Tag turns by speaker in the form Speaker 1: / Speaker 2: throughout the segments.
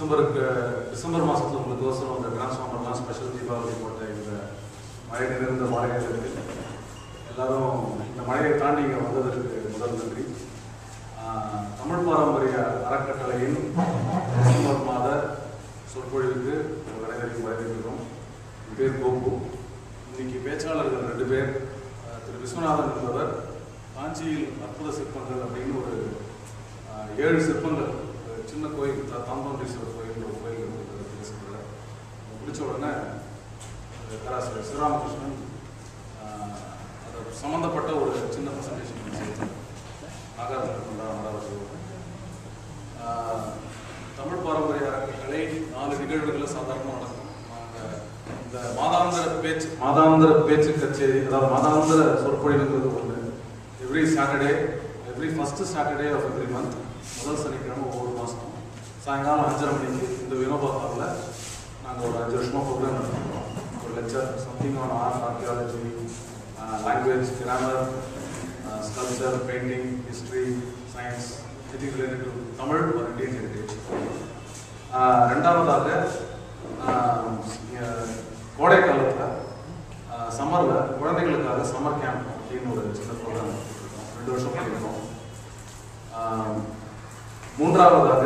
Speaker 1: டிசம்பருக்கு December மாதத்தில் உங்களுக்கு கோசரம் அந்த டிரான்ஸ்ஃபார்மர்லாம் ஸ்பெஷல் தீபாவளி போட்ட இந்த மழை நிறைந்த மழைகளுக்கு எல்லாரும் இந்த மழையை தாண்டி இங்கே வந்ததற்கு முதல் நன்றி ஆஹ், தமிழ் பாரம்பரிய அறக்கட்டளையின் டிசம்பர் மாத சொற்பொழிவுக்கு உங்கள் அனைவரையும் வரவேற்கிறோம் என் பேர் கோபு இன்னைக்கு பேச்சாளர்கள் ரெண்டு பேர் ஆஹ், திரு விஸ்வநாதன் என்பவர் காஞ்சியில் அற்புத சிற்பங்கள் அப்படின்னு ஒரு ஆஹ், ஏழு சிற்பங்கள் ஒரு சின்ன கோயில் தா- தாந்தோன்றீஸ்வரர் கோயில் ஒரு கோயில் இருக்கிறது பேசுகிறார் முடிச்ச உடனே அது பேராசிரியர் சிவராமகிருஷ்ணன் ஆஹ், அது சம்மந்தப்பட்ட ஒரு சின்ன ப்ரெசன்டேஷன் நாகார்ஜுன கொண்டா அமராவதி ஆஹ், தமிழ் பாரம்பரிய அறக்கட்டளை நாலு நிகழ்வுகளை சாதாரணமாக நடக்கும் நாங்கள் இந்த மாதாந்திர பேச்சு மாதாந்திர பேச்சு கச்சேரி அதாவது மாதாந்திர சொற்பொழிவுங்கிறது ஒன்று every Saturday every first Saturday of every month முதல் சனிக்கிழமை ஒவ்வொரு மாதம் சாயங்காலம் அஞ்சரை மணிக்கு இந்த வினோபா ஹாலில் நாங்கள் ஒரு அஞ்சு வருஷமாக ப்ரோக்ராம் நடத்துகிறோம் ஒரு lecture something on art archaeology language grammar sculpture painting history science இது ரிலேட்டட் டு தமிழ் ஒரு இந்தியன் ஹெரிட்டேஜ் ரெண்டாவதாக ஆஹ், இங்க கோடை காலத்தில் சம்மரில் குழந்தைகளுக்காக சம்மர் கேம்ப் அப்படின்னு ஒரு சின்ன ப்ரோக்ராம் ரெண்டு வருஷம் பண்ணியிருக்கோம் ஆஹ், மூன்றாவதாக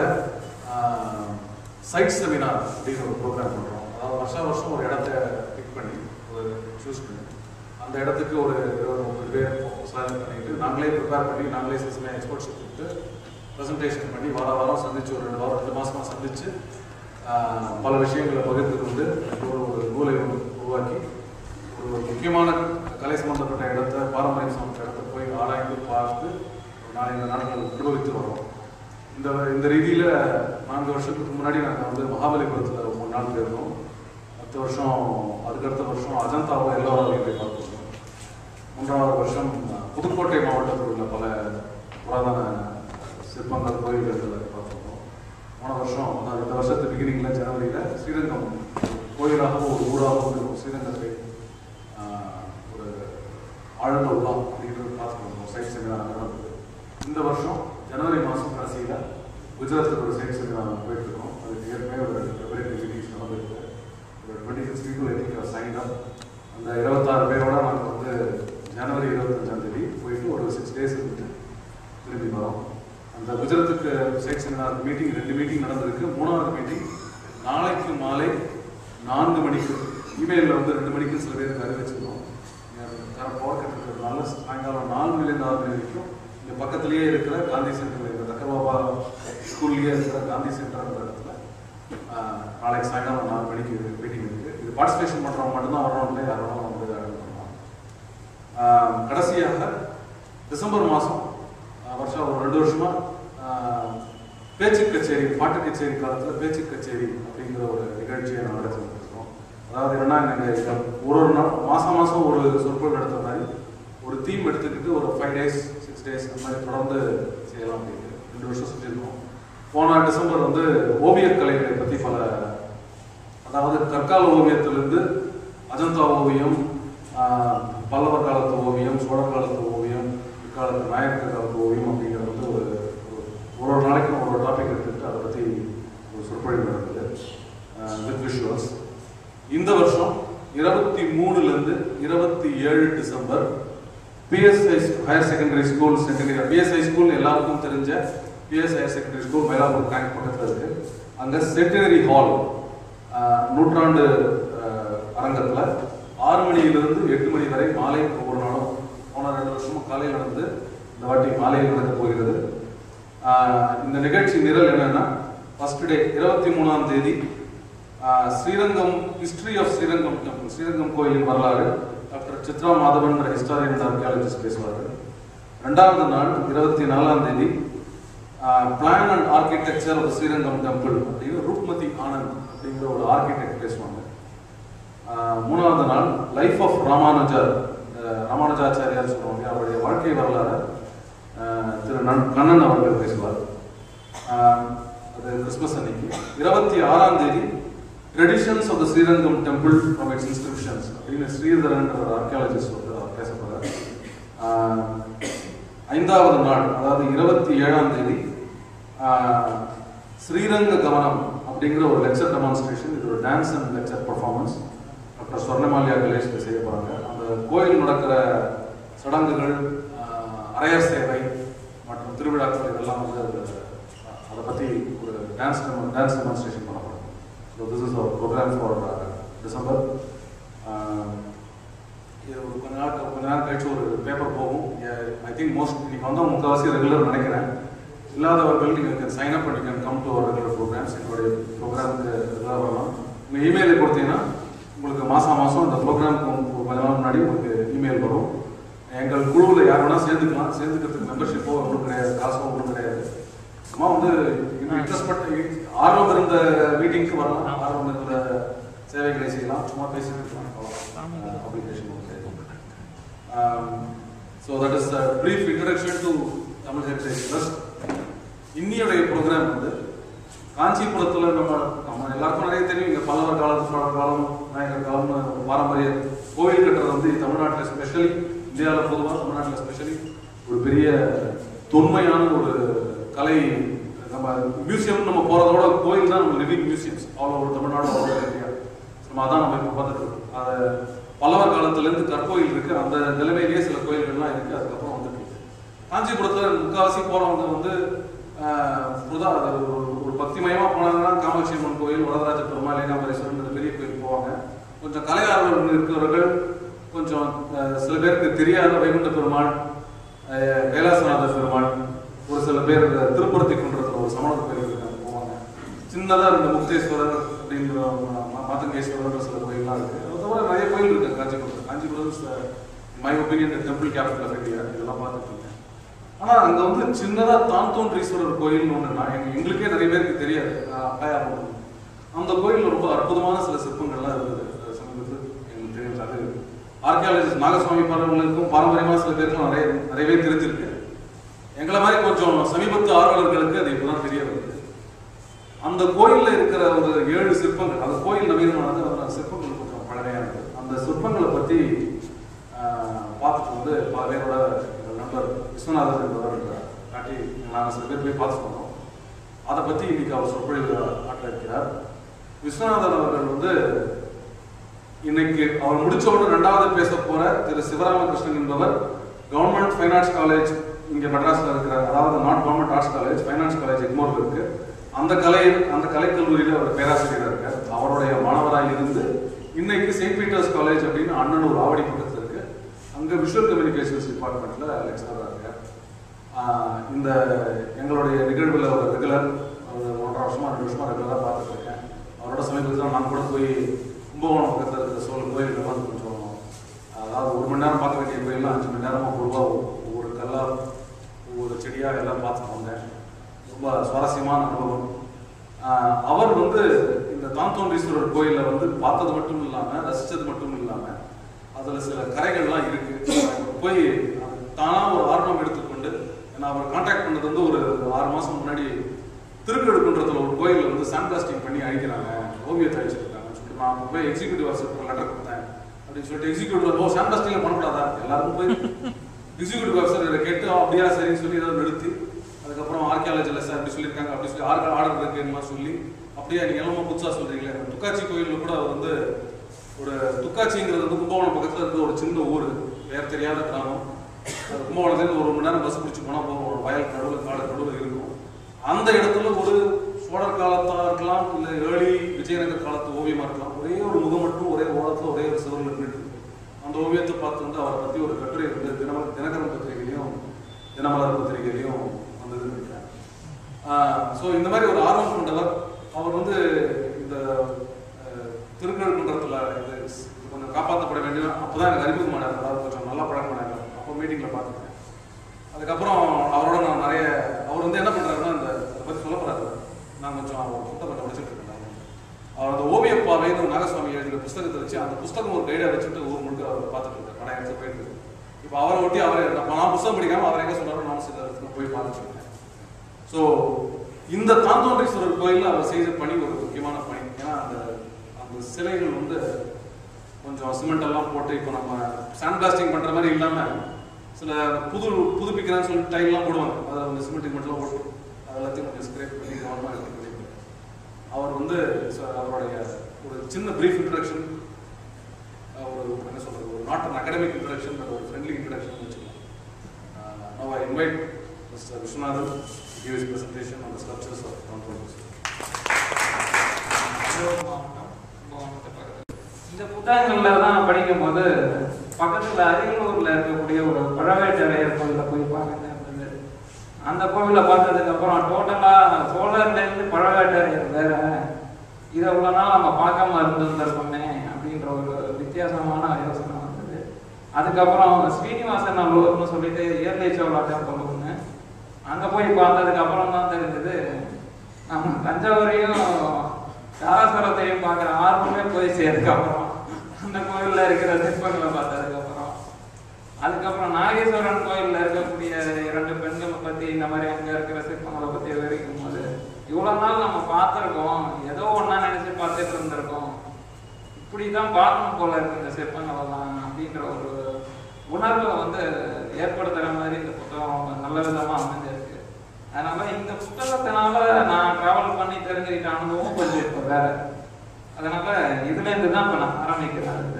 Speaker 1: சைட் செமினார் அப்படின்னு ஒரு ப்ரோக்ராம் பண்ணுறோம் அதாவது வருஷா வருஷம் ஒரு இடத்த பிக் பண்ணி ஒரு சூஸ் பண்ணி அந்த இடத்துக்கு ஒரு இருபது முப்பது பேர் செலக்ட் பண்ணிட்டு நாங்களே ப்ரிப்பேர் பண்ணி நாங்களே சில சமயம் எக்ஸ்பர்ட்ஸ் கூப்பிட்டு ப்ரெசன்டேஷன் பண்ணி வார வாரம் சந்திச்சு ஒரு ரெண்டு வாரம் ரெண்டு மாசமா சந்திச்சு ஆஹ், பல விஷயங்களை பகிர்ந்து கொண்டு ஒரு ஒரு நூலை வந்து உருவாக்கி ஒரு முக்கியமான கலை சம்பந்தப்பட்ட இடத்த பாரம்பரியம் சம்பந்தப்பட்ட இடத்த போய் ஆராய்ந்து பார்த்து ஒரு நாலஞ்சு நாட்கள் அனுபவித்து வரோம் இந்த இந்த ரீதியில் நான்கு வருஷத்துக்கு முன்னாடி நாங்கள் வந்து மகாபலிபுரத்தில் ஒரு மூணு நாள் போயிருந்தோம் அடுத்த வருஷம் அதுக்கடுத்த வருஷம் அஜந்தாவை எல்லோரும் போய் பார்த்துருக்கோம் மூன்றாவது வருஷம் புதுக்கோட்டை மாவட்டத்தில் உள்ள பல புராதன சிற்பங்கள் கோயில்களை பார்த்துருக்கோம் போன வருஷம் அதாவது இந்த வருஷத்து பிகினிங்கில் ஜனவரியில் ஸ்ரீரங்கம் கோயிலாகவும் ஒரு ஊராகவும் இருக்கும் ஸ்ரீரங்கத்தை ஆஹ், ஒரு ஆழ்ந்த உள்ளம் அப்படின்றது பார்த்துருக்கோம் சைட் செமினார் நடந்தது இந்த வருஷம் ஜனவரி மாதம் கடைசியில் குஜராத்துக்கு ஒரு சைட் செமினார் போயிட்டு இருக்கோம் அதுக்கு ஏற்கனவே ஒரு பிப்ரவரி மீட்டிங்ஸ் நடந்திருக்கு ஒரு டுவெண்ட்டி சிக்ஸ் பீப்புள் எதிர்க்க சைன் அப் அந்த இருபத்தாறு பேரோட நாங்கள் வந்து ஜனவரி இருபத்தஞ்சாம் தேதி போயிட்டு ஒரு சிக்ஸ் டேஸ் இருந்துட்டு திரும்பி வரோம் அந்த குஜராத்துக்கு சைட் செமினார் மீட்டிங் ரெண்டு மீட்டிங் நடந்திருக்கு மூணாவது மீட்டிங் நாளைக்கு மாலை நான்கு மணிக்கு இமெயிலில் வந்து ரெண்டு மணிக்கு சில பேருக்கு அறிவிச்சிருக்கோம் தர போர்க்கட் இருக்கிறதுனால சாயங்காலம் நாலு மணிலேருந்து ஆறு மணி வரைக்கும் இங்கே பக்கத்துலேயே இருக்கிற காந்தி சென்டரில் இருக்கிற தக்கபாபா ஸ்கூல்லேயே இருக்கிற காந்தி சென்டர்ன்ற இடத்துல ஆஹ், நாளைக்கு சாயங்காலம் நாலு மணிக்கு மீட்டிங் இருக்கு இது பார்ட்டிசிபேஷன் பண்ணுறவங்க மட்டும்தான் வரணும் இல்லை யார் வேணாலும் வந்து attend பண்ணலாம் ஆஹ், கடைசியாக டிசம்பர் மாதம் வருஷம் ஒரு ரெண்டு வருஷமா ஆஹ், பேச்சு கச்சேரி பாட்டு கச்சேரி காலத்தில் பேச்சு கச்சேரி அப்படிங்கிற ஒரு நிகழ்ச்சியை நான் நடத்திட்டு இருக்கோம் அதாவது என்னன்னா நாங்கள் ஒரு ஒரு நாள் மாதம் மாதம் ஒரு சொற்பொழிவு நடத்துற மாதிரி ஒரு தீம் எடுத்துக்கிட்டு ஒரு ஃபைவ் டேஸ் சிக்ஸ் டேஸ் அந்த மாதிரி தொடர்ந்து செய்யலாம் அப்படின்னு ரெண்டு வருஷம் செஞ்சுருக்கோம் போன டிசம்பர் வந்து ஓவியக் கலைகளை பற்றி பல அதாவது கற்கால ஓவியத்திலிருந்து அஜந்தா ஓவியம் ஆஹ், பல்லவர் காலத்து ஓவியம் சோழர் காலத்து ஓவியம் இக்காலத்து நாயக்கர் காலத்து ஓவியம் அப்படிங்கிறது வந்து ஒரு ஒரு- ஒரு ஒரு நாளைக்கும் ஒரு ஒரு டாபிக் எடுத்துக்கிட்டு அதை பற்றி ஒரு சொற்பொழிவு நடக்குது வித் விஷுவல்ஸ் இந்த வருஷம் இருபத்தி மூணுலேருந்து இருபத்தி ஏழு December PSI higher secondary school secondary PSI school எல்லாருக்கும் தெரிஞ்ச PS higher secondary school Mylapore bank பக்கத்தில் இருக்கு அங்கே செட்டினரி ஹால் நூற்றாண்டு ஆஹ், அரங்கத்துல ஆறு மணியிலிருந்து எட்டு மணி வரை மாலை ஒவ்வொரு நாளும் போன ரெண்டு வருஷமும் காலையில் நடந்து இந்த வாட்டி மாலையில் நடக்க போகிறது ஆஹ், இந்த நிகழ்ச்சி நிரல் என்னன்னா ஃபர்ஸ்ட் டே இருபத்தி மூணாம் தேதி ah, Srirangam history of Srirangam temple Srirangam கோயிலின் வரலாறு doctor Chitra Madhavan historian and archaeologist பேசுவார் ரெண்டாவது நாள் இருபத்தி நாலாம் தேதி plan and architecture of Srirangam temple அப்படின்னு ரூப்மதி ஆனந்த் அப்படிங்கிற ஒரு ஆர்கிடெக்ட் பேசுவாங்க ஆஹ் மூணாவது நாள் லைஃப் ஆஃப் ராமானுஜர் இந்த ராமானுஜாச்சாரியார் சொல்லுவாங்க அவருடைய வாழ்க்கை வரலாறு ஆஹ் திரு நன்- கண்ணன் அவர்கள் பேசுவார் ஆஹ் அது கிறிஸ்மஸ் அன்னைக்கு இருபத்தி ஆறாம் தேதி traditions of the Srirangam temple from its inscriptions அப்படின்னு ஸ்ரீதரன் ஒரு ஆர்கியாலஜிஸ்ட் வந்து அவர் பேச போறார் ஆஹ் ஐந்தாவது நாள் அதாவது இருபத்தி ஏழாம் தேதி ஆஹ் ஸ்ரீரங்க கவனம் அப்படிங்கிற ஒரு லெக்சர் டெமான்ஸ்ட்ரேஷன் இது ஒரு dance and lecture performance doctor Swarnamalya Ganesh இதை செய்ய போகிறாங்க அந்த கோயில் நடக்கிற சடங்குகள் ஆஹ், அரையர் சேவை மற்றும் திருவிழாக்கள் இதெல்லாம் வந்து அது- அதை பற்றி ஒரு டான்ஸ் டான்ஸ் டெமான்ஸ்ட்ரேஷன் பண்ண போகிறோம் so this is our program for December இது ஒரு கொஞ்ச நாள் கொஞ்ச நேரம் கழிச்சு ஒரு பேப்பர் போகும் ஐ திங்க் மோஸ்ட் இன்னைக்கு வந்தால் முக்கால்வாசி ரெகுலர் நினைக்கிறேன் இல்லாதவர்கள் நீங்கள் சைன் அப் பண்ணி can come to our regular programs எங்களுடைய ப்ரோக்ராமுக்கு ரெகுலராக வரலாம் உங்கள் இமெயிலை கொடுத்தீங்கன்னா உங்களுக்கு மாதம் மாதம் அந்த ப்ரோக்ராமுக்கு ஒரு கொஞ்ச நாள் முன்னாடி உங்களுக்கு இமெயில் வரும் எங்கள் குழுவில் யார் வேணால் சேர்ந்துக்கலாம் சேர்ந்துக்கிறதுக்கு மெம்பர்ஷிப்போ ஒன்றும் கிடையாது காசோ ஒன்றும் கிடையாது சும்மா வந்து இன்ட்ரெஸ்ட் பட்டு ஆர்வம் இருந்த மீட்டிங்க்கு வரலாம் ஆர்வம் இருந்த சேவைகளை செய்யலாம் சும்மா பேசிட்டு இருக்கலாம் application so that is brief introduction to Tamil heritage trust இன்னியுடைய ப்ரோக்ராம் வந்து காஞ்சிபுரத்தில் நம்ம நம்ம எல்லாருக்கும் நிறைய தெரியும் இங்கே பல்லவர் காலம் சோழர் காலம் நாயக்கர் காலம்னு பாரம்பரிய கோவில் கட்டுறது வந்து தமிழ்நாட்டில் ஸ்பெஷலி இந்தியாவில் பொதுவாக தமிழ்நாட்டில் ஸ்பெஷலி ஒரு பெரிய தொன்மையான ஒரு கலை நம்ம மியூசியம் நம்ம போகிறதோட கோயில் தான் நம்ம living museums all over Tamil Nadu all over India நம்ம அதான் நம்ம இப்போ பார்த்துட்டு இருக்கோம் அதை பல்லவர் காலத்துலேருந்து கற்கோயில் இருக்கு அந்த நிலைமையிலேயே சில கோயில்கள்லாம் இருக்கு அதுக்கப்புறம் வந்துட்டு இருக்கு. காஞ்சிபுரத்துல முக்காவாசி போறவங்க வந்து ஆஹ், புதா அது ஒரு ஒரு பக்திமயமா போனாங்கன்னா காமாட்சி அம்மன் கோயில் வரதராஜ பெருமாள் ஏகாம்பரேஸ்வரன் இந்த பெரிய கோயில் போவாங்க கொஞ்சம் கலை ஆர்வம் இருக்கிறவர்கள் கொஞ்சம் ஆஹ், சில பேருக்கு தெரியாத வைகுண்ட பெருமாள் ஆஹ், கைலாசநாத பெருமாள் ஒரு சில பேர் இந்த திருப்பரத்தி குன்றத்துல ஒரு சமண கோயில் இருக்காங்க போவாங்க சின்னதா இந்த முக்தேஸ்வரர் அப்படின்ற ம- மாதங்கேஸ்வரர் சில கோயில்லாம் இருக்கு அது தவிர நிறைய கோயில் இருக்கு Kanchipuram Kanchipuram my opinion temple capital of India இதெல்லாம் பார்த்துட்டு இருக்கேன் ஆனா அங்க வந்து சின்னதா தான் தோன்றீஸ்வரர் கோயில்னு ஒண்ணு நான் எங்க- எங்களுக்கே நிறைய பேருக்கு தெரியாது நான் அப்பா அந்த கோயில்ல ரொம்ப அற்புதமான சில சிற்பங்கள்லாம் இருந்தது அது சமீபத்தில் எங்களுக்கு தெரியும் அது ஆர்கியாலஜிஸ்ட் நாகசுவாமி பாரம்பரியங்களுக்கும் பாரம்பரியமா சில பேருக்கும் நிறைய நிறையவே தெரிஞ்சிருக்கு எங்களை மாதிரி கொஞ்சம் சமீபத்து ஆர்வலர்களுக்கு அது இப்பதான் தெரிய வருது அந்த கோயில்ல இருக்கிற ஒரு ஏழு சிற்பங்கள் அந்த கோயில் நவீனமானது அந்த சிற்பங்கள் கொஞ்சம் பழமையானது அந்த சிற்பங்களை பத்தி ஆஹ், பார்த்துட்டு வந்து பல பேரோட எங்கள் நண்பர் விஸ்வநாதன் என்பவர் இருக்கிறார். காட்டி நாங்கள் சில பேர் போய் பார்த்துட்டு வந்தோம் அதை பத்தி இன்னைக்கு அவர் சொற்பொழிவு ஆற்ற இருக்கிறார் விஸ்வநாதன் அவர்கள் வந்து இன்னைக்கு அவர் முடிச்ச உடனே ரெண்டாவது பேச போற திரு சிவராமகிருஷ்ணன் என்பவர் கவர்மெண்ட் ஃபைனான்ஸ் காலேஜ் இங்க மெட்ராஸ்ல இருக்கிற அதாவது not government arts college finance college எக்மோர்ல இருக்கு அந்த கலை அந்த கலைக்கல்லூரியில அவர் பேராசிரியராக இருக்கார் அவருடைய மாணவராக இருந்து இன்னைக்கு செயின்ட் பீட்டர்ஸ் காலேஜ் அப்படின்னு அண்ணனூர் ஆவடி பக்கத்துல இருக்கு அங்க விஷுவல் கம்யூனிகேஷன்ஸ் டிபார்ட்மெண்ட்ல லெக்சரராக இருக்கார் ஆஹ் இந்த எங்களுடைய நிகழ்வுல ஒரு ரெகுலர் ஒரு ஒன்றரை வருஷமா ரெண்டு வருஷமா ரெகுலராக பார்த்துட்டு இருக்கேன் அவரோட சமீபத்தில் நான் கூட போய் கும்பகோணம் பக்கத்தில் இருக்கிற சோழ கோயில்கள்லாம் கொஞ்சம் அதாவது ஒரு மணி நேரம் பார்க்க வேண்டிய கோயில்லாம் அஞ்சு மணி நேரமா பொதுவாக ஒவ்வொரு கல்லா ஒவ்வொரு செடியா எல்லாம் பார்த்துட்டு வந்தேன் ரொம்ப சுவாரஸ்யமான அனுபவம் ஆஹ் அவர் வந்து இந்த தாந்தோன்றீஸ்வரர் கோயில்ல வந்து பார்த்தது மட்டும் இல்லாம ரசிச்சது மட்டும் இல்லாம அதுல சில கரைகள்லாம் இருக்கு அவர் போய் அது தானா ஒரு ஆர்வம் எடுத்துக்கொண்டு ஏன்னா அவர் கான்டாக்ட் பண்ணது வந்து ஒரு ஆறு மாசம் முன்னாடி திருக்கெடுக்குன்றதுல ஒரு கோயில்ல வந்து சாண்ட்பிளாஸ்டிங் பண்ணி அழிக்கிறாங்க ஓவியத்தை அழிச்சிருக்காங்கன்னு சொல்லிட்டு நான் அப்ப போய் எக்ஸிக்யூட்டிவ் ஆஃபீஸர் லெட்டர் கொடுத்தேன் அப்படின்னு சொல்லிட்டு எக்ஸிக்யூட்டிவ் ஓ சாண்ட்பிளாஸ்டிங்ல பண்ணக்கூடாதா எல்லாருக்கும் போய் எக்ஸிக்யூட்டிவ் ஆஃபீஸர் கேட்டு "ஆ, அப்படியா சரின்னு சொல்லி ஏதாவது நிறுத்தி அதுக்கப்புறம் ஆர்கியாலஜில சார் அப்படி சொல்லியிருக்காங்க அப்படி சொல்லி ஆர்க ஆர்டர் இருக்குன்னு சொல்லி அப்படியே நீங்க எல்லாமே புதுசா சொல்றீங்களே துக்காச்சி கோயில்ல கூட அவர் வந்து ஒரு துக்காச்சிங்கிறது வந்து கும்பகோணம் பக்கத்துல இருக்கிற ஒரு சின்ன ஊர் பேர் தெரியாத கிராமம் அது கும்பகோணத்துலேருந்து ஒரு மணி நேரம் பஸ் பிடிச்சி போனா போகும் ஒரு வயல் நடுவில் காடு நடுவில் இருக்கும் அந்த இடத்துல ஒரு சோழர் காலத்தா இருக்கலாம் இல்ல ஏர்லி விஜயநகர் காலத்து ஓவியமா இருக்கலாம் ஒரே ஒரு முகம் மட்டும் ஒரே ஓரத்துல ஒரே ஒரு சிவரில் இருந்துட்டு அந்த ஓவியத்தை பார்த்து வந்து அவரை பத்தி ஒரு கட்டுரை வந்து தினம தினகரன் பத்திரிகையிலையும் தினமலர் பத்திரிகையிலையும் வந்ததுன்னு நினைக்கிறேன் ஸோ இந்த மாதிரி ஒரு ஆர்வம் கொண்டவர் அவர் வந்து இந்த அஹ், திருக்கழுக்குன்றத்துல இது இது கொஞ்சம் காப்பாற்றப்பட வேண்டும் அப்போதான் எனக்கு அறிமுகமானார் அதாவது கொஞ்சம் நல்லா பழக்கமானாங்க அப்போ மீட்டிங்ல பார்த்துருக்கேன் அதுக்கப்புறம் அவரோட நான் நிறைய அவர் வந்து என்ன பண்றாருன்னா இந்த அதை பத்தி சொல்ல போறாரு நான் கொஞ்சம் அவர் புத்தகத்தை படிச்சுட்டு இருக்கேன் நான். அவர் அந்த ஓவியப்பாவைன்னு நாகசுவாமி எழுதின புஸ்தகத்தை வச்சு அந்த புஸ்தகம் ஒரு கைடா வச்சுட்டு ஊர் முழுக்க அவர் பார்த்துட்டு இருக்காரு கடை எடுத்து போயிட்டு இருக்கு. இப்போ அவரை ஒட்டி அவரை நான் நான் புஸ்தகம் படிக்காம அவர் எங்க சொன்னாரோ நானும் சில இடத்துக்கு போய் பார்த்துட்டு இருக்கேன் ஸோ இந்த தாந்தோன்றீஸ்வரர் கோயில்ல அவர் செய்த பணி ஒரு முக்கியமான பணி ஏன்னா அந்த அந்த சிலைகள் வந்து கொஞ்சம் சிமெண்ட் எல்லாம் போட்டு இப்போ நம்ம சாண்ட் பிளாஸ்டிங் பண்ற மாதிரி இல்லாம சில புது புதுப்பிக்கிறேன்னு சொல்லிட்டு டைல்லாம் போடுவாங்க அதில் அந்த சிமெண்ட் மட்டும் போட்டு அது எல்லாத்தையும் கொஞ்சம் ஸ்க்ரேப் பண்ணி கவனமாக எடுத்து பண்ணிருக்காரு அவர் வந்து ச- அவருடைய ஒரு சின்ன பிரீஃப் இன்ட்ரடக்ஷன் ஒரு என்ன சொல்றது ஒரு not an academic introduction but ஒரு ஃப்ரெண்ட்லி இன்ட்ரடக்ஷன் வச்சுக்கலாம் no I invite mister Viswanathan give his presentation on the structures of controls
Speaker 2: Erode மாவட்டம் கும்பகோணத்தை பக்கத்துல. இந்த புத்தகங்கள்ல தான் படிக்கும்போது பக்கத்துல அரியலூர்ல இருக்கக்கூடிய ஒரு பழவேட்டரையர் கோயில போய் பார்க்க இருந்தது அந்த கோவிலை பார்த்ததுக்கு அப்புறம் டோட்டலா சோழர்ல இருந்து பழவேட்டரையர் வேற இதை இவ்வளவு நாள் நம்ம பார்க்காம இருந்திருந்திருக்கோமே அப்படின்ற ஒரு வித்தியாசமான யோசனை வந்தது அதுக்கப்புறம் ஸ்ரீனிவாசன் நல்லூர்னு சொல்லிட்டு இயற்கை சோழா டெம்பிள் ஒன்று அங்க போய் பார்த்ததுக்கு அப்புறம் தான் தெரிஞ்சது நம்ம தஞ்சாவூரையும் தாராசுரத்தையும் பார்க்குற ஆர்வமே போய் சேர்த்துக்கு அப்புறம் அந்த கோயில்ல இருக்கிற சிற்பங்களை பார்த்ததுக்கு அப்புறம் அதுக்கப்புறம் நாகேஸ்வரன் கோயில்ல இருக்கக்கூடிய இரண்டு பெண்களை பத்தி இந்த மாதிரி அங்க இருக்கிற சிற்பங்களை பத்தி விவரிக்கும் போது இவ்வளவு நாள் நம்ம பார்த்திருக்கோம் ஏதோ ஒண்ணா நினைச்சு பார்த்துட்டு இருந்திருக்கோம் இப்படிதான் பார்க்கணும் போல இருக்கு இந்த சிற்பங்கள் எல்லாம் அப்படின்ற ஒரு உணர்வை வந்து ஏற்படுத்துற மாதிரி இந்த புத்தகம் நல்ல விதமா அமைஞ்சிருக்கு அதனால இந்த புத்தகத்தினால நான் டிராவல் பண்ணி தெரிஞ்சுக்கிட்ட அனுபவம் கொஞ்சம் இப்போ வேற அதனால இதுல இருந்து தான் இப்ப நான் ஆரம்பிக்கிறேன் இது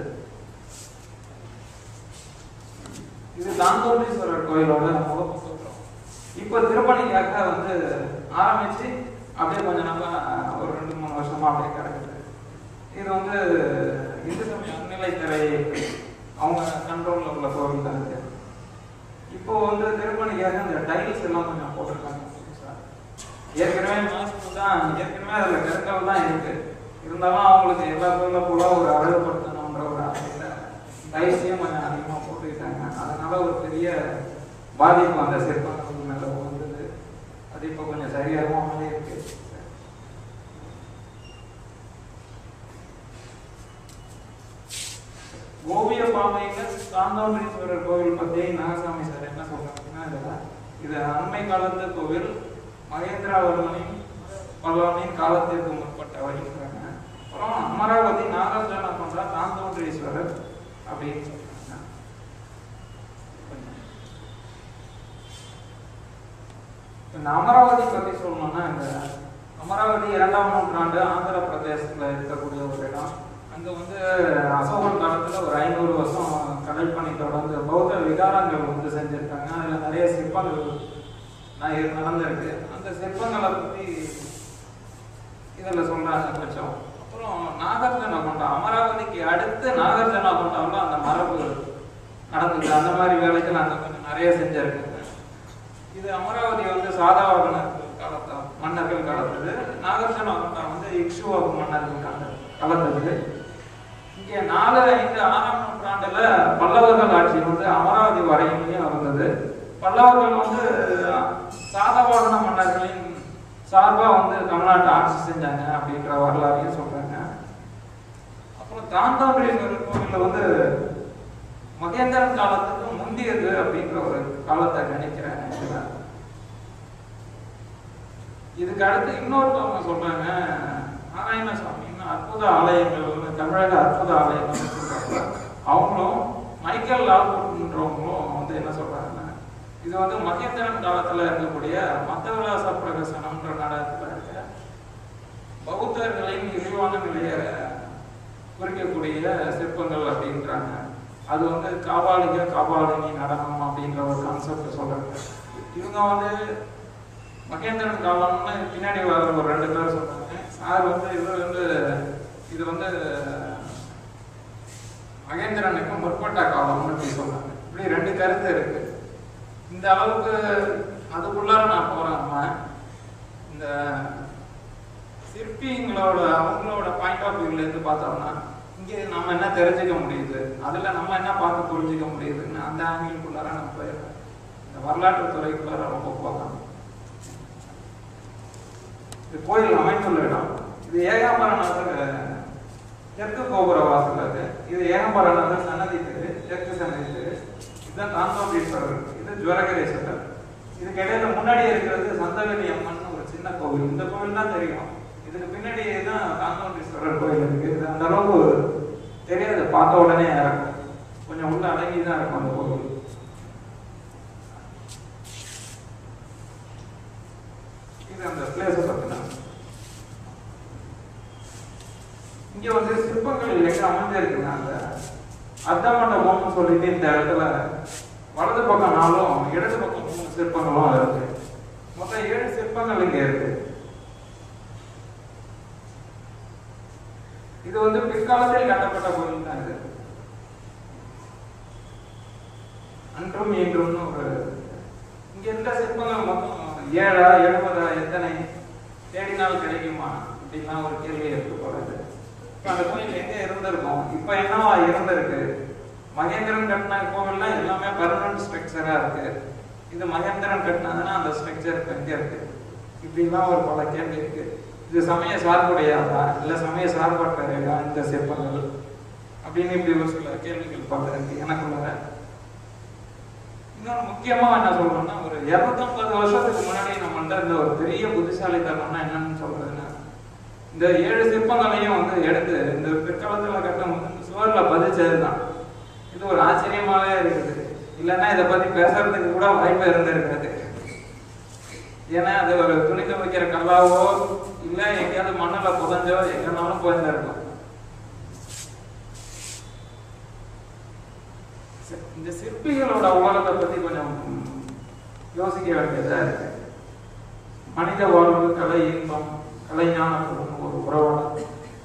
Speaker 2: இது தாந்தோண்டீஸ்வரர் கோயிலோட முகப்புத்தகம் இப்போ திருப்பணிக்காக வந்து ஆரம்பிச்சு அப்படியே கொஞ்சம் நல்லா ஒரு ரெண்டு மூணு வருஷமா அப்படியே கிடக்குது இது வந்து இந்து சமய அறநிலைத்துறை அவங்க கண்ட்ரோல்ல உள்ள கோவில் தான் இது இப்போ வந்து திருப்பணிக்காக இந்த டைல்ஸ் எல்லாம் கொஞ்சம் போட்டிருக்காங்க புதுசா. ஏற்கனவே மாசம் தான் ஏற்கனவே அதுல கற்கள் தான் இருக்கு இருந்தாலும் அவங்களுக்கு எல்லா கோயில போல ஒரு அழகுபடுத்தணுன்ற ஒரு ஆசையில டைல்ஸையும் கொஞ்சம் அதிகமா போட்டுக்கிட்டாங்க அதனால ஒரு பெரிய பாதிப்பு அந்த சிற்பங்கள் மேல வந்தது அது இப்போ கொஞ்சம் சரியாகவும் அமைதி இருக்கு ஓவிய பாமையில சாந்தோன்றீஸ்வரர் கோவில் பத்தி நாகசாமி சார் என்ன சொல்றாங்கன்னா இதுல இது அண்மை காலத்து கோவில் மகேந்திராவர்மனின் பல்லவனின் காலத்திற்கு முற்பட்ட வழிங்கிறாங்க அப்புறம் அமராவதி நாகார்ஜுன கொண்டா சாந்தோன்றீஸ்வரர் அப்படின்னு சொல்றாங்க இந்த அமராவதி பத்தி சொல்லணும்னா இந்த அமராவதி இரண்டாம் நூற்றாண்டு ஆந்திர பிரதேசத்துல இருக்கக்கூடிய ஒரு இடம் அங்க வந்து அசோகன் காலத்துல ஒரு ஐநூறு வருஷம் கடல் பணி தொடர்ந்து பௌத்த விகாரங்கள் வந்து செஞ்சிருக்காங்க அதுல நிறைய சிற்பங்கள் ந- நடந்திருக்கு அந்த சிற்பங்களை பத்தி இதுல சொல்றாங்க கொஞ்சம் அப்புறம் நாகார்ஜுன கொண்டா அமராவதிக்கு அடுத்து நாகார்ஜுன கொண்டாவில் அந்த மரபு நடந்தது அந்த மாதிரி வேலைகள் அங்க கொஞ்சம் நிறைய செஞ்சிருக்காங்க இது அமராவதி வந்து சாதாவகனர் காலத்து மன்னர்கள் காலத்தது நாகார்ஜுன கொண்டா வந்து இக்ஷுவாகு மன்னர்கள் கால- காலத்தது இங்கே நாலு ஐந்து ஆறாம் நூற்றாண்டுல பல்லவர்கள் ஆட்சி வந்து அமராவதி வரையிலையும் இருந்தது பல்லவர்கள் வந்து சாதவாகன மன்னர்களின் சார்பா வந்து தமிழ்நாட்டை ஆட்சி செஞ்சாங்க அப்படின்ற வரலாறையும் சொல்றாங்க அப்புறம் தாந்தாபுரீஸ்வரர் கோவில்ல வந்து மகேந்திரன் காலத்துக்கு முந்தியது அப்படின்ற ஒரு காலத்தை நினைக்கிறேன் இதுல. இதுக்கு அடுத்து இன்னொருத்தவங்க சொல்றாங்க நாராயணசாமின்னு அற்புத ஆலயங்கள் தமிழக அற்புத ஆலயங்கள் சொல்றாங்க அவங்களும் மைக்கேல் லால்புட்ன்றவங்களும் வந்து என்ன சொல்றாங்கன்னா இது வந்து மகேந்திரன் காலத்துல இருக்கக்கூடிய மத்த விலாச பிரகசனம்ன்ற நாடகத்துல இருக்க பௌத்தர்களின் இழிவான நிலையை குறிக்கக்கூடிய சிற்பங்கள் அப்படின்றாங்க அது வந்து காபாலிக காபாலினி நடனம் அப்படின்ற ஒரு கான்செப்ட் சொல்றாங்க இவங்க வந்து மகேந்திரன் காலம்னு பின்னாடி வர ஒரு ரெண்டு பேர் சொல்றாங்க சார் வந்து இவர் வந்து இது வந்து மகேந்திரனுக்கு முற்பட்ட காலம்னு இப்படி சொல்றாங்க இப்படி ரெண்டு கருத்து இருக்கு இந்த அளவுக்கு அதுக்குள்ளார நான் போறேன் நம்ம இந்த சிற்பிங்களோட அவங்களோட பாயிண்ட் ஆஃப் வியூல இருந்து பார்த்தோம்னா இங்க நம்ம என்ன தெரிஞ்சுக்க முடியுது அதுல நம்ம என்ன பார்த்து புரிஞ்சுக்க முடியுதுன்னு அந்த ஆங்கிளுக்குள்ளார நம்ம போயிடுறோம் இந்த வரலாற்று துறைக்குள்ளார ரொம்ப போகலாம் இது கோயில் அமைந்துள்ள இடம் இது ஏகாம்பரநாதர் தெற்கு கோபுர வாசல் அது இது ஏகாம்பரநாதர் சன்னதி தெரு தெற்கு சன்னதி தெரு இதுதான் தாந்தோபீஸ்வரர் இது ஜுவரகரேஸ்வரர் இதுக்கு இடையில முன்னாடி இருக்கிறது சந்தவெளி அம்மன் ஒரு சின்ன கோவில் இந்த கோவில் தான் தெரியும் இதுக்கு பின்னாடி தான் தாந்தோண்டீஸ்வரர் கோயில் இருக்கு இது அந்த அளவுக்கு தெரியாது பார்த்த உடனே இருக்கும் கொஞ்சம் உள்ள அடங்கி தான் இருக்கும் அந்த கோவில் இது அந்த பிளேஸை பத்தின இங்க வந்து சிற்பங்கள் எங்க அமைஞ்சிருக்குன்னா அந்த அர்த்த மண்டபம்னு சொல்லிட்டு இந்த இடத்துல வலது பக்கம் நாலும் இடது பக்கம் மூணு சிற்பங்களும் இருக்கு மொத்தம் ஏழு சிற்பங்கள் இங்க இருக்கு இது வந்து பிற்காலத்தில் கட்டப்பட்ட கோயில் தான் இது அன்றும் இன்றும்னு ஒரு இங்க இருந்த சிற்பங்கள் மொத்தம் ஏழா எழுபதா எத்தனை தேடினால் கிடைக்குமா அப்படின்லாம் ஒரு கேள்வி இருக்கு போறது இப்ப அந்த கோயில் எங்க இருந்திருக்கும் இப்ப என்னவா இருந்திருக்கு மகேந்திரன் கட்டின கோவில்லாம் எல்லாமே பர்மனன்ட் ஸ்ட்ரக்சரா இருக்கு இது மகேந்திரன் கட்டினதுன்னா அந்த ஸ்ட்ரக்சர் இப்ப எங்க இருக்கு இப்படிலாம் ஒரு பல கேள்வி இருக்கு இது சமய சார்புடையாதா இல்ல சமய சார்பற்றவையா இந்த சிற்பங்கள் அப்படின்னு இப்படி ஒரு சில கேள்விகள் பல இருக்கு எனக்குள்ள இன்னொரு முக்கியமா என்ன சொல்றோம்னா ஒரு இருநூத்தம்பது வருஷத்துக்கு முன்னாடி நம்மள்ட்ட இருந்த ஒரு பெரிய புத்திசாலித்தனம்னா என்னன்னு சொல்றதுன்னா இந்த ஏழு சிற்பங்களையும் வந்து எடுத்து இந்த பிற்காலத்துல கட்டும் சுவர்ல பதிச்சதுதான் இது ஒரு ஆச்சரியமாவே இருக்குது இல்லைன்னா இதை பத்தி பேசுறதுக்கு கூட வாய்ப்பு இருந்திருக்காது ஏன்னா அது ஒரு துணி துவைக்கிற கல்லாவோ இல்ல எங்கேயாவது மண்ணுல புதஞ்சோ எங்கனாலும் போயிருந்திருக்கும் சி- இந்த சிற்பிகளோட உலகத்தை பத்தி கொஞ்சம் யோசிக்க வேண்டியதா இருக்கு மனித வாழ்வு கலை இன்பம் கலைஞானத்துடன் ஒரு உறவாடல்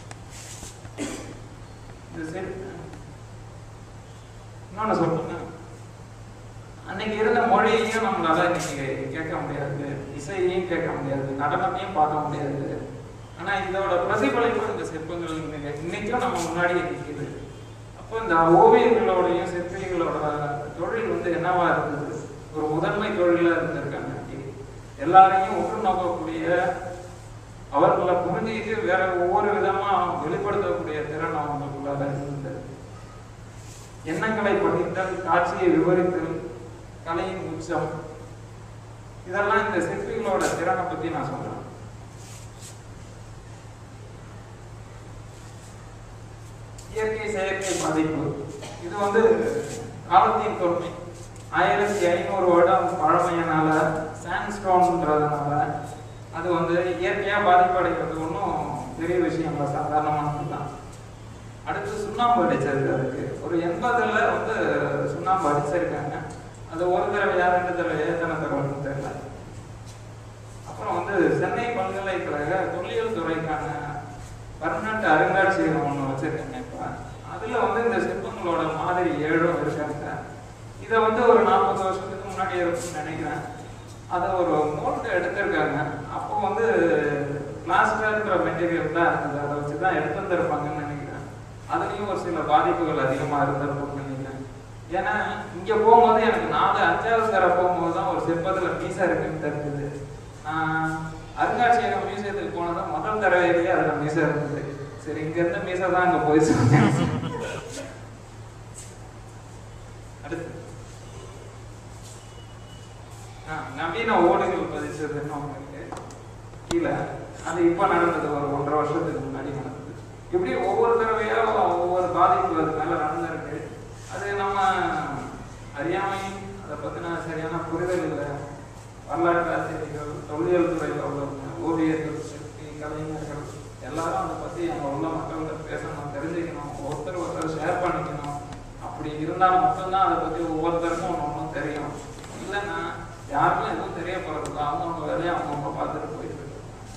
Speaker 2: இந்த சிற் இன்னொன்னு சொல்லுங்க அன்னைக்கு இருந்த மொழியையும் நம்மளால இன்னைக்கு கேட்க முடியாது இசையையும் கேட்க முடியாது நடனத்தையும் பார்க்க முடியாது ஆனா இதோட பிரதிபலிப்பு இந்த சிற்பங்கள் இன்னைக்கு- இன்னைக்கும் நம்ம முன்னாடி நிற்குது அப்போ இந்த ஓவியர்களோடையும் சிற்பிகளோட தொழில் வந்து என்னவா இருந்தது ஒரு முதன்மை தொழிலா இருந்திருக்காங்க இன்னைக்கு. எல்லாரையும் உற்று நோக்கக்கூடிய அவர்களை புரிஞ்சுக்கிட்டு வேற ஒவ்வொரு விதமா வெளிப்படுத்தக்கூடிய திறன் அவங்களுக்குள்ளார இருந்தது எண்ணங்களை படித்தல் காட்சியை விவரித்தல் கலையின் உச்சம் இதெல்லாம் இந்த சிற்பிகளோட திறனை பத்தி நான் சொல்றேன் இயற்கை செயற்கை பாதிப்பு இது வந்து காலத்தின் தொன்மை ஆயிரத்தி ஐநூறு வருடம் பழமையனால சாண்ட்ஸ்டோன்றதுனால அது வந்து இயற்கையா பாதிப்படைகிறது ஒன்றும் பெரிய விஷயம் இல்லை சாதாரணமானது தான் அடுத்து சுண்ணாம்பு அடிச்சது அதுக்கு ஒரு எண்பதுல வந்து சுண்ணாம்பு அடிச்சிருக்காங்க அது ஒரு தடவையா ரெண்டு தடவையா எத்தனை தடவைன்னு தெரியல அப்புறம் வந்து சென்னை பல்கலைக்கழக தொல்லியல் துறைக்கான பர்மனண்ட் அருங்காட்சியகம் ஒன்று வச்சிருக்காங்க இப்போ அதுல வந்து இந்த சிற்பங்களோட மாதிரி ஏழும் இருக்காங்க இதை வந்து ஒரு நாற்பது வருஷத்துக்கு முன்னாடி இருக்கும்னு நினைக்கிறேன் அதை ஒரு மோல்டு எடுத்திருக்காங்க அப்போ வந்து பிளாஸ்டர்ன்ற மெட்டீரியல் தான் இருந்தது அதை வச்சு தான் எடுத்து வந்திருப்பாங்கன்னு நினைக்கிறேன் அதுலேயும் ஒரு சில பாதிப்புகள் அதிகமாக இருந்திருக்கும்னு நினைக்கிறேன் ஏன்னா இங்கே போகும்போது எனக்கு நாலு அஞ்சாவது தர போகும்போது தான் ஒரு சிற்பத்தில் மீசா இருக்குன்னு தெரிஞ்சது நான் அருங்காட்சியகம் மியூசியத்துக்கு போனதும் முதல் தடவையிலேயே அதில் மீசா இருந்தது சரி இங்க இருந்த மீசா தான் அங்கே போய் சொன்னேன் அடுத்து ஆ, நவீன ஓடுகள் பதிச்சதுன்னு ஒன்று இருக்கு கீழே அது இப்போ நடந்தது ஒரு ஒன்றரை வருஷத்துக்கு முன்னாடி நடந்தது இப்படி ஒவ்வொரு தடவையா ஒவ்வொரு பாதிப்பு அது மேல நடந்திருக்கு அது நம்ம அறியாமை அதை பத்தின சரியான புரிதல் இல்லை வரலாற்று ஆசிரியர்கள் தொல்லியல் துறையில் உள்ளவங்க ஓவியர்கள் சிற்பி கலைஞர்கள் எல்லாரும் அதை பத்தி அங்க உள்ள மக்கள்கிட்ட பேசணும் தெரிஞ்சுக்கணும் ஒருத்தர் ஒருத்தர் ஷேர் பண்ணிக்கணும் அப்படி இருந்தால் மட்டும்தான் அதை பத்தி ஒவ்வொருத்தருக்கும் ஒன்று ஒன்றும் தெரியும் இல்லைன்னா யாருக்கும் எதுவும் தெரிய போறதில்ல அவங்கவுங்க வேலையை அவங்கவுங்க பார்த்துட்டு போயிட்டு இருக்காங்க.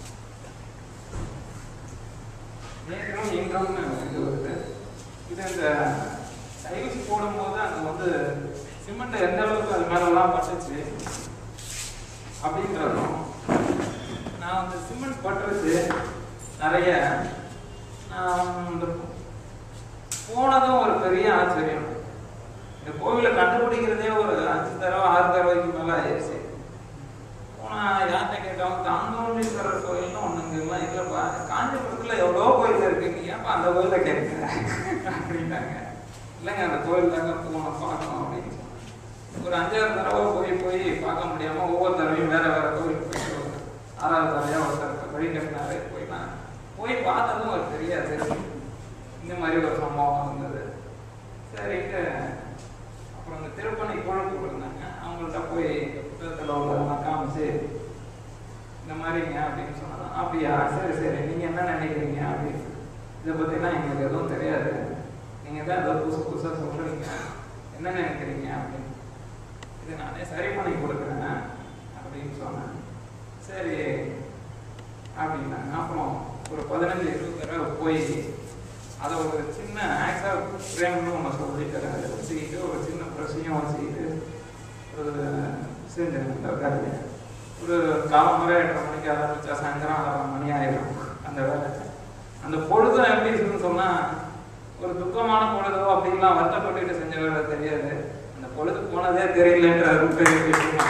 Speaker 2: நேற்றும் இன்றும்னு இது வருது இது இந்த டைல்ஸ் போடும்போது அங்க வந்து சிமெண்ட் எந்த அளவுக்கு அது மேலெல்லாம் பட்டுச்சு அப்படின்றதும் நான் வந்து சிமெண்ட் பட்டுருச்சு நிறைய நான் இந்த போனதும் ஒரு பெரிய ஆச்சரியம் இந்த கோவிலை கண்டுபிடிக்கிறதே ஒரு அஞ்சு தடவை ஆறு தடவைக்கு மேல ஆயிடுச்சு போனா யார்கிட்ட கேட்டவங்க தாந்தோண்டீஸ்வரர் கோயில்னு ஒண்ணுங்கலாம் இல்லப்பா காஞ்சிபுரத்துல எவ்வளோ கோயில் இருக்கு நீ ஏன்ப்பா அந்த கோயில கேட்குற அப்படின்னாங்க இல்லைங்க அந்த கோயில் தாங்க போகணும் பார்க்கணும் அப்படின்னு சொன்னாங்க. ஒரு அஞ்சாறு தடவை போய் போய் பார்க்க முடியாம ஒவ்வொரு தடவையும் வேற வேற கோயிலுக்கு போயிட்டு வருவேன். ஆறாவது தடவையா ஒருத்தர் வழி கட்டினாரு போயிட்டான் போய் பார்த்ததும் ஒரு பெரிய அதிர்ச்சி இந்த மாதிரி ஒரு சம்பவம் இருந்தது சரிட்டு அப்புறம் இந்த திருப்பணி குழு இருந்தாங்க அவங்கள்ட்ட போய் புத்தகத்தில் உள்ளதெல்லாம் காமிச்சு இந்த மாதிரிங்க அப்படின்னு சொன்னதான் அப்படியா சரி சரி நீங்க என்ன நினைக்கிறீங்க அப்படின்னு இதை பற்றிலாம் எங்களுக்கு எதுவும் தெரியாது நீங்கள் தான் ஏதோ புதுசு புதுசாக சொல்கிறீங்க என்ன நினைக்கிறீங்க அப்படின்னு இதை நானே சரி பண்ணி கொடுக்குறேன் அப்படின்னு சொன்னேன் சரி அப்படின்னாங்க அப்புறம் ஒரு பதினஞ்சு இருபது தடவை போய் அதை ஒரு சின்ன ஆக்ஸா ஃப்ரேம்னு ஒன்று சொல்லிட்டு அதை வச்சுக்கிட்டு ஒரு சின்ன ப்ரெஷ்ஷையும் வச்சுக்கிட்டு ஒரு செஞ்சேன் அந்த வேலையை ஒரு காலமுறை எட்டரை மணிக்கு ஆரம்பிச்சா சாயந்தரம் ஆறரை மணி ஆயிடும் அந்த வேலை அந்த பொழுதும் எப்படி இருக்குன்னு சொன்னா ஒரு துக்கமான பொழுதோ அப்படின்லாம் வருத்தப்பட்டுட்டு செஞ்ச வேலை தெரியாது அந்த பொழுது போனதே தெரியலன்ற ஒரு பெரிய விஷயம்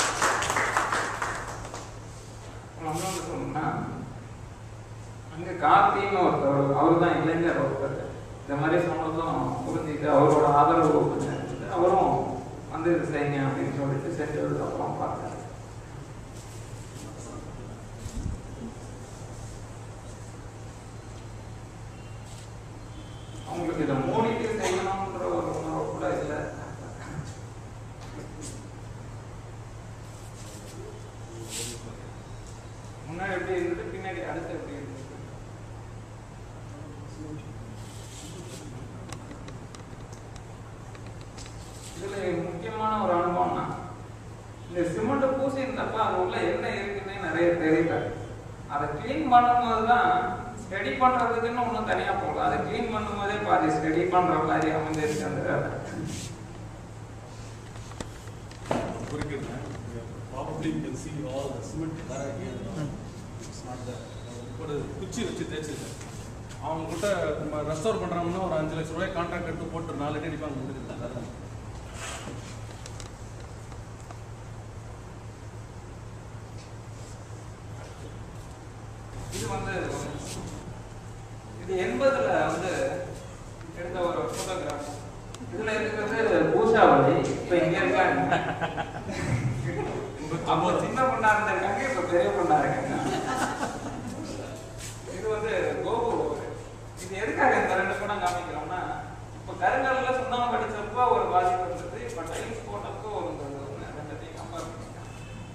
Speaker 2: இன்னொன்று சொல்லணும்னா அங்க கார்த்தின்னு ஒருத்தர் அவர் தான் இளைஞர் ஒருத்தர் இந்த மாதிரி சொன்னதும் புரிஞ்சுட்டு அவரோட ஆதரவு கொஞ்சம் இருந்தது. அவரும் வந்து இது செய்யுங்க அப்படின்னு சொல்லிட்டு செஞ்சதுக்கு அப்புறம் பார்த்தேன் அவங்களுக்கு இதை மூடிட்டு செய்யணும்ன்ற ஒரு உணர்வு கூட இல்லை முன்னாடி எப்படி இருந்தது பின்னாடி அடுத்து எப்படி இருந்தது இதுல முக்கியமான ஒரு அனுபவம்னா இந்த சிமெண்ட் பூசி இருந்தப்ப அது உள்ள என்ன இருக்குன்னே நிறைய தெரியல அதை க்ளீன் பண்ணும்போது தான் ஸ்டடி பண்றதுக்குன்னு ஒன்றும் தனியா போகல அதை க்ளீன் பண்ணும்போதே பாதி ஸ்டடி பண்ற மாதிரி அமைஞ்சிருக்கு அந்த வேலை
Speaker 3: குறிப்பிடுறேன் probably you can see all the cement there here it's not there ஒரு குச்சி வச்சு தேய்ச்சிருக்கேன் அவங்க கிட்ட நம்ம ரெஸ்டோர் பண்றாங்கன்னா ஒரு அஞ்சு லட்ச ரூபாய் கான்ட்ராக்ட் எடுத்து போட்டு நாலு அடி அடிப்பாங்க முடிஞ்சிருக்காங்க
Speaker 2: இது வந்து இது எண்பதுல வந்து எடுத்த ஒரு போட்டோகிராஃப் இதுல இருக்கிறது பூஷாவளி இப்ப இங்க இருக்காங்க அப்போ சின்ன பொண்ணா இருந்திருக்காங்க இப்ப பெரிய பொண்ணா இருக்காங்க இது வந்து கோபு இது எதுக்காக இந்த ரெண்டு படம் காமிக்கிறோம்னா இப்ப கருங்கல்ல சுண்ணாம்பு படிச்சப்போ ஒரு பாதிப்பு இருந்தது இப்ப டைல்ஸ் போட்டப்போ ஒரு இருந்தது ரெண்டத்தையும் கம்பேர் பண்ணிக்கலாம்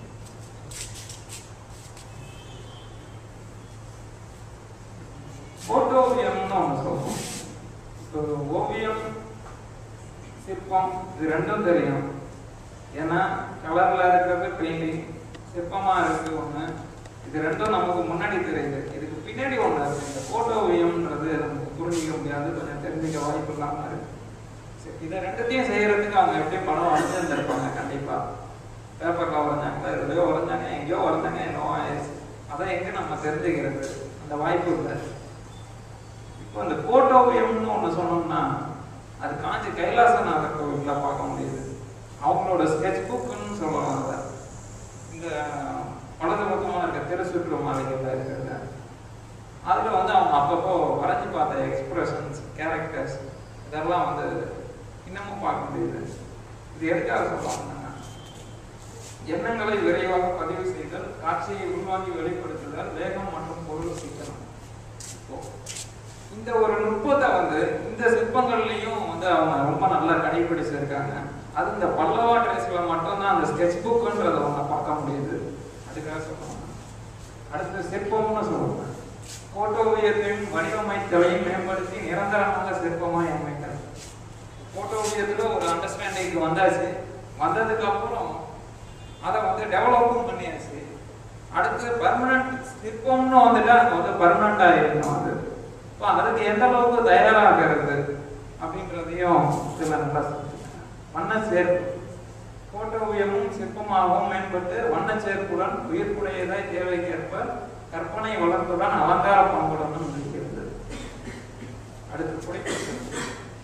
Speaker 2: போட்டோவியம்னு ஒன்று சொல்லுவோம் இப்போ ஓவியம் சிற்பம் இது ரெண்டும் தெரியும் ஏன்னா கலர்ல இருக்கிறது பெயிண்டிங் சிற்பமா இருக்கு ஒண்ணு இது ரெண்டும் நமக்கு முன்னாடி தெரியுது இதுக்கு பின்னாடி ஒண்ணு இருக்கு இந்த போட்டோவியம்ன்றது நமக்கு புரிஞ்சிக்க முடியாது கொஞ்சம் தெரிஞ்சுக்க வாய்ப்பு இல்லாம இருக்கு சரி, இதை ரெண்டுத்தையும் செய்யறதுக்கு அவங்க எப்படியும் பணம் வரைஞ்சிருந்திருப்பாங்க கண்டிப்பா பேப்பர்ல வரைஞ்சாங்க எதுலையோ வரைஞ்சாங்க எங்கேயோ வரைஞ்சாங்க என்னவோ ஆயிடுச்சு அதை எங்க நம்ம தெரிஞ்சுக்கிறது அந்த வாய்ப்பு இல்லை இப்போ அந்த போட்டோவியம்னு ஒன்று சொன்னோம்னா அது காஞ்சி கைலாசநாதர் கோவிலில் பார்க்க முடியுது அவங்களோட ஸ்கெட்ச் புக்குன்னு சொல்லுவாங்க அதை இந்த வலது பக்கமாக இருக்க திருச்சுற்று மாளிகையில் இருக்கிறது அதில் வந்து அவங்க அப்பப்போ வரைஞ்சி பார்த்த எக்ஸ்பிரஷன்ஸ் கேரக்டர்ஸ் இதெல்லாம் வந்து இன்னமும் பார்க்க முடியுது இது எதுக்காக சொல்லுவாங்கன்னா எண்ணங்களை விரைவாக பதிவு செய்தல் காட்சியை உருவாக்கி வெளிப்படுத்துதல் வேகம் மற்றும் பொருள் சீக்கிரம் இப்போ இந்த ஒரு நுட்பத்தை வந்து இந்த சிற்பங்கள்லையும் வந்து அவங்க ரொம்ப நல்லா கடைபிடிச்சிருக்காங்க அது இந்த பல்லவா ட்ரேஸ்ல மட்டும்தான் அந்த ஸ்கெட்ச் புக்குன்றதை ஒன்று பார்க்க முடியுது அதுக்காக சொல்லுவாங்க அடுத்து சிற்பம்னு சொல்லுவாங்க போட்டோவியத்தின் வடிவமைத்தலையும் மேம்படுத்தி நிரந்தரமாக சிற்பமாய் அமைத்தல் போட்டோவியத்துல ஒரு அண்டர்ஸ்டாண்டிங்க்கு வந்தாச்சு வந்ததுக்கு அப்புறம் அதை வந்து டெவலப்பும் பண்ணியாச்சு அடுத்து பர்மனன்ட் சிற்பம்னு வந்துட்டா அது வந்து பர்மனண்டா இருக்கணும் அது இப்போ அதுக்கு எந்த அளவுக்கு தயாராகிறது அப்படின்றதையும் இதுல நல்லா சொல்லிருக்காங்க. வண்ண சேர்ப்பு போட்டோவியமும் சிற்பமாகவும் மேம்பட்டு வண்ண சேர்ப்புடன் உயிர்ப்புடையதாய் தேவைக்கேற்ப கற்பனை வளர்ப்புடன் அலங்கார பண்புடனும் இருக்கிறது அடுத்து புடைப்பு சிற்பம்.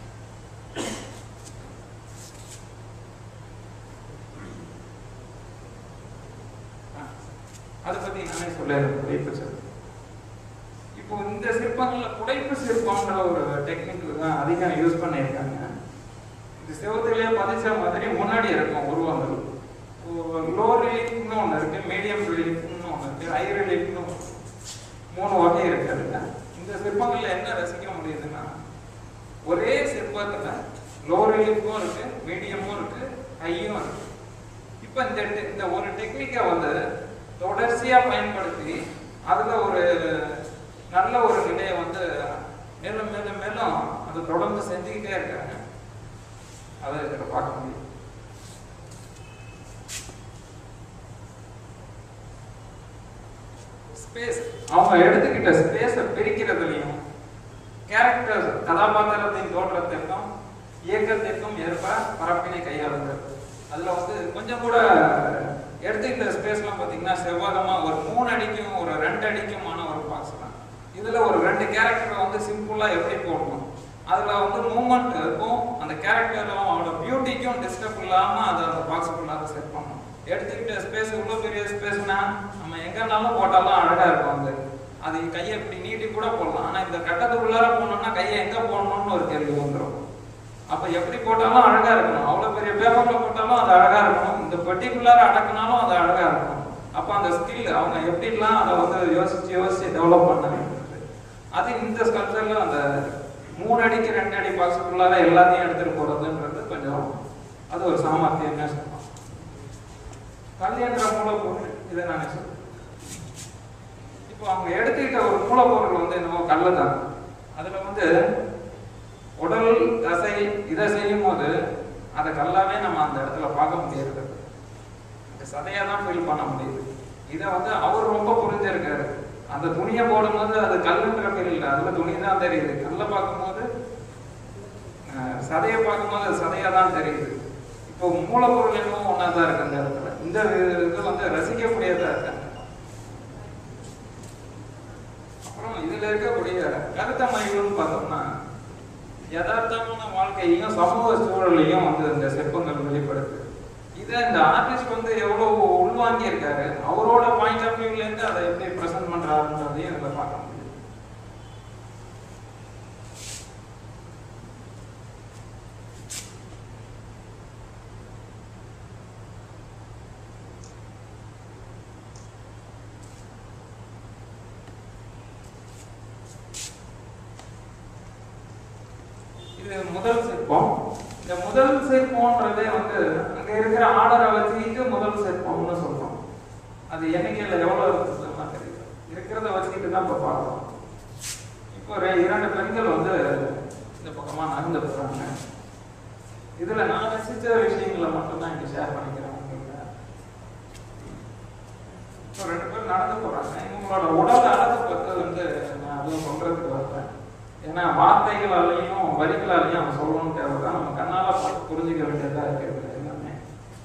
Speaker 2: ஆ, அதை பத்தி நானே சொல்லிடுறேன் புடைப்பு சிற்பம் இப்போ இந்த சிற்பங்கள்ல புடைப்பு சிற்பம்ன்ற ஒரு டெக்னிக் தான் அதிகம் யூஸ் பண்ணியிருக்காங்க இது செவத்துலயே பதிச்ச மாதிரி முன்னாடி இருக்கும் உருவங்கள் லோ ரிலீஃப்னு ஒன்று இருக்கு மீடியம் ரிலீஃப்னு ஒன்று இருக்கு ஹை ரிலீஃப்னு மூணு வகை இருக்கு அதுல இந்த சிற்பங்கள்ல என்ன ரசிக்க முடியுதுன்னா ஒரே சிற்பத்துல லோ ரிலீஃபும் இருக்கு மீடியமும் இருக்கு ஹையும் இருக்கு இப்போ இந்த te- இந்த ஒரு டெக்னிக்கை வந்து தொடர்ச்சியா பயன்படுத்தி அதுல ஒரு நல்ல ஒரு நிலையை வந்து மேலும் மேலும் மேலும் அதை தொடர்ந்து செஞ்சுக்கிட்டே இருக்காங்க அதை இதில் பார்க்க முடியும் ஸ்பேஸ் அவங்க எடுத்துக்கிட்ட ஸ்பேஸை பிரிக்கிறதுலையும் கேரக்டர் கதாபாத்திரத்தின் தோற்றத்திற்கும் இயக்கத்திற்கும் ஏற்ப பரப்பினை கையாளுங்கள் அதுல வந்து கொஞ்சம் கூட எடுத்துக்கிட்ட ஸ்பேஸ்லாம் பார்த்தீங்கன்னா செவ்வகமா ஒரு மூணு அடிக்கும் ஒரு ரெண்டு அடிக்குமான ஒரு பாக்ஸ் தான் இதுல ஒரு ரெண்டு கேரக்டரை வந்து சிம்பிளா எப்படி போடணும் அதுல வந்து மூமெண்ட் இருக்கும் அந்த கேரக்டரும் அவனோட பியூட்டிக்கும் டிஸ்டர்ப் இல்லாம அதை அந்த பாக்ஸுக்குள்ளார செட் பண்ணணும் எடுத்துக்கிட்ட ஸ்பேஸ் இவ்வளோ பெரிய ஸ்பேஸ்னா நம்ம எங்கனாலும் போட்டாலும் அழகா இருக்கும் அது அது கையை இப்படி நீட்டி கூட போடலாம் ஆனா இந்த கட்டத்துக்குள்ளார போனோம்னா கையை எங்க போடணும்னு ஒரு கேள்வி வந்துடும் அப்ப எப்படி போட்டாலும் அழகா இருக்கணும் அவ்வளவு பெரிய பேப்பர்ல போட்டாலும் அது அழகா இருக்கணும் இந்த பெட்டிக்குள்ளார அடக்குனாலும் அது அழகா இருக்கணும் அப்ப அந்த ஸ்கில் அவங்க எப்படிலாம் அதை வந்து யோசிச்சு யோசிச்சு டெவலப் பண்ணாங்க அது இந்த ஸ்கல்ச்சர்ல அந்த மூணு அடிக்கு ரெண்டு அடி பாக்ஸுக்குள்ளார எல்லாத்தையும் எடுத்துட்டு போறதுன்றது கொஞ்சம் அது ஒரு சாமர்த்தியம் என்ன சொல்லலாம் கல்யாண மூலப்பொருள் இதை நான் சொல்றேன் இப்போ அவங்க எடுத்துக்கிட்ட ஒரு மூலப்பொருள் வந்து என்னமோ கல்லு தான் அதுல வந்து உடல் தசை இதை செய்யும் போது அதை கல்லாவே நம்ம அந்த இடத்துல பார்க்க முடியாது இந்த சதையை தான் ஃபீல் பண்ண முடியுது இதை வந்து அவர் ரொம்ப புரிஞ்சிருக்காரு அந்த துணியை போடும்போது அது கல்லுன்ற ஃபீல் இல்லை அதுல துணி தான் தெரியுது கல்லை பார்க்கும்போது அஹ், சதையை பார்க்கும்போது அது சதையா தான் தெரியுது இப்போ மூலப்பொருள் என்னவோ ஒன்றா தான் இருக்கு அந்த இடத்துல இந்த இது வந்து ரசிக்கக்கூடியதா இருக்கு அப்புறம் இதுல இருக்கக்கூடிய கருத்தமைகள்னு பார்த்தோம்னா யதார்த்தமான வாழ்க்கையையும் சமூக சூழலையும் வந்து இந்த சிற்பங்கள் வெளிப்படுத்து இதை இந்த ஆர்டிஸ்ட் வந்து எவ்வளவு உள்வாங்கி இருக்காரு அவரோட பாயிண்ட் ஆஃப் வியூல இருந்து அதை எப்படி பிரசன்ட் பண்றாருன்றதையும் இதுல பார்க்க முடியும் இது முதல் சிற்பம் இந்த முதல் சிற்பம்ன்றதே வந்து அங்க இருக்கிற ஆர்டரை வச்சுக்கிட்டு முதல் சிற்பம்னு சொல்றோம் அது எண்ணிக்கையில எவ்வளவு இருக்குதுலாம் தெரியல இருக்கிறத வச்சுக்கிட்டு தான் இப்ப பார்க்கலாம் இப்போ ஒரு இரண்டு பெண்கள் வந்து இந்த பக்கமா நடந்து போறாங்க இதுல நான் ரசிச்ச விஷயங்களை மட்டும் தான் இங்க ஷேர் பண்ணிக்கிறேன் உங்ககிட்ட. இப்போ ரெண்டு பேரும் நடந்து போறாங்க இவங்களோட உடல் அழகு பத்தி வந்து நான் அதுவும் சொல்றதுக்கு வரேன் ஏன்னா வார்த்தைகளாலையும் வரிகளாலையும் அவன் சொல்லணும்னு தேவைதான் நம்ம கண்ணால பார்த்து புரிஞ்சுக்க வேண்டியதா இருக்கிறது எல்லாமே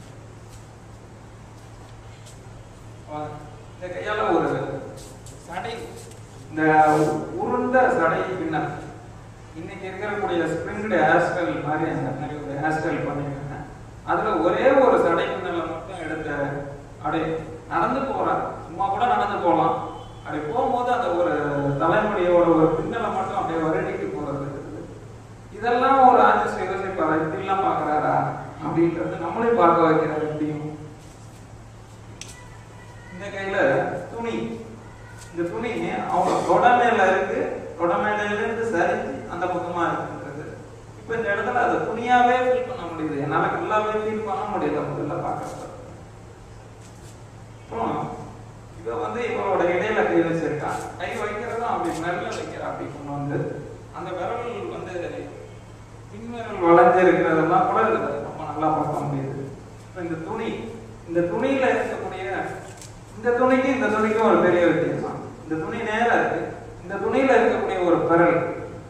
Speaker 2: அவன் இந்த கையால ஒரு சடை இந்த உருண்ட சடை பின்னர் இன்னைக்கு இருக்கக்கூடிய ஸ்ப்ரிங்டு ஹேர் ஸ்டைல் மாதிரி அந்த மாதிரி ஒரு ஹேர் ஸ்டைல் பண்ணிருக்காங்க அதுல ஒரே ஒரு சடை பின்னலை மட்டும் எடுத்த அப்படியே நடந்து போறான் சும்மா கூட நடந்து போகலாம் அப்படி போகும்போது அந்த ஒரு தலைமுடியோட ஒரு பின்னலை மட்டும் அப்படியே வருடிட்டு போறது இருக்குது. இதெல்லாம் ஒரு ஆர்டிஸ்ட் யோசிப்பாரா இப்படிலாம் பாக்குறாரா அப்படின்றது நம்மளே பார்க்க வைக்கிறாரு எப்படியும் இந்த கையில துணி இந்த துணி அவங்க தொடமேல இருக்கு தொடமேல இருந்து சரிஞ்சு அந்த பக்கமா இருக்குன்றது இப்ப இந்த இடத்துல அதை துணியாவே ஃபீல் பண்ண முடியுது என்னால ஃபுல்லாவே ஃபீல் பண்ண முடியல முதல்ல பாக்குறப்ப அப்புறம் இவ வந்து இவளோட இடையில கை வச்சிருக்கா கை வைக்கிறதும் அப்படி மெல்ல வைக்கிறா அப்படி கொண்டு வந்து அந்த விரல் வந்து பின்விரல் வளைஞ்சு இருக்கிறதெல்லாம் கூட இதுல ரொம்ப நல்லா பார்க்க முடியுது இப்ப இந்த துணி இந்த துணியில இருக்கக்கூடிய இந்த துணிக்கு இந்த துணிக்கும் ஒரு பெரிய வித்தியாசம் இந்த துணி நேரா இருக்கு இந்த துணியில இருக்கக்கூடிய ஒரு பெரல்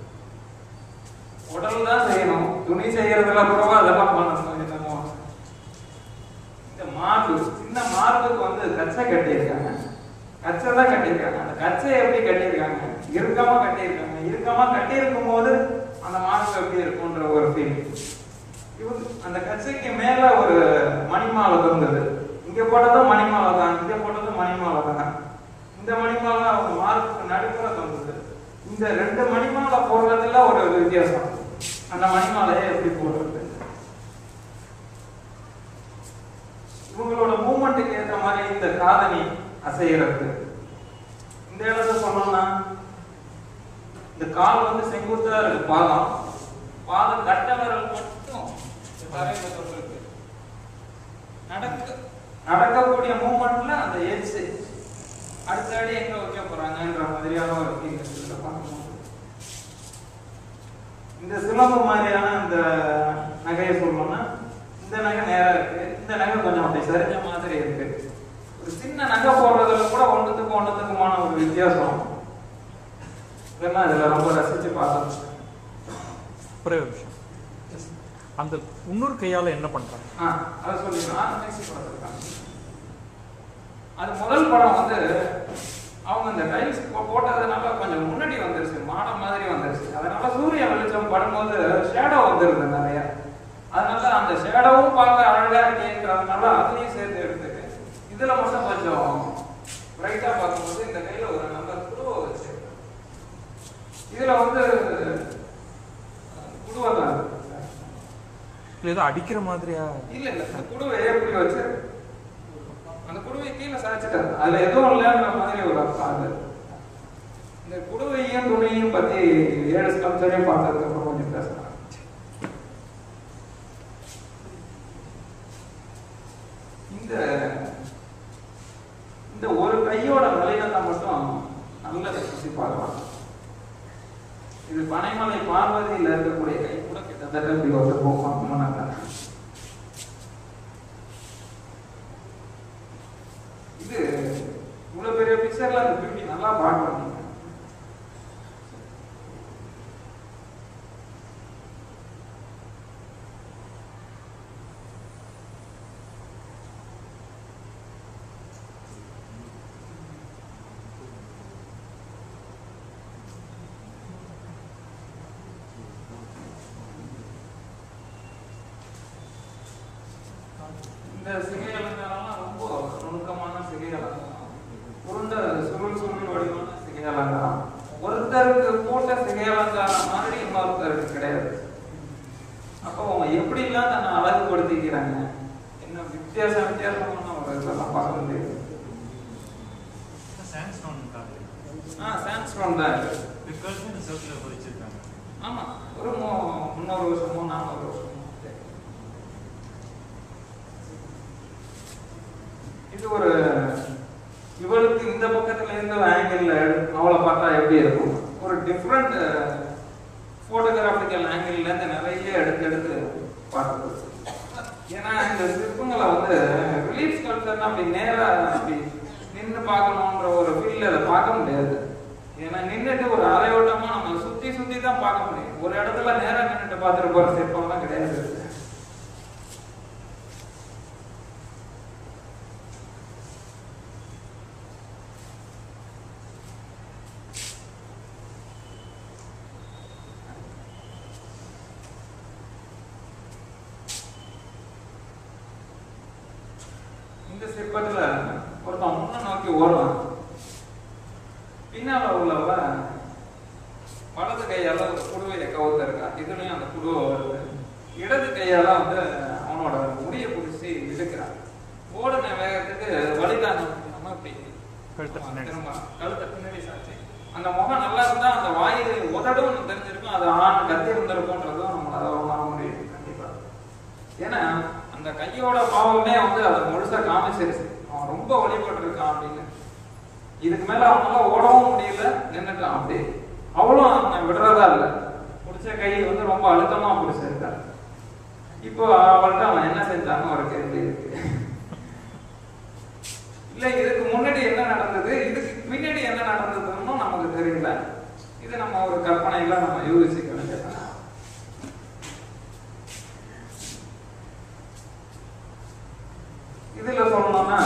Speaker 2: உடல் தான் செய்யணும் துணி செய்யறதுல கூடவா அதெல்லாம் பண்ணணும் என்னமோ இந்த மார்பு சின்ன மார்புக்கு வந்து கச்சை கட்டியிருக்காங்க கச்சை தான் கட்டியிருக்காங்க அந்த கச்சை எப்படி கட்டியிருக்காங்க இறுக்கமா கட்டியிருக்காங்க இறுக்கமா கட்டியிருக்கும் போது அந்த மார்பு எப்படி இருக்கும்ன்ற ஒரு ஃபீல் இவங்க அந்த கச்சைக்கு மேல ஒரு மணிமாலை தொங்குது இங்க போட்டதும் மணிமாலை தான் இங்க போட்டதும் மணிமாலை தான் இந்த மணிமாலை அவங்க மார்புக்கு நடுப்புற தொங்குது இந்த ரெண்டு மணிமாலை போடுறதுல ஒரு வித்தியாசம் அந்த மணிமாலையை எப்படி போடுறது இவங்களோட மூமெண்ட்டுக்கு ஏற்ற மாதிரி இந்த காதணி அசைகிறது இந்த இடத்துல சொன்னோம்னா இந்த கால் வந்து செங்குத்தா இருக்கு பாதம் பாதம் கட்ட விரல் மட்டும் தரையில தொட்டிருக்கு நடக்க நடக்கக்கூடிய மூமெண்ட்ல அந்த எட்ஜ் அடுத்த அடி எங்க வைக்க போறாங்கன்ற மாதிரியான ஒரு ஃபீல் இதுல பார்க்கும்போது இந்த சிலம்பு மாதிரியான இந்த நகையை சொல்லணும்னா இந்த நகை நேரா இருக்கு இந்த நகை கொஞ்சம் அப்படி சரிஞ்ச மாதிரி இருக்கு ஒரு சின்ன நகை போடுறதுல கூட ஒன்றுத்துக்கும் ஒன்றுத்துக்குமான ஒரு வித்தியாசம் இதெல்லாம் இதுல ரொம்ப ரசிச்சு பார்த்தோம்
Speaker 4: ஒரே ஒரு விஷயம் அந்த இன்னொரு கையால என்ன பண்றாங்க
Speaker 2: ஆ அதை சொல்லிக்கலாம் நெக்ஸ்ட் பார்த்துருக்காங்க அது முதல் படம் வந்து அவங்க இந்த டைல்ஸ் போட்டதுனால கொஞ்சம் முன்னாடி வந்துருச்சு மாடம் மாதிரி வந்துருச்சு அதனால சூரிய வெளிச்சம் படும்போது ஷேடோ வந்துருது நிறைய அதனால அந்த ஷேடோவும் பார்க்க அழகா இருக்கேன்றதுனால அதையும் சேர்த்து எடுத்துட்டு இதுல மட்டும் கொஞ்சம் பிரைட்டா பார்க்கும்போது இந்த கையில ஒரு நம்பர் குழுவை வச்சு இதுல வந்து குழுவை தான் இருக்கு
Speaker 4: இல்ல ஏதோ அடிக்கிற மாதிரியா
Speaker 2: இல்ல இல்ல அந்த குடுவை எப்படி வச்சு அந்த குடுவை கீழே சாய்ச்சிட்டாரு அதுல எதுவும் இல்லைன்ற மாதிரி ஒரு அர்த்தம் அது இந்த குடுவையும் துணியும் பத்தி ஏழு ஸ்கல்ச்சரையும் பார்த்ததுக்கு அப்புறம் கொஞ்சம் பேசலாம் இந்த இந்த ஒரு கையோட வலினத்தை மட்டும் நல்ல சுத்தி பார்க்கலாம் இது பனைமலை பார்வதியில் இருக்கக்கூடிய கை கூட கிட்டத்தட்ட இப்படி வந்து போகும் இது இவ்வளவு பெரிய பிக்சர்ல அந்த பியூட்டி நல்லா பார்க்கலாம் நீங்க இந்த சிகை அலங்காரம்லாம் ரொம்ப நுணுக்கமான சிகை அலங்காரம் உருண்ட சுருள் சுருள் வடிவான சிகை அலங்காரம் ஒருத்தருக்கு போட்ட சிகை அலங்காரம் மாதிரி இன்னொருத்தருக்கு கிடையாது அப்போ அவங்க எப்படிலாம் தன்னை அழகுபடுத்திக்கிறாங்க என்ன வித்தியாசம் வித்தியாசமான ஒரு இதெல்லாம் பார்க்க முடியுது
Speaker 5: சாண்ட்ஸ்டோன்
Speaker 2: ஆ சாம்ஸ்ட்ராங் தான் இது
Speaker 5: பிற்காலத்தில் இந்த சர்க்கிளில் பதிச்சிருக்காங்க
Speaker 2: ஆமா ஒரு மு- முந்நூறு வருஷமோ நானூறு வருஷமோ இது ஒரு இவளுக்கு இந்த பக்கத்துல இருந்து ஆங்கிள் அவளை பார்த்தா எப்படி இருக்கும் ஒரு டிஃப்ரெண்ட் போட்டோகிராபிக்கல் ஆங்கிள் இருந்து நிறைய எடுத்து எடுத்து பார்த்து ஏன்னா இந்த சிற்பங்களை வந்து ரிலீஃப் ஸ்கல்ப்சர்னா அப்படி நேரா அப்படி நின்று பார்க்கணுன்ற ஒரு ஃபீல்ல அதை பார்க்க முடியாது ஏன்னா நின்றுட்டு ஒரு அரையோட்டமா நம்ம சுத்தி சுத்தி தான் பார்க்க முடியும் ஒரு இடத்துல நேரா நின்றுட்டு பார்த்துட்டு போற சிற்பம்லாம் கிடையாது இந்த சிற்பத்துல ஒருத்தன் முன்ன நோக்கி ஓடுறான் பின்னால உள்ளவ வலது கையால ஒரு குடுவையை கவுத்த இருக்கா இதுலயும் அந்த குடுவை வருது இடது கையால வந்து அவனோட முடிய பிடிச்சி இழுக்கிறான் ஓடுன வேகத்துக்கு வழிதான் நம்ம இப்படி
Speaker 4: கழுத்தை பின்னாடி.
Speaker 2: திரும்ப கழுத்தை பின்னாடி சாச்சு அந்த முகம் நல்லா இருந்தா அந்த வாய் உதடும் தெரிஞ்சிருக்கும் அது ஆண் கத்தி இருந்திருக்கும்ன்றதும் நம்மளால உணர முடியும் கண்டிப்பா ஏன்னா அந்த கையோட பாவமே வந்து அதை முழுசா காமிச்சிருச்சு அவன் ரொம்ப வழிபட்டிருக்கான் அப்படின்னு இதுக்கு மேல அவனால ஓடவும் முடியல நின்னுட்டான் அப்படி அவளும் அவனை விடுறதா இல்ல பிடிச்ச கை வந்து ரொம்ப அழுத்தமா பிடிச்சிருக்கா இப்போ அவள்கிட்ட அவன் என்ன செஞ்சான்னு ஒரு கேள்வி இருக்கு இல்ல இதுக்கு முன்னாடி என்ன நடந்தது இதுக்கு பின்னாடி என்ன நடந்ததுன்னு நமக்கு தெரியல இது நம்ம ஒரு கற்பனையில நம்ம யூகிச்சுக்க வேண்டியதான் இதுல சொல்லணும்னா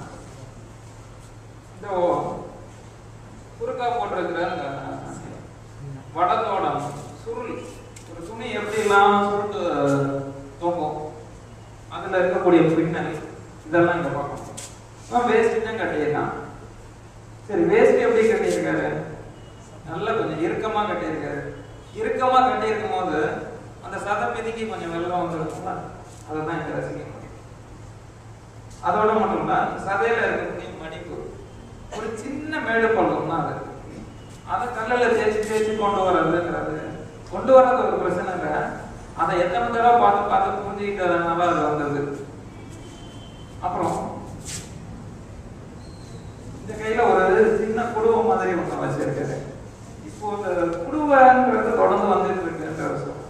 Speaker 2: இந்த குறுக்கா போட்டிருக்கிற அந்த வடத்தோட சுருள் ஒரு துணி எப்படி எல்லாம் சுருட்டு தொங்கும் அதுல இருக்கக்கூடிய பின்னல் இதெல்லாம் இங்க பார்க்கணும் வேஸ்ட் தான் கட்டியிருக்கான் சரி வேஸ்ட் எப்படி கட்டியிருக்காரு நல்லா கொஞ்சம் இறுக்கமா கட்டியிருக்காரு இறுக்கமா கட்டியிருக்கும் போது அந்த சத மிதிக்கு கொஞ்சம் வெள்ளம் வந்துருக்கும்ல அதை தான் இங்க ரசிக்க முடியும் அதோட மட்டும் இல்ல சதையில இருக்கக்கூடிய மடிப்பு ஒரு சின்ன மேடு பள்ளம் தான் அது அதை கல்லுல தேய்ச்சி தேய்ச்சி கொண்டு வர்றதுங்கிறது கொண்டு வர்றது ஒரு பிரச்சனை இல்லை அதை எத்தனை தடவை பார்த்து பார்த்து புரிஞ்சுக்கிட்டதுனால அது வந்தது அப்புறம் இந்த கையில ஒரு சின்ன குடுவை மாதிரி ஒண்ணு வச்சிருக்காரு இப்போ இந்த குடுவைன்றது தொடர்ந்து வந்துட்டு இருக்குன்ற ஒரு சொல்.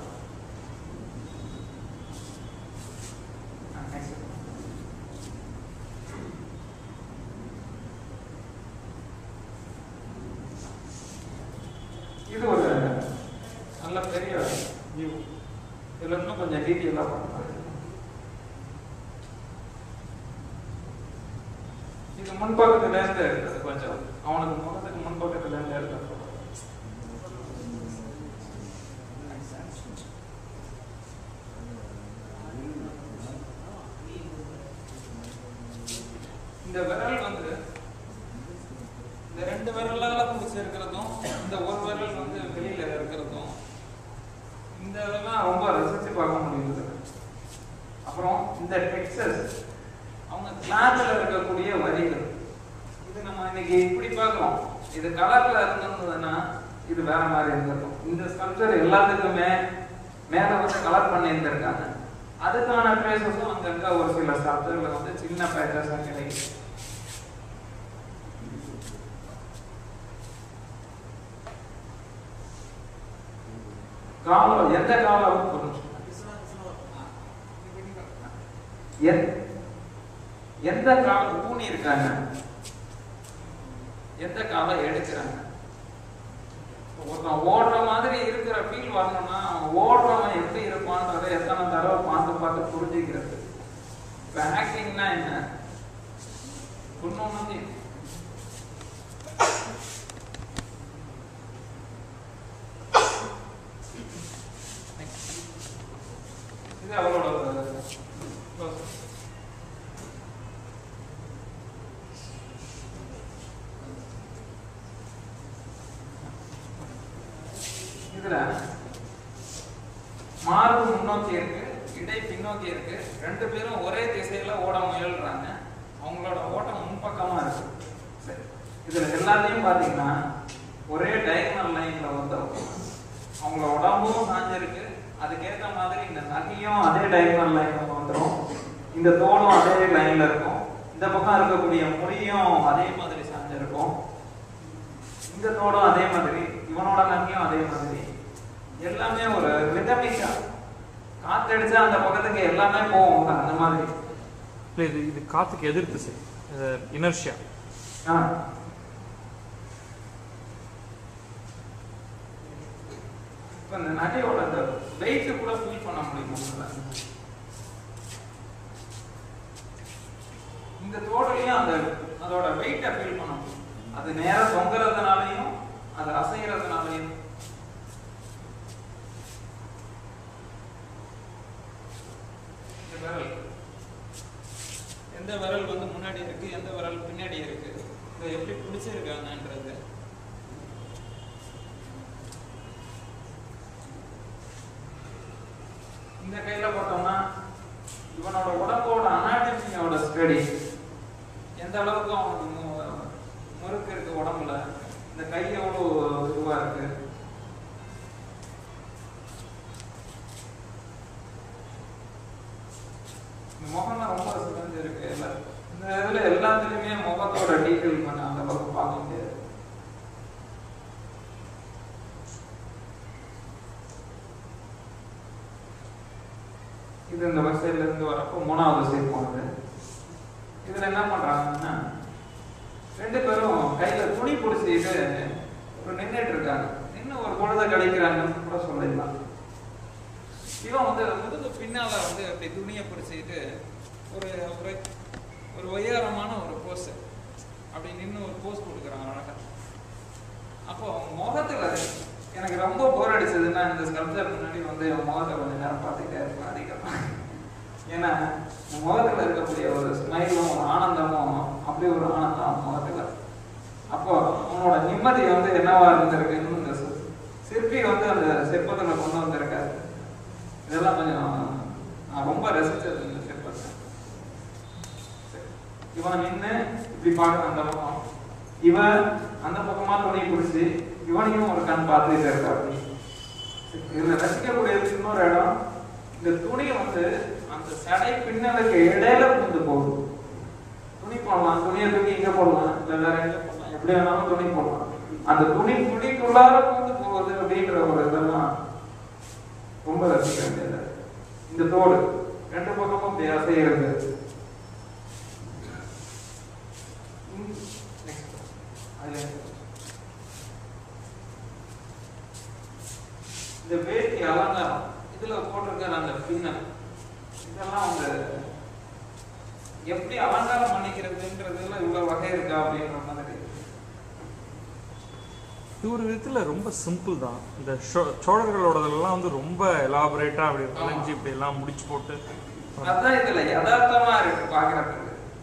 Speaker 2: நல்ல பெரிய வியூ இதில் இன்னும் கொஞ்சம் டீட்டெயிலாக பண்ணுறாங்க இது முன்பக்கத்துல இருந்து எடுத்தது கொஞ்சம் அவனுக்கு முகத்துக்கு முன்பக்கத்துல இருந்து எடுத்தது இந்த விரல் வந்து இந்த ரெண்டு விரலால பிடிச்சி இருக்கிறதும் இந்த ஒரு விரல் வந்து வெளியில இருக்கிறதும் இந்த இதெல்லாம் ரொம்ப ரசிச்சு பார்க்க முடியுது அப்புறம் இந்த டெக்ஸஸ் அவங்க கிளாத்ல இருக்கக்கூடிய வரிகள் இது நம்ம இன்னைக்கு இப்படி பார்க்கிறோம் இது கலர்ல இருந்ததுன்னா இது வேற மாதிரி இருந்திருக்கும் இந்த ஸ்கல்ப்சர் எல்லாத்துக்குமே மேல வந்து கலர் பண்ணி இருந்திருக்காங்க அதுக்கான ட்ரேசஸும் அங்கங்க ஒரு சில ஸ்கல்ப்சர்ல வந்து சின்ன பேட்டர்ஸா கிடைக்கும் காலம் எந்த காலம் ஒரு நிமிஷம். எந்த- எந்த காலம் ஊனி இருக்காங்க எந்த காலம் எடுக்கிறாங்க ஒருத்தன் ஓடுற மாதிரி இருக்கிற ஃபீல் வரணும்னா அவன் ஓடுறவன் எப்படி இருப்பான்றதை எத்தனை தடவை பார்த்து பார்த்து புரிஞ்சுக்கிறது இப்போ ஆக்டிங்னா என்ன ஒன்று இது அவரோட close. இதுல மார்பு முன்னோக்கி இருக்கு இடை பின்னோக்கி இருக்கு ரெண்டு பேரும் ஒரே திசையில ஓட முயல்றாங்க அவங்களோட ஓட்டம் முன்பக்கமா இருக்கு சரி இதுல எல்லாத்தையும் பாத்தீங்கன்னா ஒரே டயகனல் லைன்ல வந்து அவங்களோட உடம்பும் சாஞ்சிருக்கு அதுக்கேற்ற மாதிரி இந்த நகையும் அதே டயகனல் லைன்ல வந்துடும் இந்த தோலும் அதே லைன்ல இருக்கும் இந்த பக்கம் இருக்கக்கூடிய முடியும் அதே மாதிரி சாஞ்சிருக்கும் இந்த தோடும் அதே மாதிரி இவனோட நகையும் அதே மாதிரி எல்லாமே ஒரு ரிதமிக்கா காத்தடிச்சா அந்த பக்கத்துக்கு எல்லாமே போகும் அந்த மாதிரி
Speaker 4: இல்லை இது இது காற்றுக்கு எதிர் திசை இனர்ஷியா
Speaker 2: ஆ. இப்ப இந்த நகையோட அந்த வெயிட் கூட ஃபீல் பண்ண முடியும் உங்களால. இந்த தோடலையும் அந்த அதோட வெயிட்டை ஃபீல் பண்ண முடியும் அது நேரா தொங்குறதுனாலையும் அது அசைகிறதுனாலையும் இந்த விரல் எந்த விரல் வந்து முன்னாடி இருக்கு எந்த விரல் பின்னாடி இருக்கு இதை எப்படி பிடிச்சிருக்காங்கன்றது இந்த கையில பார்த்தோம்னா இவனோட உடம்போட அனாட்டமியோட ஸ்டடி எந்த அளவுக்கு அவனுக்கு மு- முறுக்கு இருக்கு உடம்புல இந்த கை எவ்வளோ இதுவா இருக்கு இந்த முகம்லாம் ரொம்ப சிறந்து இருக்கு இல்ல இந்த இதுல எல்லாத்துலயுமே முகத்தோட டீட்டெயில் பண்ண அந்த அளவுக்கு பார்க்க முடியாது இது இந்த வெப்சைட்ல இருந்து வரப்போ மூணாவது சைட் போனது இதுல என்ன பண்றாங்கன்னா ரெண்டு பேரும் கையில துணி பிடிச்சிட்டு ஒரு நின்றுட்டு இருக்காங்க நின்று ஒரு பொழுத கழிக்கிறாங்கன்னு கூட சொல்லிடலாம் இவன் வந்து முதுகு பின்னால வந்து அப்படி துணியை பிடிச்சிட்டு ஒரு ஒரு ஒரு ஒய்யாரமான ஒரு போஸ் அப்படி நின்று ஒரு போஸ் கொடுக்குறான் அழகா அப்போ அவன் முகத்துல எனக்கு ரொம்ப போர் அடிச்சதுன்னா இந்த ஸ்கல்ப்சர் முன்னாடி வந்து என் முகத்தை கொஞ்ச நேரம் பார்த்துட்டே இருப்பேன் அதிகமா ஏன்னா இந்த முகத்துல இருக்கக்கூடிய ஒரு ஸ்மைலும் ஒரு ஆனந்தமும் அப்படி ஒரு ஆனந்தம் அவன் முகத்துல அப்போ அவனோட நிம்மதி வந்து என்னவா இருந்திருக்குன்னு இந்த சி- சிற்பி வந்து அந்த சிற்பத்துல கொண்டு வந்திருக்காரு இதெல்லாம் கொஞ்சம் நான் ரொம்ப ரசிச்சது இந்த சிற்பத்தை சரி. இவன் நின்று இப்படி பார்க்க அந்த பக்கம் இவன் அந்த பக்கமா துணி பிடிச்சி இவனையும் ஒரு கண் பார்த்துட்டு இருக்காரு இதுல ரசிக்கக்கூடியது இன்னொரு இடம் இந்த துணி வந்து அந்த சடை பின்னலுக்கு இடையில புகுந்து போகுது துணி போடலாம் துணியை தூக்கி இங்க போடலாம் இல்ல வேற எங்க போடலாம் எப்படி வேணாலும் துணி போடலாம் அந்த துணி துணிக்குள்ளார புகுந்து போகுது அப்படின்ற ஒரு இதெல்லாம் ரொம்ப ரசிக்க வேண்டியது இந்த தோடு ரெண்டு பக்கமும் இப்படி அசைகிறது ம், next. அதுல இந்த வேட்டி அலங்காரம் இதுல போட்டிருக்கிற அந்த பின்னல் இதெல்லாம் அவங்க எப்படி அலங்காரம் பண்ணிக்கிறதுன்றதுல இவ்வளவு வகை இருக்கா அப்படின்ற மாதிரி
Speaker 4: இது ஒரு விதத்தில் ரொம்ப சிம்பிள் தான் இந்த சோ- சோழர்களோடதெல்லாம் வந்து ரொம்ப எலாபரேட்டாக அப்படி வளைஞ்சு இப்படி எல்லாம் முடிச்சு போட்டு
Speaker 2: அதான் இதுல யதார்த்தமா இருக்கு பாக்குறதுக்கு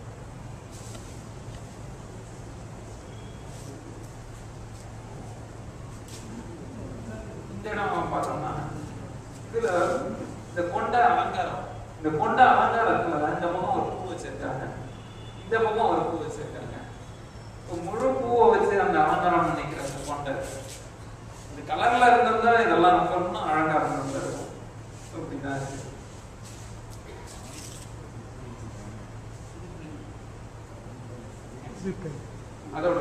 Speaker 2: இந்த இடம் பார்த்தோம்னா இதுல இந்த கொண்ட அலங்காரம் இந்த கொண்ட அலங்காரத்துல இந்த பக்கம் ஒரு பூ வச்சிருக்காங்க இந்த பக்கம் ஒரு பூ வச்சிருக்காங்க இப்ப முழு பூவை வச்சு அந்த அலங்காரம் பண்ணிக்கிற அந்த கொண்டை இந்த கலர்ல இருந்திருந்தா இதெல்லாம் ரொம்ப இன்னும் அழகா இருந்திருக்கும் அப்படிதான் இருக்கு அதோட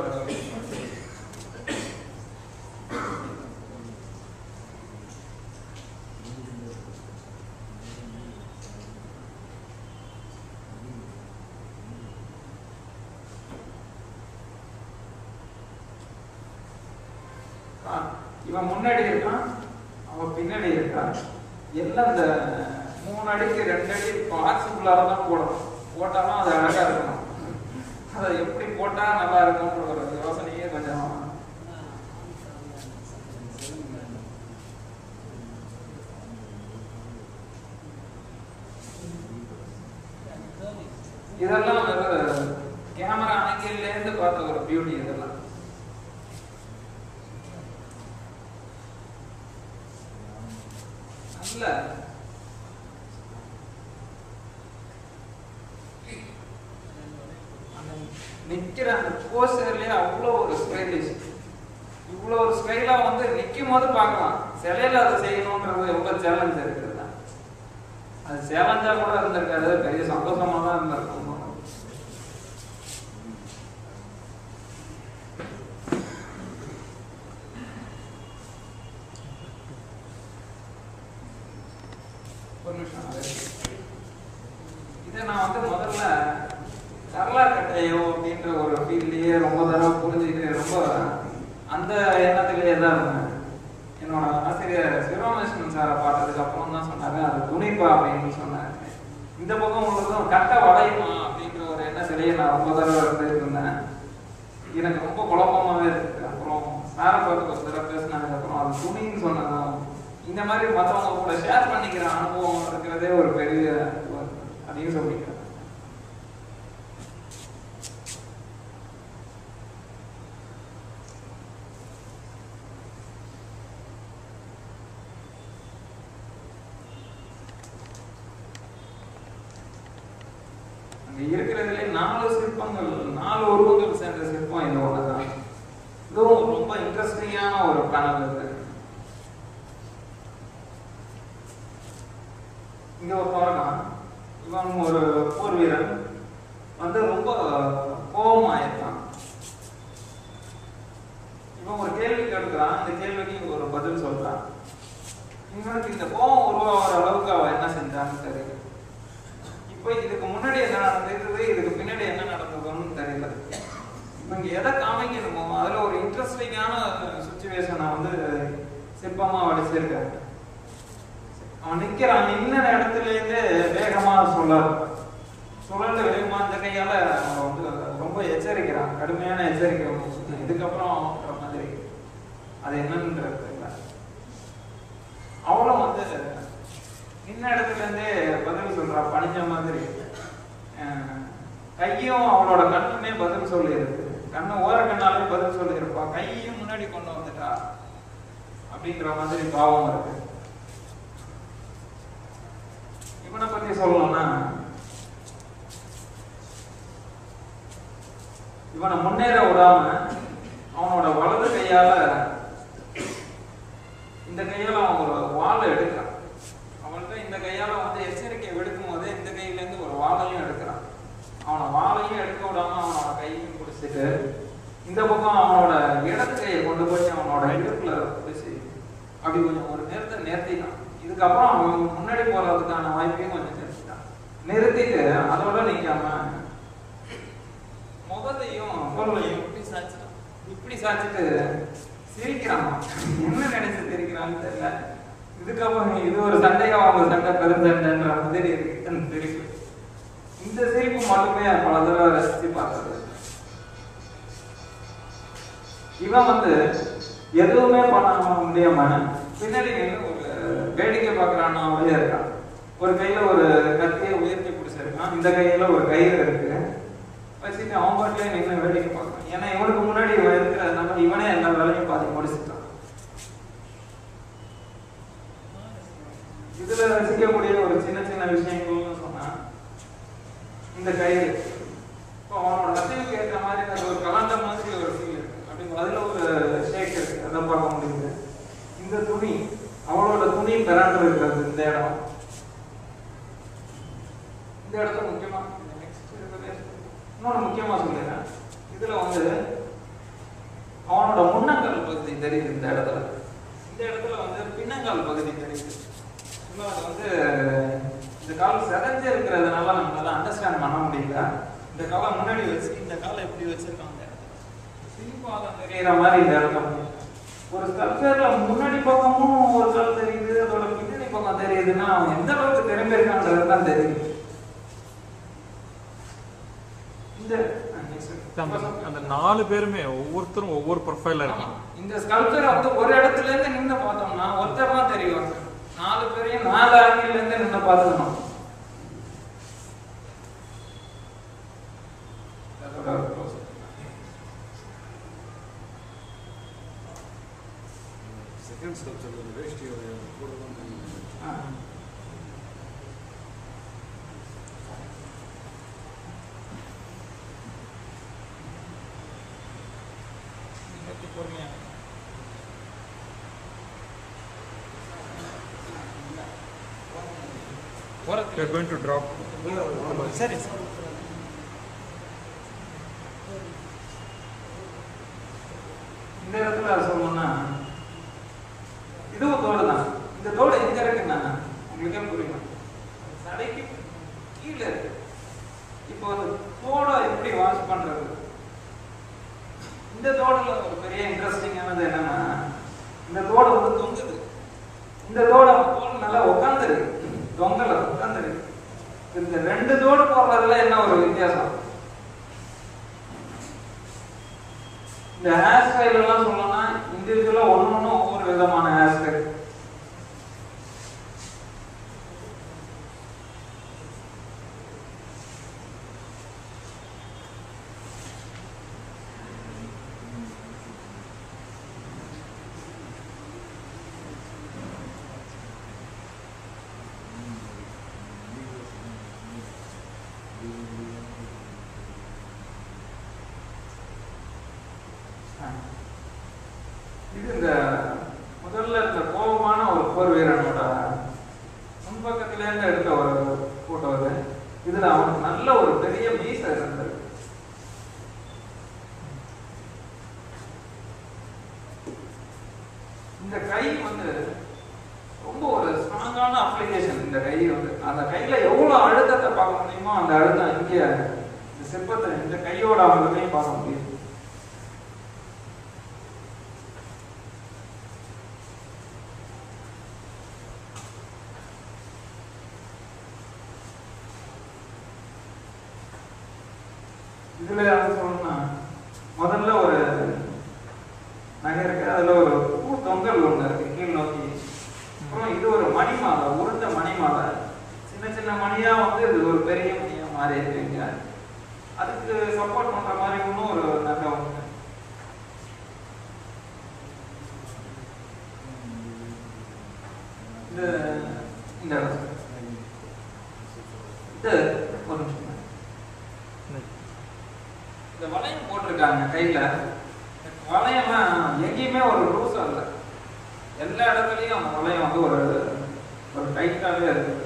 Speaker 2: ஆ, இவன் முன்னாடி இருக்கான் அவன் பின்னாடி இருக்கான் எல்லாம் இந்த மூணு அடிக்கு ரெண்டு அடி பாசிபிளாக தான் போடணும் போட்டாலும் அது அழகா இருக்கணும் அதை எப்படி போட்டா நல்லா இருக்கும்ன்ற ஒரு யோசனையே கொஞ்சம் இதெல்லாம் ஒரு கேமரா ஆங்கிள் இருந்து பார்த்த ஒரு பியூட்டி இதெல்லாம் நல்ல அந்த நிக்கிற அந்த போஸ்டர்லயே அவ்வளோ ஒரு ஸ்டைலிஷ் இவ்வளோ ஒரு ஸ்டைலா வந்து நிக்கும் போது பார்க்கலாம் சிலையில அதை செய்யணுன்றது எவ்வளவு சேலஞ்ச் இருக்குது அது சேலஞ்சா கூட இருந்திருக்காது பெரிய சந்தோஷமா தான் இருந்திருக்கும் ஒரு நிமிஷம் அது. இதை நான் வந்து முதல்ல சரளா கட்டையோ அப்படின்ற ஒரு ஃபீல்ட்லயே ரொம்ப தடவை புரிஞ்சுக்கிட்டு ரொம்ப அந்த எண்ணத்திலேயே தான் இருந்தேன் என்னோட ஆசிரியர் சிவராமகிருஷ்ணன் சாரை பார்த்ததுக்கு அப்புறம் தான் சொன்னாங்க அது துணிப்பா அப்படின்னு சொன்னாங்க இந்த பக்கம் உள்ளதும் கட்டை வளையுமா அப்படின்ற ஒரு எண்ணத்திலேயே நான் ரொம்ப தடவை இருந்துட்டு இருந்தேன் எனக்கு ரொம்ப குழப்பமாவே இருக்கு அப்புறம் சாரை பார்த்து ஒரு தடவை பேசினதுக்கு அப்புறம் அது துணின்னு சொன்னதும் இந்த மாதிரி மற்றவங்க கூட ஷேர் பண்ணிக்கிற அனுபவம் இருக்கிறதே ஒரு பெரிய இதுவா இருக்கு. அதையும் சொல்லிக்கிறேன் அங்க இருக்கிறதுலே நாலு சிற்பங்கள் நாலு உருவங்கள் சேர்ந்த சிற்பம் இது ஒண்ணுதான் இதுவும் ரொம்ப இன்ட்ரெஸ்டிங்கான ஒரு பேனல் இது இங்க ஒருத்தன் இருக்கான் இவன் ஒரு போர் வீரன் வந்து ரொம்ப கோபமாயிருக்கான் இவன் ஒரு கேள்வி கேட்கிறான் அந்த கேள்விக்கு இவன் ஒரு பதில் சொல்றான் இவனுக்கு இந்த கோபம் உருவாகிற அளவுக்கு அவன் என்ன செஞ்சான்னு தெரியல இப்போ இதுக்கு முன்னாடி என்ன நடந்தது இதுக்கு பின்னாடி என்ன நடந்ததுன்னு தெரியல இவங்க எதை காமிக்கணுமோ அதுல ஒரு இன்ட்ரெஸ்டிங்கான சுச்சுவேஷனை வந்து சிற்பமா வடிச்சிருக்காரு அவன் நிக்கிறான் நின்ன இடத்துல இருந்து வேகமா சொல்ல சுழண்டு வேகமா இந்த கையால அவன் வந்து ரொம்ப எச்சரிக்கிறான் கடுமையான எச்சரிக்கை ஒண்ணு. இதுக்கப்புறம் அவன்ற மாதிரி அது என்னன்றது தெரியல அவளும் வந்து நின்ன இடத்துல இருந்தே பதில் சொல்றா பணிஞ்ச மாதிரி அஹ், கையும் அவளோட கண்ணுமே பதில் சொல்லியிருக்கு கண்ணு ஓர கண்ணாலே பதில் சொல்லியிருப்பா கையும் முன்னாடி கொண்டு வந்துட்டா அப்படின்ற மாதிரி பாவம் இருக்கு இவனை பத்தி சொல்லணும்னா இவனை முன்னேற விடாம அவனோட வலது கையால இந்த கையால அவன் ஒரு வாளை எடுக்கிறான் அவன்கிட்ட இந்த கையால வந்து எச்சரிக்கை விடுக்கும் போதே இந்த கையில இருந்து ஒரு வாளையும் எடுக்கிறான் அவனை வாளையும் எடுக்க விடாம அவனோட கையையும் பிடிச்சிட்டு இந்த பக்கம் அவனோட இடது கையை கொண்டு போய் அவனோட இடுப்புல பிடிச்சி அப்படி கொஞ்சம் ஒரு நேரத்தை நிறுத்திட்டான் இதுக்கப்புறம் அவன் முன்னாடி போறதுக்கான வாய்ப்பையும் கொஞ்சம் நிறுத்திட்டான் நிறுத்திட்டு அதோட நிக்காம முகத்தையும் பொருளையும் இப்படி சாச்சிட்டான் இப்படி சாச்சிட்டு சிரிக்கிறான் என்ன நினைச்சு சிரிக்கிறான்னு தெரியல இதுக்கப்புறம் இது ஒரு சண்டையா அவங்க சண்டை பெருந்தண்டைன்ற மாதிரி இருக்கு அந்த சிரிப்பு இந்த சிரிப்பு மட்டுமே பல தடவை ரசிச்சு பார்த்தது இவன் வந்து எதுவுமே பண்ணாம முடியாம பின்னாடி நின்னு ஒரு வேடிக்கை பார்க்கறான் அப்படியே இருக்கான் ஒரு கையில ஒரு கத்தியை உயர்த்தி பிடிச்சிருக்கான் இந்த கையில ஒரு கயிறு இருக்கு வச்சுட்டு அவன் பாட்டிலே நின்று வேடிக்கை பார்க்கறான் ஏன்னா இவனுக்கு முன்னாடி இவன் இருக்கிறதுனால இவனே எல்லா வேலையும் பாதி முடிச்சுட்டான் இதுல ரசிக்கக்கூடிய ஒரு சின்ன சின்ன விஷயங்கள்னு சொன்னா இந்த கயிறு இப்போ அவனோட ரசிவுக்கு ஏற்ற மாதிரி அது ஒரு கலாண்ட மாதிரி ஒரு ஃபீல் இருக்கு அப்படி அதுல ஒரு ஷேக் இருக்கு அதை பார்க்க முடியுது இந்த துணி அவளோட துணி பிறண்டு இருக்கிறது இந்த இடம் இந்த இடத்துல முக்கியமா இந்த next இதுல இன்னொன்னு முக்கியமா சொல்லிடுறேன் இதுல வந்து அவனோட முன்னங்கால் பகுதி தெரியுது இந்த இடத்துல இந்த இடத்துல வந்து பின்னங்கால் பகுதி தெரியுது இன்னும் அது வந்து இந்த கால் செதஞ்சு இருக்கிறதுனால நம்மளால அண்டர்ஸ்டாண்ட் பண்ண முடியல இந்த காலை முன்னாடி வச்சு இந்த காலை எப்படி வச்சிருக்காங்க சிரிப்பாக தெரியற மாதிரி இந்த இடத்துல ஒரு ஸ்கல்ப்சர்ல முன்னாடி பக்கமும் ஒரு கால் தெரியுது அதோட பின்னாடி பக்கம் தெரியுதுன்னா அவன் எந்த அளவுக்கு திறமை இருக்கான்றது தான் தெரியுது இந்த
Speaker 4: அந்த அந்த நாலு பேருமே ஒவ்வொருத்தரும் ஒவ்வொரு ப்ரொஃபைல
Speaker 2: ஆமா.
Speaker 4: இருக்காங்க
Speaker 2: இந்த ஸ்கல்ப்சர் வந்து ஒரு இடத்துல இருந்து நின்று பார்த்தோம்னா ஒருத்தர் தான் தெரியும் நாலு பேரையும் நாலு ஆங்கிள் இருந்து நின்று பார்த்துக்கணும் அதோட ஒரு close up.
Speaker 1: செகண்ட் ஸ்கல்ப்சர் ஒரு வேஷ்டியோட கூட தான் தெரியும்.
Speaker 2: ஆ. இன்னைக்கு பொறுமையா
Speaker 4: We are going to drop.
Speaker 2: சரி சார் இந்த இடத்துல சொல்லணும்னா இதுவும் தோடு தான் இந்த தோடு எங்க இருக்குன்னா உங்களுக்கே புரியும் சடைக்கு கீழே இருக்கு இப்போ அந்த தோடை எப்படி வாஷ் பண்றது இந்த தோடுல ஒரு பெரிய இன்ட்ரெஸ்டிங்கானது என்னன்னா இந்த தோடு வந்து தொங்குது இந்த தோடு தோடு நல்லா உட்காந்துருக்கு தொங்கல உட்காந்துருக்கு இந்த ரெண்டு தோடு போடுறதுல என்ன ஒரு வித்தியாசம் இந்த ஹேர் ஸ்டைல் எல்லாம் சொல்லணும்னா இண்டிவிஜுவலா ஒண்ணு ஒண்ணு ஒவ்வொரு விதமான ஹேர் ஸ்டைல் இது இந்த முதல்ல இந்த கோபமான ஒரு போர் வீரனோட முன்பக்கத்துல இருந்து எடுத்த ஒரு போட்டோ இது இதுல அவனுக்கு நல்ல ஒரு பெரிய மீசை இருந்தது இந்த கை வந்து ரொம்ப ஒரு ஸ்ட்ராங்கான அப்ளிகேஷன் இந்த கை வந்து அந்த கையில எவ்வளவு அழுத்தத்தை பார்க்க முடியுமோ அந்த அழுத்தம் இங்கே இந்த சிற்பத்தை இந்த கையோட அழுத்தையும் பார்க்க முடியும் இதுல யாரும் சொல்லணும்னா முதல்ல ஒரு நகை இருக்கு அதுல ஒரு பூ தொங்கல் ஒண்ணு இருக்கு கீழ் நோக்கி அப்புறம் இது ஒரு மணி மாலை உருண்ட மணி மாலை சின்ன சின்ன மணியா வந்து இது ஒரு பெரிய மணியா மாறி இருக்குங்க அதுக்கு சப்போர்ட் பண்ற மாதிரி இன்னும் ஒரு நகை ஒண்ணு இந்த இந்த இடம். இது ஒரு நிமிஷம் இந்த வளையம் போட்டிருக்காங்க கையில வளையம்லாம் எங்கேயுமே ஒரு லூஸா இல்லை எல்லா இடத்துலயும் அந்த வளையம் வந்து ஒரு ஒரு டைட்டாவே இருக்குது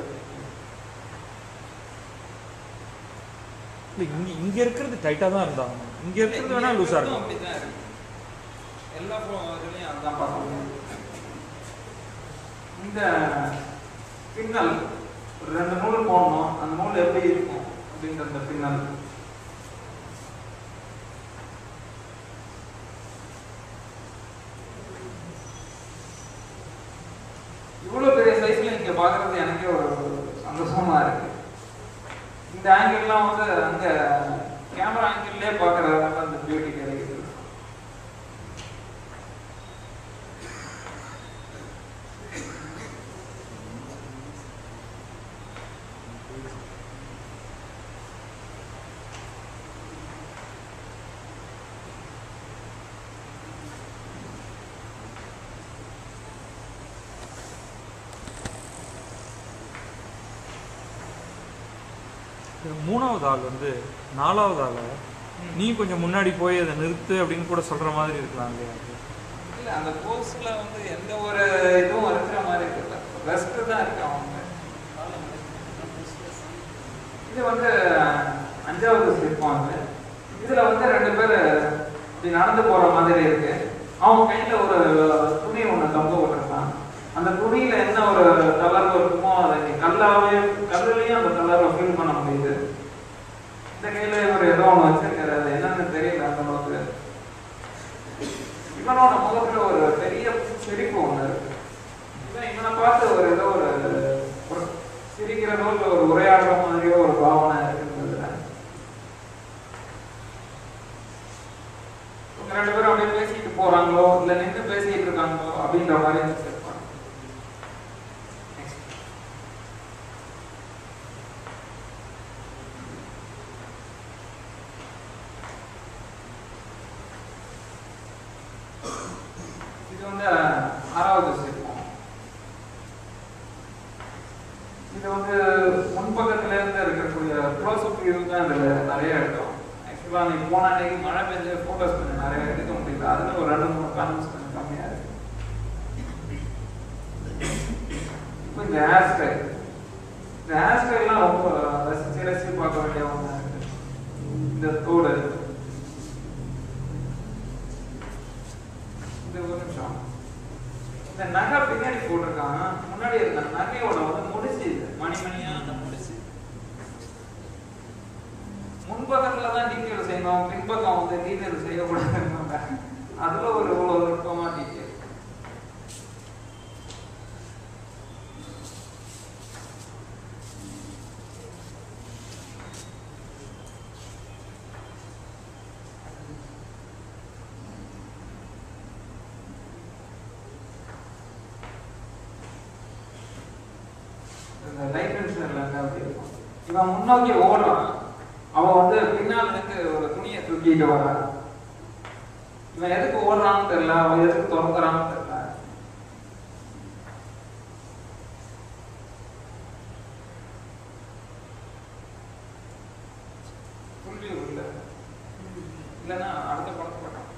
Speaker 4: இல்ல, இங்க இங்க இருக்கிறது டைட்டா தான் இருந்தாங்க இங்க இருக்கிறது வேணா லூஸா இருக்கும்
Speaker 2: அப்படிதான் இருக்கு எல்லா இதுலயும் அதுதான் பார்க்க முடியும் இந்த பின்னல் ஒரு ரெண்டு நூல் போடணும் அந்த நூல் எப்படி இருக்கும் அப்படின்ற அந்த பின்னல் இவ்வளவு சந்தோஷமா இருக்கு இந்த ஆங்கிள்லாம் வந்து அங்க கேமரா ஆங்கிள்லயே பார்க்கறதுனால அந்த பியூட்டி கிடைக்குது
Speaker 4: மூணாவது ஆள் வந்து நாலாவது ஆளை நீ கொஞ்சம் முன்னாடி போய் அதை நிறுத்து அப்படின்னு கூட சொல்ற மாதிரி இருக்கலாம் இல்லையா
Speaker 2: இல்ல அந்த போஸ்ட்ல வந்து எந்த ஒரு இதுவும் இருக்கிற மாதிரி இருக்குல்ல ரெஸ்ட் தான் இருக்கு அவங்க இது வந்து அஞ்சாவது சிற்பம் அது இதுல வந்து ரெண்டு பேர் இப்படி நடந்து போற மாதிரி இருக்கு அவன் கையில ஒரு துணி ஒண்ணு தொங்க விட்டுருக்கான் அந்த துணியில என்ன ஒரு கலர் இருக்குமோ அதை நீ கல்லாவே கல்லுலயும் அந்த கலரை ஃபீல் பண்ண முடியுது இந்த கையில இவர் ஏதோ ஒண்ணு வச்சிருக்காரு அது என்னன்னு தெரியல அந்த அளவுக்கு இவனோட முகத்துல ஒரு பெரிய சிரிப்பு ஒண்ணு இருக்கு இவன் இவனை பார்த்து ஒரு ஏதோ ஒரு ஒரு சிரிக்கிறதோ இல்ல ஒரு உரையாடுற மாதிரியோ ஒரு பாவனை இருக்குன்றதுல இவங்க ரெண்டு பேரும் அப்படியே பேசிட்டு போறாங்களோ இல்ல நின்று பேசிட்டு இருக்காங்களோ அப்படின்ற மாதிரி எனக்கு செட் பண்ணு Next. இது வந்து ஆறாவது சிற்பம் இது வந்து முன்பக்கத்துல இருந்து இருக்கக்கூடிய க்ளோஸ்அப் வியூ தான் இதுல நிறைய எடுத்தோம் ஆக்சுவலா நீ போன அன்னைக்கு மழை பெஞ்சு போட்டோஸ் கொஞ்சம் நிறைய எடுக்க முடியல அதுல ஒரு ரெண்டு மூணு கான்ஸ் கொஞ்சம் கம்மியா இருக்கு இப்போ இந்த ஹேர் ஸ்டைல் இந்த ஹேர் ஸ்டைல்லாம் ரொம்ப ரசிச்சு ரசிச்சு பார்க்க வேண்டிய ஒண்ணா இருக்கு இந்த தோடு இந்த ஒரு நிமிஷம் இந்த நகை பின்னாடி போட்டிருக்காங்க முன்னாடி இருக்க நகையோட வந்து முடிச்சு இது மணி மணியா அந்த முடிச்சு முன்பக்கத்துல தான் டீட்டெயில் செய்யணும் பின்பக்கம் வந்து டீட்டெயில் செய்யக்கூடாதுன்னு அதுல ஒரு இவ்வளவு நுட்பமா டீட்டெயில் இந்த லைஃப் இன்சூரன்ஸ்ல அப்படி இருக்கும் இவன் முன்னோக்கி ஓடுறான் அவன் வந்து பின்னால் இருந்து ஒரு துணியை தூக்கிட்டு வரான் இவன் எதுக்கு ஓடுறான்னு தெரியல அவன் எதுக்கு திறக்கிறான்னு தெரியல புள்ளி இல்ல இல்லைன்னா அடுத்த படத்தை பார்க்கலாம்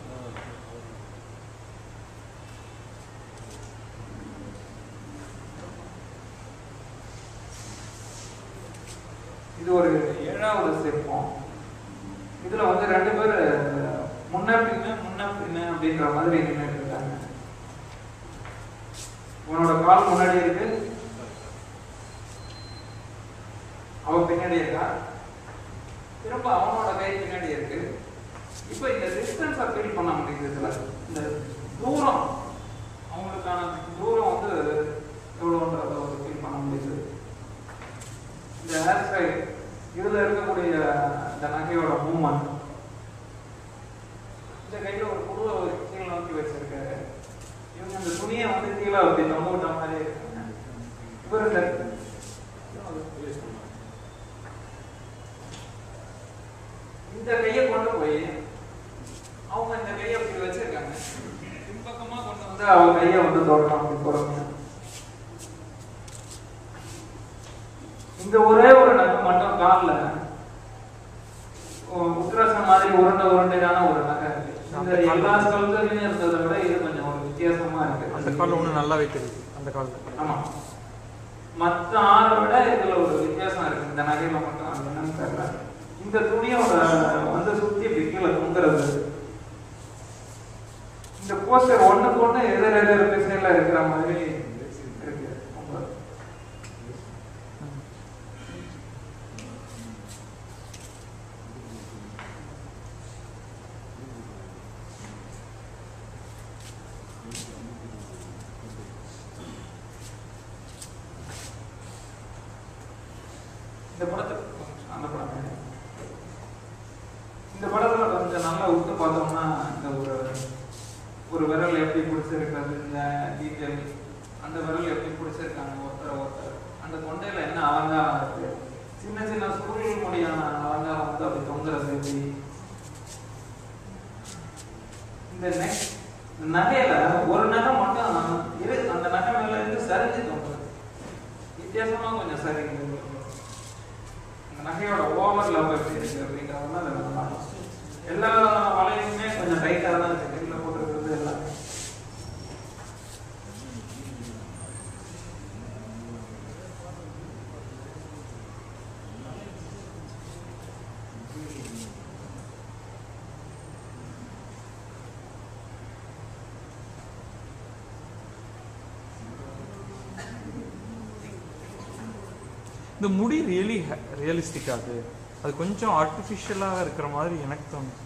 Speaker 2: இது ஒரு ஏழாவது சிற்பம் இதுல வந்து ரெண்டு பேர் முன்ன பின்ன முன்ன பின்ன அப்படின்ற மாதிரி நின்றுட்டு இருக்காங்க உன்னோட கால் முன்னாடி இருக்கு அவ பின்னாடி இருக்கா திரும்ப அவனோட கை பின்னாடி இருக்கு இப்போ இந்த டிஸ்டன்ஸை ஃபீல் பண்ண முடியுது இதுல இந்த தூரம் அவங்களுக்கான தூரம் வந்து எவ்வளோன்றத ஒரு ஃபீல் பண்ண முடியுது இந்த ஹேர் ஸ்டைல் இதுல இருக்கக்கூடிய இந்த நகையோட மூமெண்ட் இந்த கையில ஒரு புருவ கீழே நோக்கி வச்சிருக்காரு இவங்க இந்த துணியை வந்து கீழே அப்படி தொங்க விட்ட மாதிரி இருக்காங்க இவர் இந்த இந்த கையை கொண்டு போய் அவங்க இந்த கையை அப்படி வச்சிருக்காங்க பின்பக்கமா கொண்டு வந்து அவங்க கையை வந்து தொடரும் அப்படி போறாங்க இந்த ஒரே ஒரு நகை மட்டும் கால்ல உ- உத்தராசம் மாதிரி உருண்டை உருண்டையான ஒரு நகை இருக்கு இந்த எல்லா ஸ்கல்ப்சர்லயும் இருந்ததை விட இது கொஞ்சம் ஒரு வித்தியாசமா இருக்கு
Speaker 4: அந்த காலில் ஒன்று நல்லாவே தெரியுது அந்த காலில்
Speaker 2: ஆமா மத்த ஆறை விட இதுல ஒரு வித்தியாசம் இருக்கு இந்த நகையில மட்டும் அது என்னன்னு தெரியல இந்த துணியோட வந்து சுத்தி இப்படி கீழே தொங்குறது இந்த போஸ்டர் ஒண்ணுக்கு ஒண்ணு எதிர் எதிர் திசையில இருக்கிற மாதிரி இருக்கு ரொம்ப நல்லா உத்து பார்த்தோம்னா இந்த ஒரு ஒரு விரல் எப்படி பிடிச்சிருக்கிறது இந்த டீட்டெயில் அந்த விரல் எப்படி பிடிச்சிருக்காங்க ஒருத்தர் ஒருத்தர் அந்த கொண்டையில என்ன அலங்காரம் இருக்கு சின்ன சின்ன சுருள் முடியான அலங்காரம் வந்து அப்படி தொங்குறது எப்படி இந்த நெக் நகையில ஒரு நகை மட்டும் இரு அந்த நகை மேல இருந்து சரிஞ்சு தொங்குது வித்தியாசமா கொஞ்சம் சரிங்க இந்த நகையோட ஓவர் லவ் எப்படி இருக்கு அப்படிங்கிறதுனால அதை நம்ம பார்க்கலாம். எல்லா விதமான வளையுமே கொஞ்சம் டைட்டாக தான் இருக்கு கையில் போட்டுருக்கிறது எல்லாமே
Speaker 4: இந்த முடி ரியலி ரியலிஸ்டிக் அது அது கொஞ்சம் ஆர்டிஃபிஷியலாக இருக்கிற மாதிரி எனக்கு தோணுது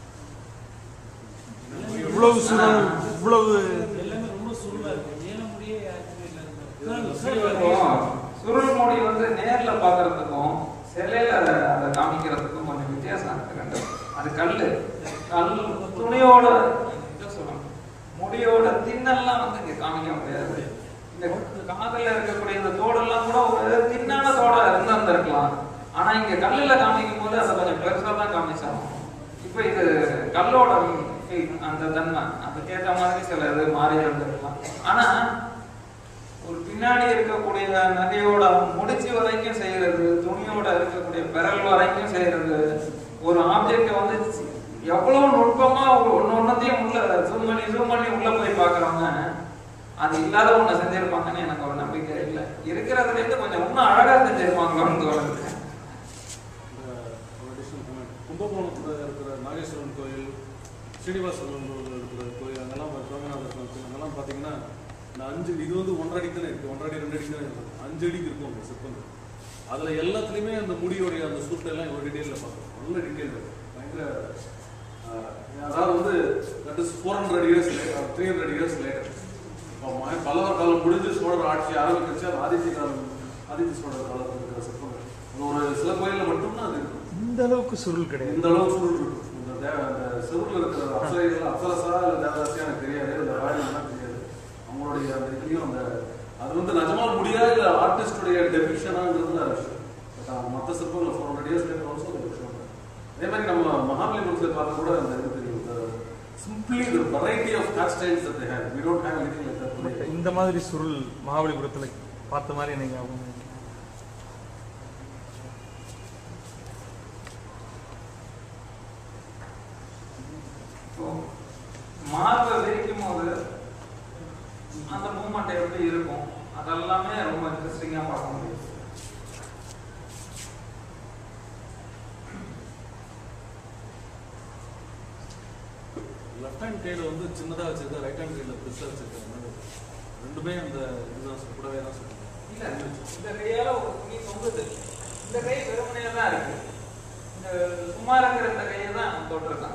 Speaker 4: இவ்வளவு சுருள் இவ்வளவு
Speaker 6: எல்லாமே ரொம்ப சுருளா இருக்கு ஏன முடியே யாருக்குமே
Speaker 2: இப்போ சுருள் முடி வந்து நேர்ல பார்க்கறதுக்கும் சிலையில அதை அதை காமிக்கிறதுக்கும் கொஞ்சம் வித்தியாசம் இருக்கு ரெண்டும் அது கல்லு கல் துணியோட இதை சொல்லணும் முடியோட தின்னெல்லாம் வந்து இங்க காமிக்க முடியாது இந்த காதல்ல இருக்கக்கூடிய இந்த தோடெல்லாம் கூட ஒரு தின்னான தோட இருந்தா இருந்திருக்கலாம் ஆனா இங்க கல்லுல காமிக்கும் போது அதை கொஞ்சம் பெருசா தான் காமிச்சாகும் இப்போ இது கல்லோட feel, அந்த தன்மை அதுக்கேற்ற மாதிரி சில இது மாறி இருந்திருக்கலாம் ஆனா ஒரு பின்னாடி இருக்கக்கூடிய நகையோட முடிச்சு வரைக்கும் செய்யறது துணியோட இருக்கக்கூடிய விரல் வரைக்கும் செய்யறது ஒரு ஆப்ஜெக்ட் வந்து எவ்வளவு நுட்பமா ஒன்னு ஒன்னத்தையும் உள்ள ஜூம் பண்ணி ஜூம் பண்ணி உள்ள போய் பாக்குறவங்க அது இல்லாத ஒண்ணு செஞ்சிருப்பாங்கன்னு எனக்கு ஒரு நம்பிக்கை இல்லை இருக்கிறதுல இருந்து கொஞ்சம் இன்னும் அழகா செஞ்சிருப்பாங்களோன்னு தோணுது
Speaker 3: இந்த ஒரு additional comment. கும்பகோணத்துல இருக்கிற நாகேஸ்வரன் கோயில் ஸ்ரீனிவாசன் இருக்கிற கோயில் அங்கெல்லாம் சோமநாதர் கோயில் அங்கெல்லாம் பார்த்தீங்கன்னா இந்த அஞ்சு இது வந்து ஒன்றரை அடி தானே இருக்கு ஒன்றரை அடி ரெண்டு அடி தானே இருக்கு அஞ்சு அடிக்கு இருக்கும் அந்த சிற்பங்கள் அதுல எல்லாத்துலயுமே அந்த முடியோடைய அந்த சுருட்டை எல்லாம் ஒரு டீட்டெயில பார்க்கணும் நல்ல டீட்டெயில் இருக்கு பயங்கர ஆஹ், அதாவது வந்து that is four hundred years later three hundred years later பல்லவர் காலம் முடிஞ்சு சோழர் ஆட்சி ஆரம்பிக்கிச்சு அது ஆதித்ய காலம் ஆதித்ய சோழர் காலத்தில் இருக்கிற சிற்பங்கள் அது ஒரு சில கோயில்ல மட்டும்தான் அது இருக்கும்
Speaker 4: இந்த அளவுக்கு சுருள் கிடையாது
Speaker 3: இந்த அளவு சுருள் இருக்கும் இந்த தேவ அந்த செவுரில் இருக்கிற அப்சரைகள் அப்சரசா இல்லை தேவதாசியா எனக்கு தெரியாது இந்த ராயலாம் தெரியாது அவங்களுடைய அந்த இதுலயும் அந்த அது வந்து நிஜமா முடியாது இல்லை ஆர்டிஸ்டுடைய டெபிஷனாங்கிறது வேற விஷயம் பட் மற்ற சிற்பங்கள் four hundred years later also விஷயம் அதே மாதிரி நம்ம மகாபலிபுரத்தில் பார்த்து கூட அந்த இது தெரியும் simply the variety of hair styles that they have we don't have anything like that
Speaker 4: but இந்த மாதிரி சுருள் மகாபலிபுரத்துல பார்த்த மாதிரி எனக்கு ஞாபகம் இல்லை.
Speaker 2: இப்போ மார்பை விரிக்கும் போது அந்த மூமெண்ட் எப்படி இருக்கும் அதெல்லாமே ரொம்ப இன்ட்ரெஸ்டிங்கா பார்க்க முடியும்
Speaker 3: லெஃப்ட் ஹேண்ட் கையில் வந்து சின்னதாக வச்சிருக்கா ரைட் ஹேண்ட் கையில் பெருசாக வச்சிருக்காங்க ரெண்டுமே அந்த இதுதான் கூடவே தான் சொல்லுவாங்க
Speaker 2: இல்ல இந்த கையால ஒரு துணி தொங்குது இந்த கை வெறுமனையா தான் இருக்கு இந்த சுமாருங்கிற இந்த கையை தான் தொட்டிருக்கான்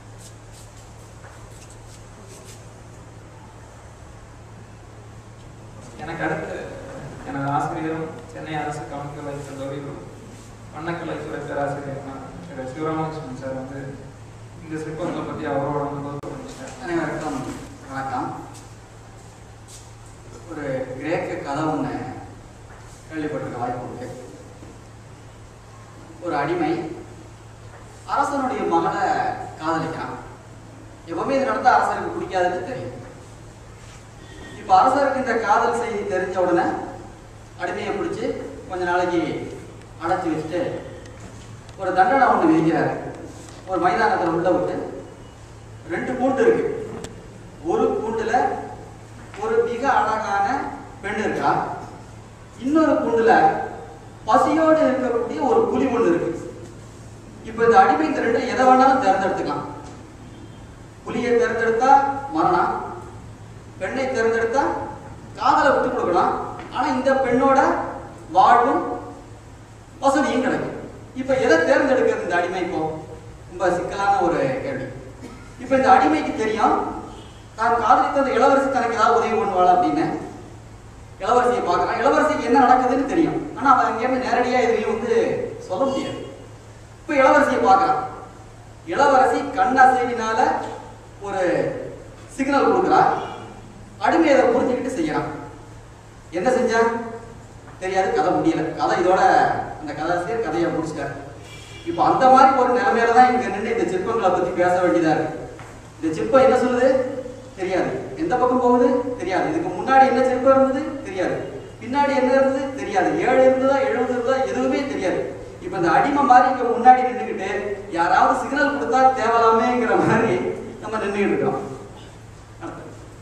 Speaker 2: எனக்கு அடுத்து எனது ஆசிரியரும் சென்னை அரசு கவனிக்கலை கல்லூரியிலும் வண்ணக்கலைத்துறை பேராசிரியர் திரு சிவராமகிருஷ்ணன் சார் வந்து இந்த சிற்பங்களை பத்தி அவரோட அனுபவத்தை பண்ணிட்டார்
Speaker 7: அனைவருக்கும் வணக்கம் ஒரு கிரேக்க கதை ஒன்று கேள்விப்பட்டிருக்க வாய்ப்பு உண்டு ஒரு அடிமை அரசனுடைய மகளை காதலிக்கிறான் எப்பவுமே இது நடந்தா அரசருக்கு பிடிக்காதுன்னு தெரியும் இப்போ அரசருக்கு இந்த காதல் செய்தி தெரிஞ்ச உடனே அடிமையை பிடிச்சி கொஞ்ச நாளைக்கு அடைச்சி வச்சுட்டு ஒரு தண்டனை ஒன்று விதிக்கிறாரு ஒரு மைதானத்தில் உள்ள விட்டு ரெண்டு கூண்டு இருக்கு ஒரு கூண்டுல ஒரு மிக அழகான பெண் இருக்கா இன்னொரு கூண்டுல பசியோடு இருக்கக்கூடிய ஒரு புலி ஒன்று இருக்கு இப்ப இந்த அடிமை இந்த ரெண்டு எதை வேணாலும் தேர்ந்தெடுத்துக்கலாம் புலியை தேர்ந்தெடுத்தா மரணம் பெண்ணை தேர்ந்தெடுத்தா காதலை விட்டு கொடுக்கலாம் ஆனா இந்த பெண்ணோட வாழ்வும் வசதியும் கிடைக்கும் இப்ப எதை தேர்ந்தெடுக்கிறது இந்த அடிமை இப்போ ரொம்ப சிக்கலான ஒரு கேள்வி இப்ப இந்த அடிமைக்கு தெரியும் தான் காதலித்த அந்த இளவரசி தனக்கு ஏதாவது உதவி பண்ணுவாள் அப்படின்னு இளவரசியை பார்க்கலாம் இளவரசிக்கு என்ன நடக்குதுன்னு தெரியும் ஆனா அவன் எங்கேயுமே நேரடியா எதுலையும் வந்து சொல்ல முடியாது இப்ப இளவரசியை பார்க்கலாம் இளவரசி கண்ணசைவினால ஒரு சிக்னல் கொடுக்குறா அடிமை அதை புரிஞ்சுக்கிட்டு செய்யறான் என்ன செஞ்சா தெரியாது கதை முடியல கதை இதோட அந்த கதாசிரியர் கதையை முடிச்சிட்டார் இப்போ அந்த மாதிரி ஒரு நிலைமையில தான் இங்க நின்று இந்த சிற்பங்களை பத்தி பேச வேண்டியதா இருக்கு இந்த சிற்பம் என்ன சொல்லுது தெரியாது எந்த பக்கம் போகுது தெரியாது இதுக்கு முன்னாடி என்ன சிற்பம் இருந்தது தெரியாது பின்னாடி என்ன இருந்தது தெரியாது ஏழு இருந்ததா எழுபது இருந்ததா எதுவுமே தெரியாது இப்ப இந்த அடிமை மாதிரி இங்க முன்னாடி நின்றுக்கிட்டு யாராவது சிக்னல் கொடுத்தா தேவலாமேங்கிற மாதிரி நம்ம நின்றுகிட்டு இருக்கோம் அடுத்து.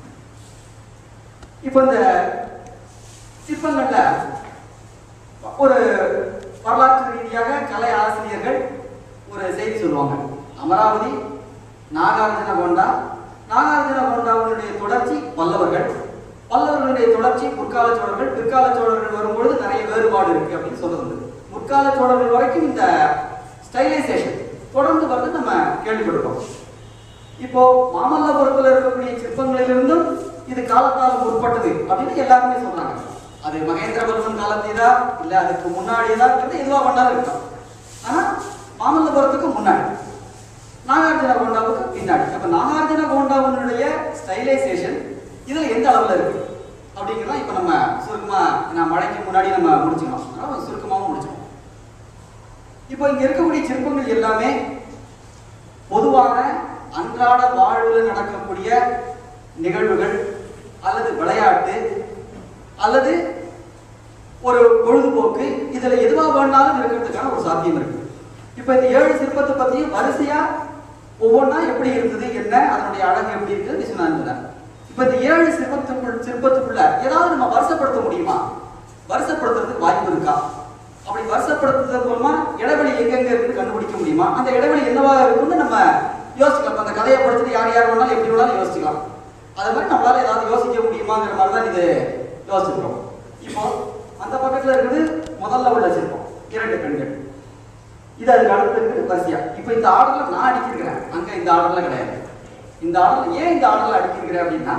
Speaker 7: இப்ப இந்த சிற்பங்கள்ல ஒரு வரலாற்று ரீதியாக கலை ஆசிரியர்கள் ஒரு செய்தி சொல்லுவாங்க அமராவதி நாகார்ஜுன கொண்டா நாகார்ஜுன கொண்டாவுடைய தொடர்ச்சி பல்லவர்கள் பல்லவர்களுடைய தொடர்ச்சி முற்கால சோழர்கள் பிற்கால சோழர்கள் வரும்பொழுது நிறைய வேறுபாடு இருக்கு அப்படின்னு சொல்றது முற்கால சோழர்கள் வரைக்கும் இந்த ஸ்டைலைசேஷன் தொடர்ந்து வந்து நம்ம கேள்விப்பட்டிருக்கோம் இப்போ மாமல்லபுரத்துல இருக்கக்கூடிய சிற்பங்களிலிருந்தும் இது காலத்தால் முற்பட்டது அப்படின்னு எல்லாருமே சொல்றாங்க அது மகேந்திரவர்மன் காலத்திலா இல்ல அதுக்கு முன்னாடியதாங்கிறது எதுவா பண்ணாலும் இருக்கலாம் ஆனா மாமல்லபுரத்துக்கு முன்னாடி நாகார்ஜுன கோண்டாவுக்கு பின்னாடி அப்ப நாகார்ஜுன கோண்டாவினுடைய ஸ்டைலைசேஷன் இதுல எந்த அளவுல இருக்கு அப்படிங்கிறத இப்ப நம்ம சுருக்கமா நான் மழைக்கு முன்னாடி நம்ம முடிச்சுக்கலாம் அதனால சுருக்கமாவும் முடிச்சுக்கலாம் இப்போ இங்க இருக்கக்கூடிய சிற்பங்கள் எல்லாமே பொதுவான அன்றாட வாழ்வில் நடக்கக்கூடிய நிகழ்வுகள் அல்லது விளையாட்டு அல்லது ஒரு பொழுதுபோக்கு இதுல எதுவா வேணாலும் இருக்கிறதுக்கான ஒரு சாத்தியம் இருக்கு இப்ப இந்த ஏழு சிற்பத்தை பத்தியும் வரிசையா ஒவ்வொன்றா எப்படி இருந்தது என்ன அதனுடைய அழகு எப்படி இருக்குது விஸ்வநாதன் இப்ப இந்த ஏழு சிற்பத்துக்குள் சிற்பத்துக்குள்ள ஏதாவது நம்ம வருஷப்படுத்த முடியுமா வருஷப்படுத்துறதுக்கு வாய்ப்பு இருக்கா அப்படி வருஷப்படுத்துறது மூலமா இடைவெளி எங்கெங்க இருக்குன்னு கண்டுபிடிக்க முடியுமா அந்த இடைவெளி என்னவா இருக்கும்னு நம்ம யோசிக்கலாம் அந்த கதையை படிச்சுட்டு யார் யார் வேணாலும் எப்படி வேணாலும் யோசிக்கலாம் அது மாதிரி நம்மளால ஏதாவது யோசிக்க முடியுமாங்கிற மாதிரி தான் இது யோசிக்கிறோம் இப்போ அந்த பக்கத்துல இருக்குது முதல்ல உள்ள சிற்பம் இரண்டு பெண்கள் இது அதுக்கு அடுத்து இருக்குது வரிசையா இப்போ இந்த ஆர்டர்ல நான் அடிக்கிருக்கிறேன் அங்க இந்த ஆர்டர்ல கிடையாது இந்த ஆர்டர்ல ஏன் இந்த ஆர்டர்ல அடிக்கிருக்கிறேன் அப்படின்னா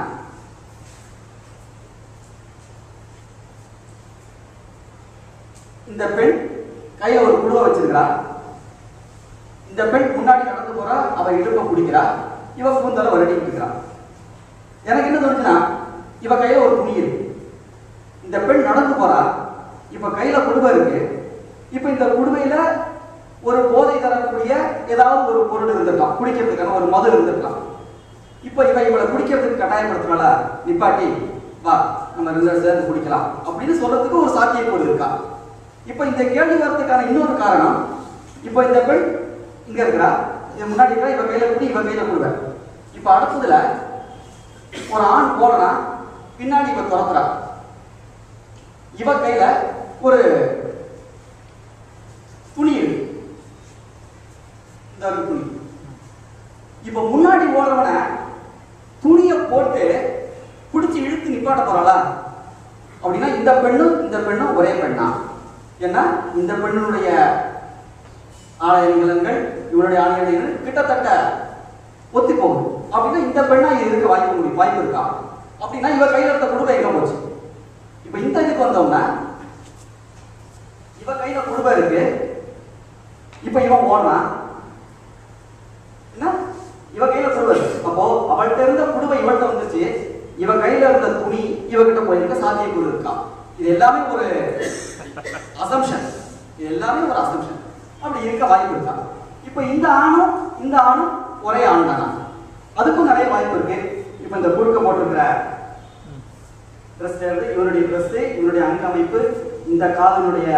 Speaker 7: இந்த பெண் கையில ஒரு குழுவை வச்சிருக்கிறா இந்த பெண் முன்னாடி நடந்து போறா அவ இடுப்ப பிடிக்கிறா இவ கூந்தல வருடிட்டு இருக்கிறா எனக்கு என்ன தோணுச்சுன்னா இவ கையில ஒரு துணி இருக்கு இந்த பெண் நடந்து போறா இப்ப கையில குடுவை இருக்கு இப்ப இந்த குடுவையில ஒரு போதை தரக்கூடிய ஏதாவது ஒரு பொருள் இருந்திருக்கலாம் குடிக்கிறதுக்கான ஒரு மது இருந்திருக்கலாம் இப்ப இவ இவளை குடிக்கிறதுக்கு கட்டாயப்படுத்துறாள நிப்பாட்டி வா நம்ம ரெண்டு பேரும் சேர்ந்து குடிக்கலாம் அப்படின்னு சொல்றதுக்கு ஒரு சாத்தியக்கூறு இருக்கா இப்ப இந்த கேள்வி வரதுக்கான இன்னொரு காரணம் இப்ப இந்த பெண் இங்க இருக்கிறா இது முன்னாடி இருக்கிறா இவ கையில குடி இவ கையில குடுவ இப்ப அடுத்ததுல ஒரு ஆண் போறான் பின்னாடி இவ துரத்துறா இவ கையில ஒரு துணி இருக்கு இந்த ஒரு துணி இப்ப முன்னாடி ஓடுறவன துணிய போட்டு பிடிச்சு இழுத்து நிப்பாட்ட போறாளா அப்படின்னா இந்த பெண்ணும் இந்த பெண்ணும் ஒரே பெண்ணா ஏன்னா இந்த பெண்ணுடைய ஆலயங்கள் இவருடைய ஆலயங்கள் கிட்டத்தட்ட ஒத்தி போகும் அப்படின்னா இந்த பெண்ணா இது இருக்க வாய்ப்பு முடியும் வாய்ப்பு இருக்கா அப்படின்னா இவ கையில இருந்த குடும்பம் எங்க போச்சு இப்ப இந்த இதுக்கு வந்தோம்னா இவ கையில குடும்பம் இருக்கு இப்ப இவன் ஓடுறான் என்ன இவ கையில குடுவை இருக்கு அப்போ அவள்கிட்ட இருந்த குடுவை இவள்கிட்ட வந்துச்சு இவ கையில இருந்த துணி இவகிட்ட போயிருக்க சாத்தியக்கூறு இருக்கா இது எல்லாமே ஒரு அசம்ஷன் இது எல்லாமே ஒரு அசம்ஷன் அப்படி இருக்க வாய்ப்பு இருக்கா இப்போ இந்த ஆணும் இந்த ஆணும் ஒரே ஆண் தானா அதுக்கும் நிறைய வாய்ப்பு இருக்கு இப்போ இந்த குறுக்க போட்டிருக்கிற ட்ரெஸ் இருந்து இவருடைய ட்ரெஸ் இவருடைய அங்கமைப்பு இந்த காதனுடைய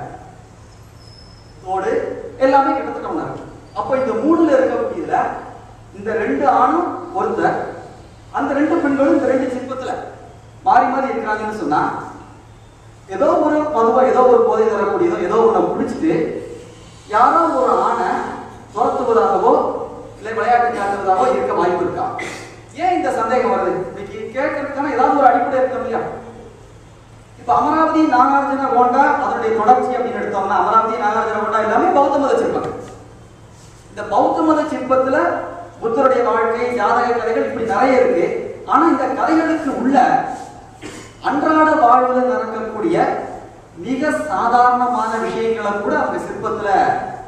Speaker 7: தோடு எல்லாமே கிட்டத்தட்ட ஒண்ணா இருக்கு அப்போ இந்த மூணுல இருக்கக்கூடியதுல இந்த ரெண்டு ஆணும் ஒருத்தர் அந்த ரெண்டு பெண்களும் இந்த ரெண்டு சிற்பத்துல மாறி மாறி இருக்கிறாங்கன்னு சொன்னா ஏதோ ஒரு மதுவோ ஏதோ ஒரு போதை தரக்கூடியதோ ஏதோ ஒண்ணு பிடிச்சிட்டு யாரோ ஒரு ஆணை துரத்துவதாகவோ இல்லை விளையாட்டு காட்டுவதாகவோ இருக்க வாய்ப்பு இருக்கா ஏன் இந்த சந்தேகம் வருது இன்னைக்கு கேட்கறதுக்கான ஏதாவது ஒரு அடிப்படை இருக்கணும் இல்லையா இப்ப அமராவதி நாகார்ஜுன கோண்டா அதனுடைய தொடர்ச்சி அப்படின்னு எடுத்தோம்னா அமராவதி நாகார்ஜுன கோண்டா எல்லாமே பௌத்த மத சிற்பம் இந்த பௌத்த மத சிற்பத்துல புத்தருடைய வாழ்க்கை ஜாதக கதைகள் இப்படி நிறைய இருக்கு ஆனா இந்த கதைகளுக்கு உள்ள அன்றாட வாழ்வில் நடக்கக்கூடிய மிக சாதாரணமான விஷயங்களை கூட அவங்க சிற்பத்துல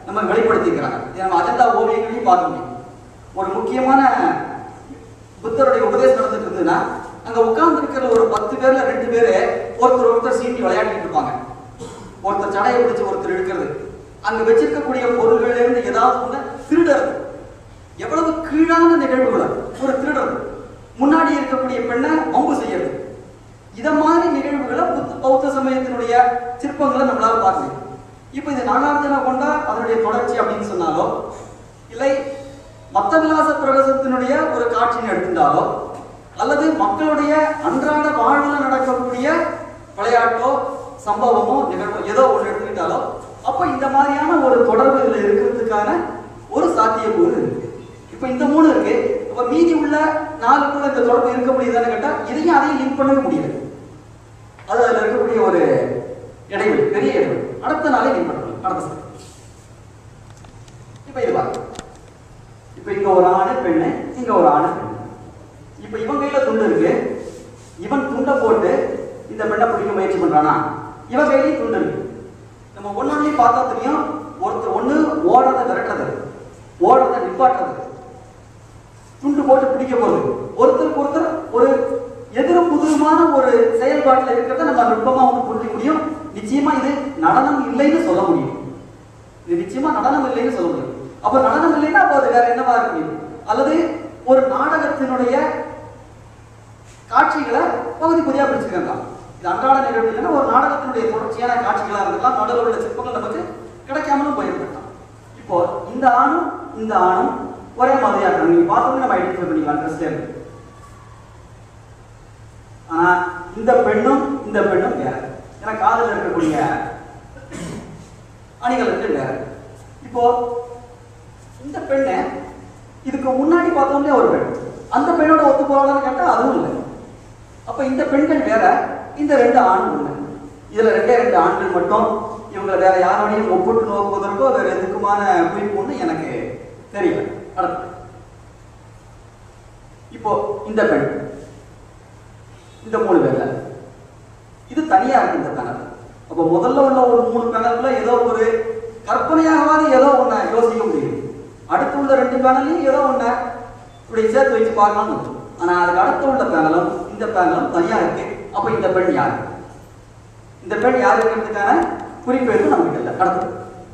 Speaker 7: நம்ம வெளிப்படுத்திக்கிறாங்க இதை நம்ம அஜந்தா ஓவியங்களையும் பார்க்க முடியும் ஒரு முக்கியமான புத்தருடைய உபதேசம் நடந்துட்டு இருந்ததுன்னா அங்க உட்கார்ந்து இருக்கிற ஒரு பத்து பேர்ல ரெண்டு பேரு ஒருத்தர் ஒருத்தர் சீண்டி விளையாடிட்டு இருப்பாங்க ஒருத்தர் சடையை பிடிச்சு ஒருத்தர் இழுக்கிறது அங்க வச்சிருக்கக்கூடிய பொருள்கள்ல இருந்து ஏதாவது ஒண்ணு திருடுறது எவ்வளவு கீழான நிகழ்வுகளை ஒரு திருடுறது முன்னாடி இருக்கக்கூடிய பெண்ணை வம்பு செய்யறது இத மாதிரி நிகழ்வுகளை புத்த பௌத்த சமயத்தினுடைய சிற்பங்களை நம்மளால பார்க்க முடியும் இப்போ இது நாகார்ஜுன கொண்டா அதனுடைய தொடர்ச்சி அப்படின்னு சொன்னாலோ இல்லை மத்த விலாச பிரவேசத்தினுடைய ஒரு காட்சின்னு எடுத்திருந்தாலோ அல்லது மக்களுடைய அன்றாட வாழ்வில் நடக்கக்கூடிய விளையாட்டோ சம்பவமோ நிகழ்வோ ஏதோ ஒன்று எடுத்துக்கிட்டாலோ அப்ப இந்த மாதிரியான ஒரு தொடர்பு இதுல இருக்கிறதுக்கான ஒரு சாத்தியக்கூறு இருக்கு இப்ப இந்த மூணு இருக்கு அப்ப மீதி உள்ள நாலுக்குள்ள இந்த தொடர்பு இருக்க முடியுதான்னு கேட்டா இதையும் அதையும் லிங்க் பண்ணவே முடியல அது அதுல இருக்கக்கூடிய ஒரு இடைவெளி பெரிய இடைவெளி அடுத்த நாளே லிங்க் பண்ண முடியும் அடுத்த step. இப்ப இது பாருங்க இப்ப இங்க ஒரு ஆணு பெண்ணு இங்க ஒரு ஆணு பெண்ணு இப்ப இவன் கையில துண்டு இருக்கு இவன் துண்டை போட்டு இந்த பெண்ணை பிடிக்க முயற்சி பண்றானா இவன் கையிலயும் துண்டு இருக்கு நம்ம ஒன்னொன்னையும் பார்த்தா தெரியும் ஒருத்தர் ஒண்ணு ஓடுறத விரட்டுறது ஓடுறத நிப்பாட்டுறது துண்டு போட்டு பிடிக்க போகுது ஒருத்தருக்கு ஒருத்தர் ஒரு எதிரும் புதிருமான ஒரு செயல்பாட்டில் இருக்கிறத நம்ம நுட்பமா வந்து புரிஞ்சுக்க முடியும் நிச்சயமா இது நடனம் இல்லைன்னு சொல்ல முடியும் இது நிச்சயமா நடனம் இல்லைன்னு சொல்ல முடியும் அப்ப நடனம் இல்லைன்னா அப்போ அது வேற என்னவா இருக்க முடியும் அல்லது ஒரு நாடகத்தினுடைய காட்சிகளை பகுதி பகுதியா பிரிச்சுக்கலாம் இது அன்றாட நிகழ்வு இல்லைன்னா ஒரு நாடகத்தினுடைய தொடர்ச்சியான காட்சிகளா இருக்கலாம் நடுவில் உள்ள சிற்பங்கள் நமக்கு கிடைக்காமலும் போயிருக்கலாம் இப்போ இந்த ஆணும் இந்த ஆணும் ஒரே மாதிரியா இருக்காங்க நீங்க பார்த்தோம்னா நம்ம ஐடென்டிஃபை பண்ணிக்கலாம் ட்ரெஸ்ல இருக்கு ஆனா இந்த பெண்ணும் இந்த பெண்ணும் வேற ஏன்னா காதல இருக்கக்கூடிய அணிகள் இருக்கு வேற இப்போ இந்த பெண்ணை இதுக்கு முன்னாடி பார்த்தோம்லே ஒரு பெண் அந்த பெண்ணோட ஒத்து போறாங்கன்னு கேட்டா அதுவும் இல்லை அப்ப இந்த பெண்கள் வேற இந்த ரெண்டு ஆண் ஒண்ணு இதுல ரெண்டே ரெண்டு ஆண்கள் மட்டும் இவங்களை வேற யாரோடையும் ஒப்பிட்டு நோக்குவதற்கோ வேற எதுக்குமான குறிப்பு ஒண்ணு எனக்கு தெரியல அடுத்து இப்போ இந்த பெண் இந்த மூணு பேர்ல இது தனியா இருக்கு இந்த பேனல் அப்ப முதல்ல உள்ள ஒரு மூணு பேனல்ல ஏதோ ஒரு கற்பனையாகவாது ஏதோ ஒண்ண யோசிக்க முடியும் அடுத்து உள்ள ரெண்டு பேனலையும் ஏதோ ஒண்ண இப்படி சேர்த்து வச்சு பார்க்கலாம்னு தோணும். ஆனா அதுக்கு அடுத்து உள்ள பேனலும் இந்த பேனலும் தனியா இருக்கு அப்ப இந்த பெண் யாரு இந்த பெண் யாருங்கிறதுக்கான குறிப்பு எதுவும் நமக்கு இல்லை அடுத்து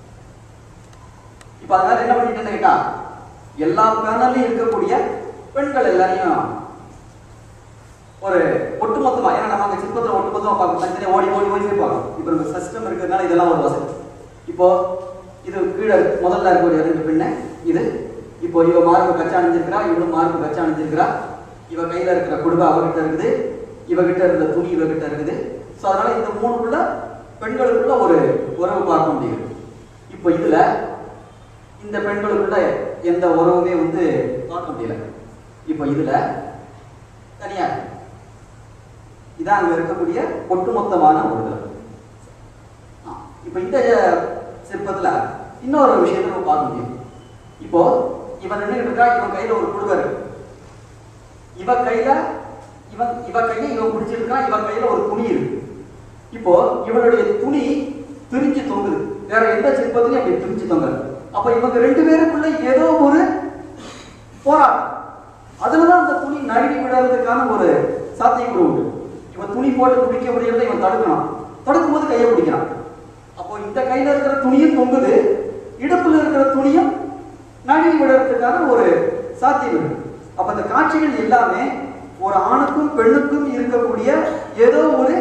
Speaker 7: இப்ப அதனால என்ன பண்ணிட்டேன்னு கேட்டா எல்லா பேனல்லையும் இருக்கக்கூடிய பெண்கள் எல்லாரையும் ஒரு ஒட்டுமொத்தமா ஏன்னா நம்ம அங்க சிற்பத்துல ஒட்டுமொத்தமா பார்க்கணும் தனித்தனியா ஓடி ஓடி ஓடி போய் பார்க்கணும் இப்போ நம்ம சிஸ்டம் இருக்கிறதுனால இதெல்லாம் ஒரு வசதி இப்போ இது கீழே முதல்ல இருக்கக்கூடிய ரெண்டு பெண்ணு இது இப்போ இவ மார்பு கச்சா அணிஞ்சிருக்கிறா இவளும் மார்பு கச்சா அணிஞ்சிருக்கிறா இவ கையில இருக்கிற குடும்பம் அவகிட்ட இருக்குது இவகிட்ட இருந்த துணி இவகிட்ட இருக்குது ஸோ அதனால இந்த மூணுக்குள்ள பெண்களுக்குள்ள ஒரு உறவு பார்க்க முடியும் இப்போ இதுல இந்த பெண்களுக்குள்ள எந்த உறவுமே வந்து பார்க்க முடியல இப்போ இதுல தனியா இருக்கு. இதான் அங்க இருக்கக்கூடிய ஒட்டுமொத்தமான ஒரு இது. ஆ, இப்போ இந்த சிற்பத்துல இன்னொரு விஷயத்தை நம்ம பார்க்க முடியும் இப்போ இவன் நின்றுட்டு இருக்கா இவன் கையில ஒரு குடுவை இருக்கு இவ கையில இவன் இவ கையை இவன் பிடிச்சிருக்கான் இவன் கையில ஒரு துணி இருக்கு இப்போ இவனுடைய துணி பிரிஞ்சு தொங்குது வேற எந்த சிற்பத்திலையும் அப்படி பிரிஞ்சு தொங்கல அப்ப இவங்க ரெண்டு பேருக்குள்ள ஏதோ ஒரு போராட்டம் அதுலதான் அந்த துணி நழுவி விடுறதுக்கான ஒரு சாத்தியக்கூறு உண்டு இவன் துணி போட்டு பிடிக்க முடியறதை இவன் தடுக்கிறான் தடுக்கும் போது கையை பிடிக்கிறான் அப்போ இந்த கையில இருக்கிற துணியும் தொங்குது இடுப்புல இருக்கிற துணியும் நழுவி விடுறதுக்கான ஒரு சாத்தியம் இருக்கு அப்ப இந்த காட்சிகள் எல்லாமே ஒரு ஆணுக்கும் பெண்ணுக்கும் இருக்கக்கூடிய ஏதோ ஒரு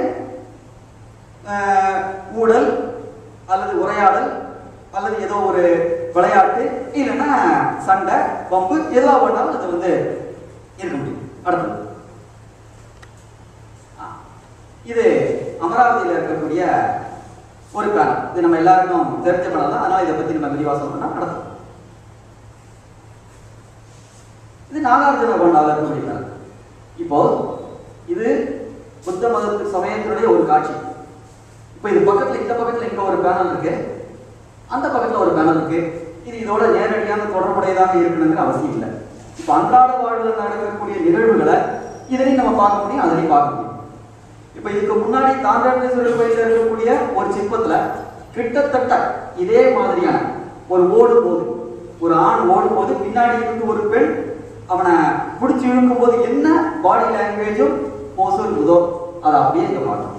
Speaker 7: ஆஹ், ஊடல் அல்லது உரையாடல் அல்லது ஏதோ ஒரு விளையாட்டு இல்லைன்னா சண்டை பம்பு எதுவா பண்ணாலும் அது வந்து இருக்க முடியும் அடுத்தது ஆ, இது அமராவதியில் இருக்கக்கூடிய ஒரு பேனல் இது நம்ம எல்லாருக்கும் தெரிஞ்ச பேனல் தான் அதனால இதை பத்தி நம்ம விரிவாக சொல்லணும்னா நடத்தும் இது நாகார்ஜுன கொண்டால இருக்கக்கூடிய பேனல் இப்போ இது புத்த மதத்து சமயத்தினுடைய ஒரு காட்சி இப்போ இது பக்கத்துல இந்த பக்கத்துல இங்க ஒரு பேனல் இருக்கு அந்த பக்கத்துல ஒரு பேனல் இருக்கு இது இதோட நேரடியான தொடர்புடையதாக இருக்கணுங்கிற அவசியம் இல்லை இப்போ அன்றாட வாழ்வில் நடக்கக்கூடிய நிகழ்வுகளை இதனையும் நம்ம பார்க்க முடியும் அதனையும் பார்க்க முடியும் இப்போ இதுக்கு முன்னாடி தாண்டாண்டேஸ்வரர் கோயிலில் இருக்கக்கூடிய ஒரு சிற்பத்துல கிட்டத்தட்ட இதே மாதிரியான ஒரு ஓடும் போது ஒரு ஆண் ஓடும் போது பின்னாடி இருந்து ஒரு பெண் அவனை பிடிச்சி இழுக்கும் போது என்ன பாடி லாங்குவேஜும் போஸும் இருக்குதோ அதை அப்படியே இங்க பார்க்கணும்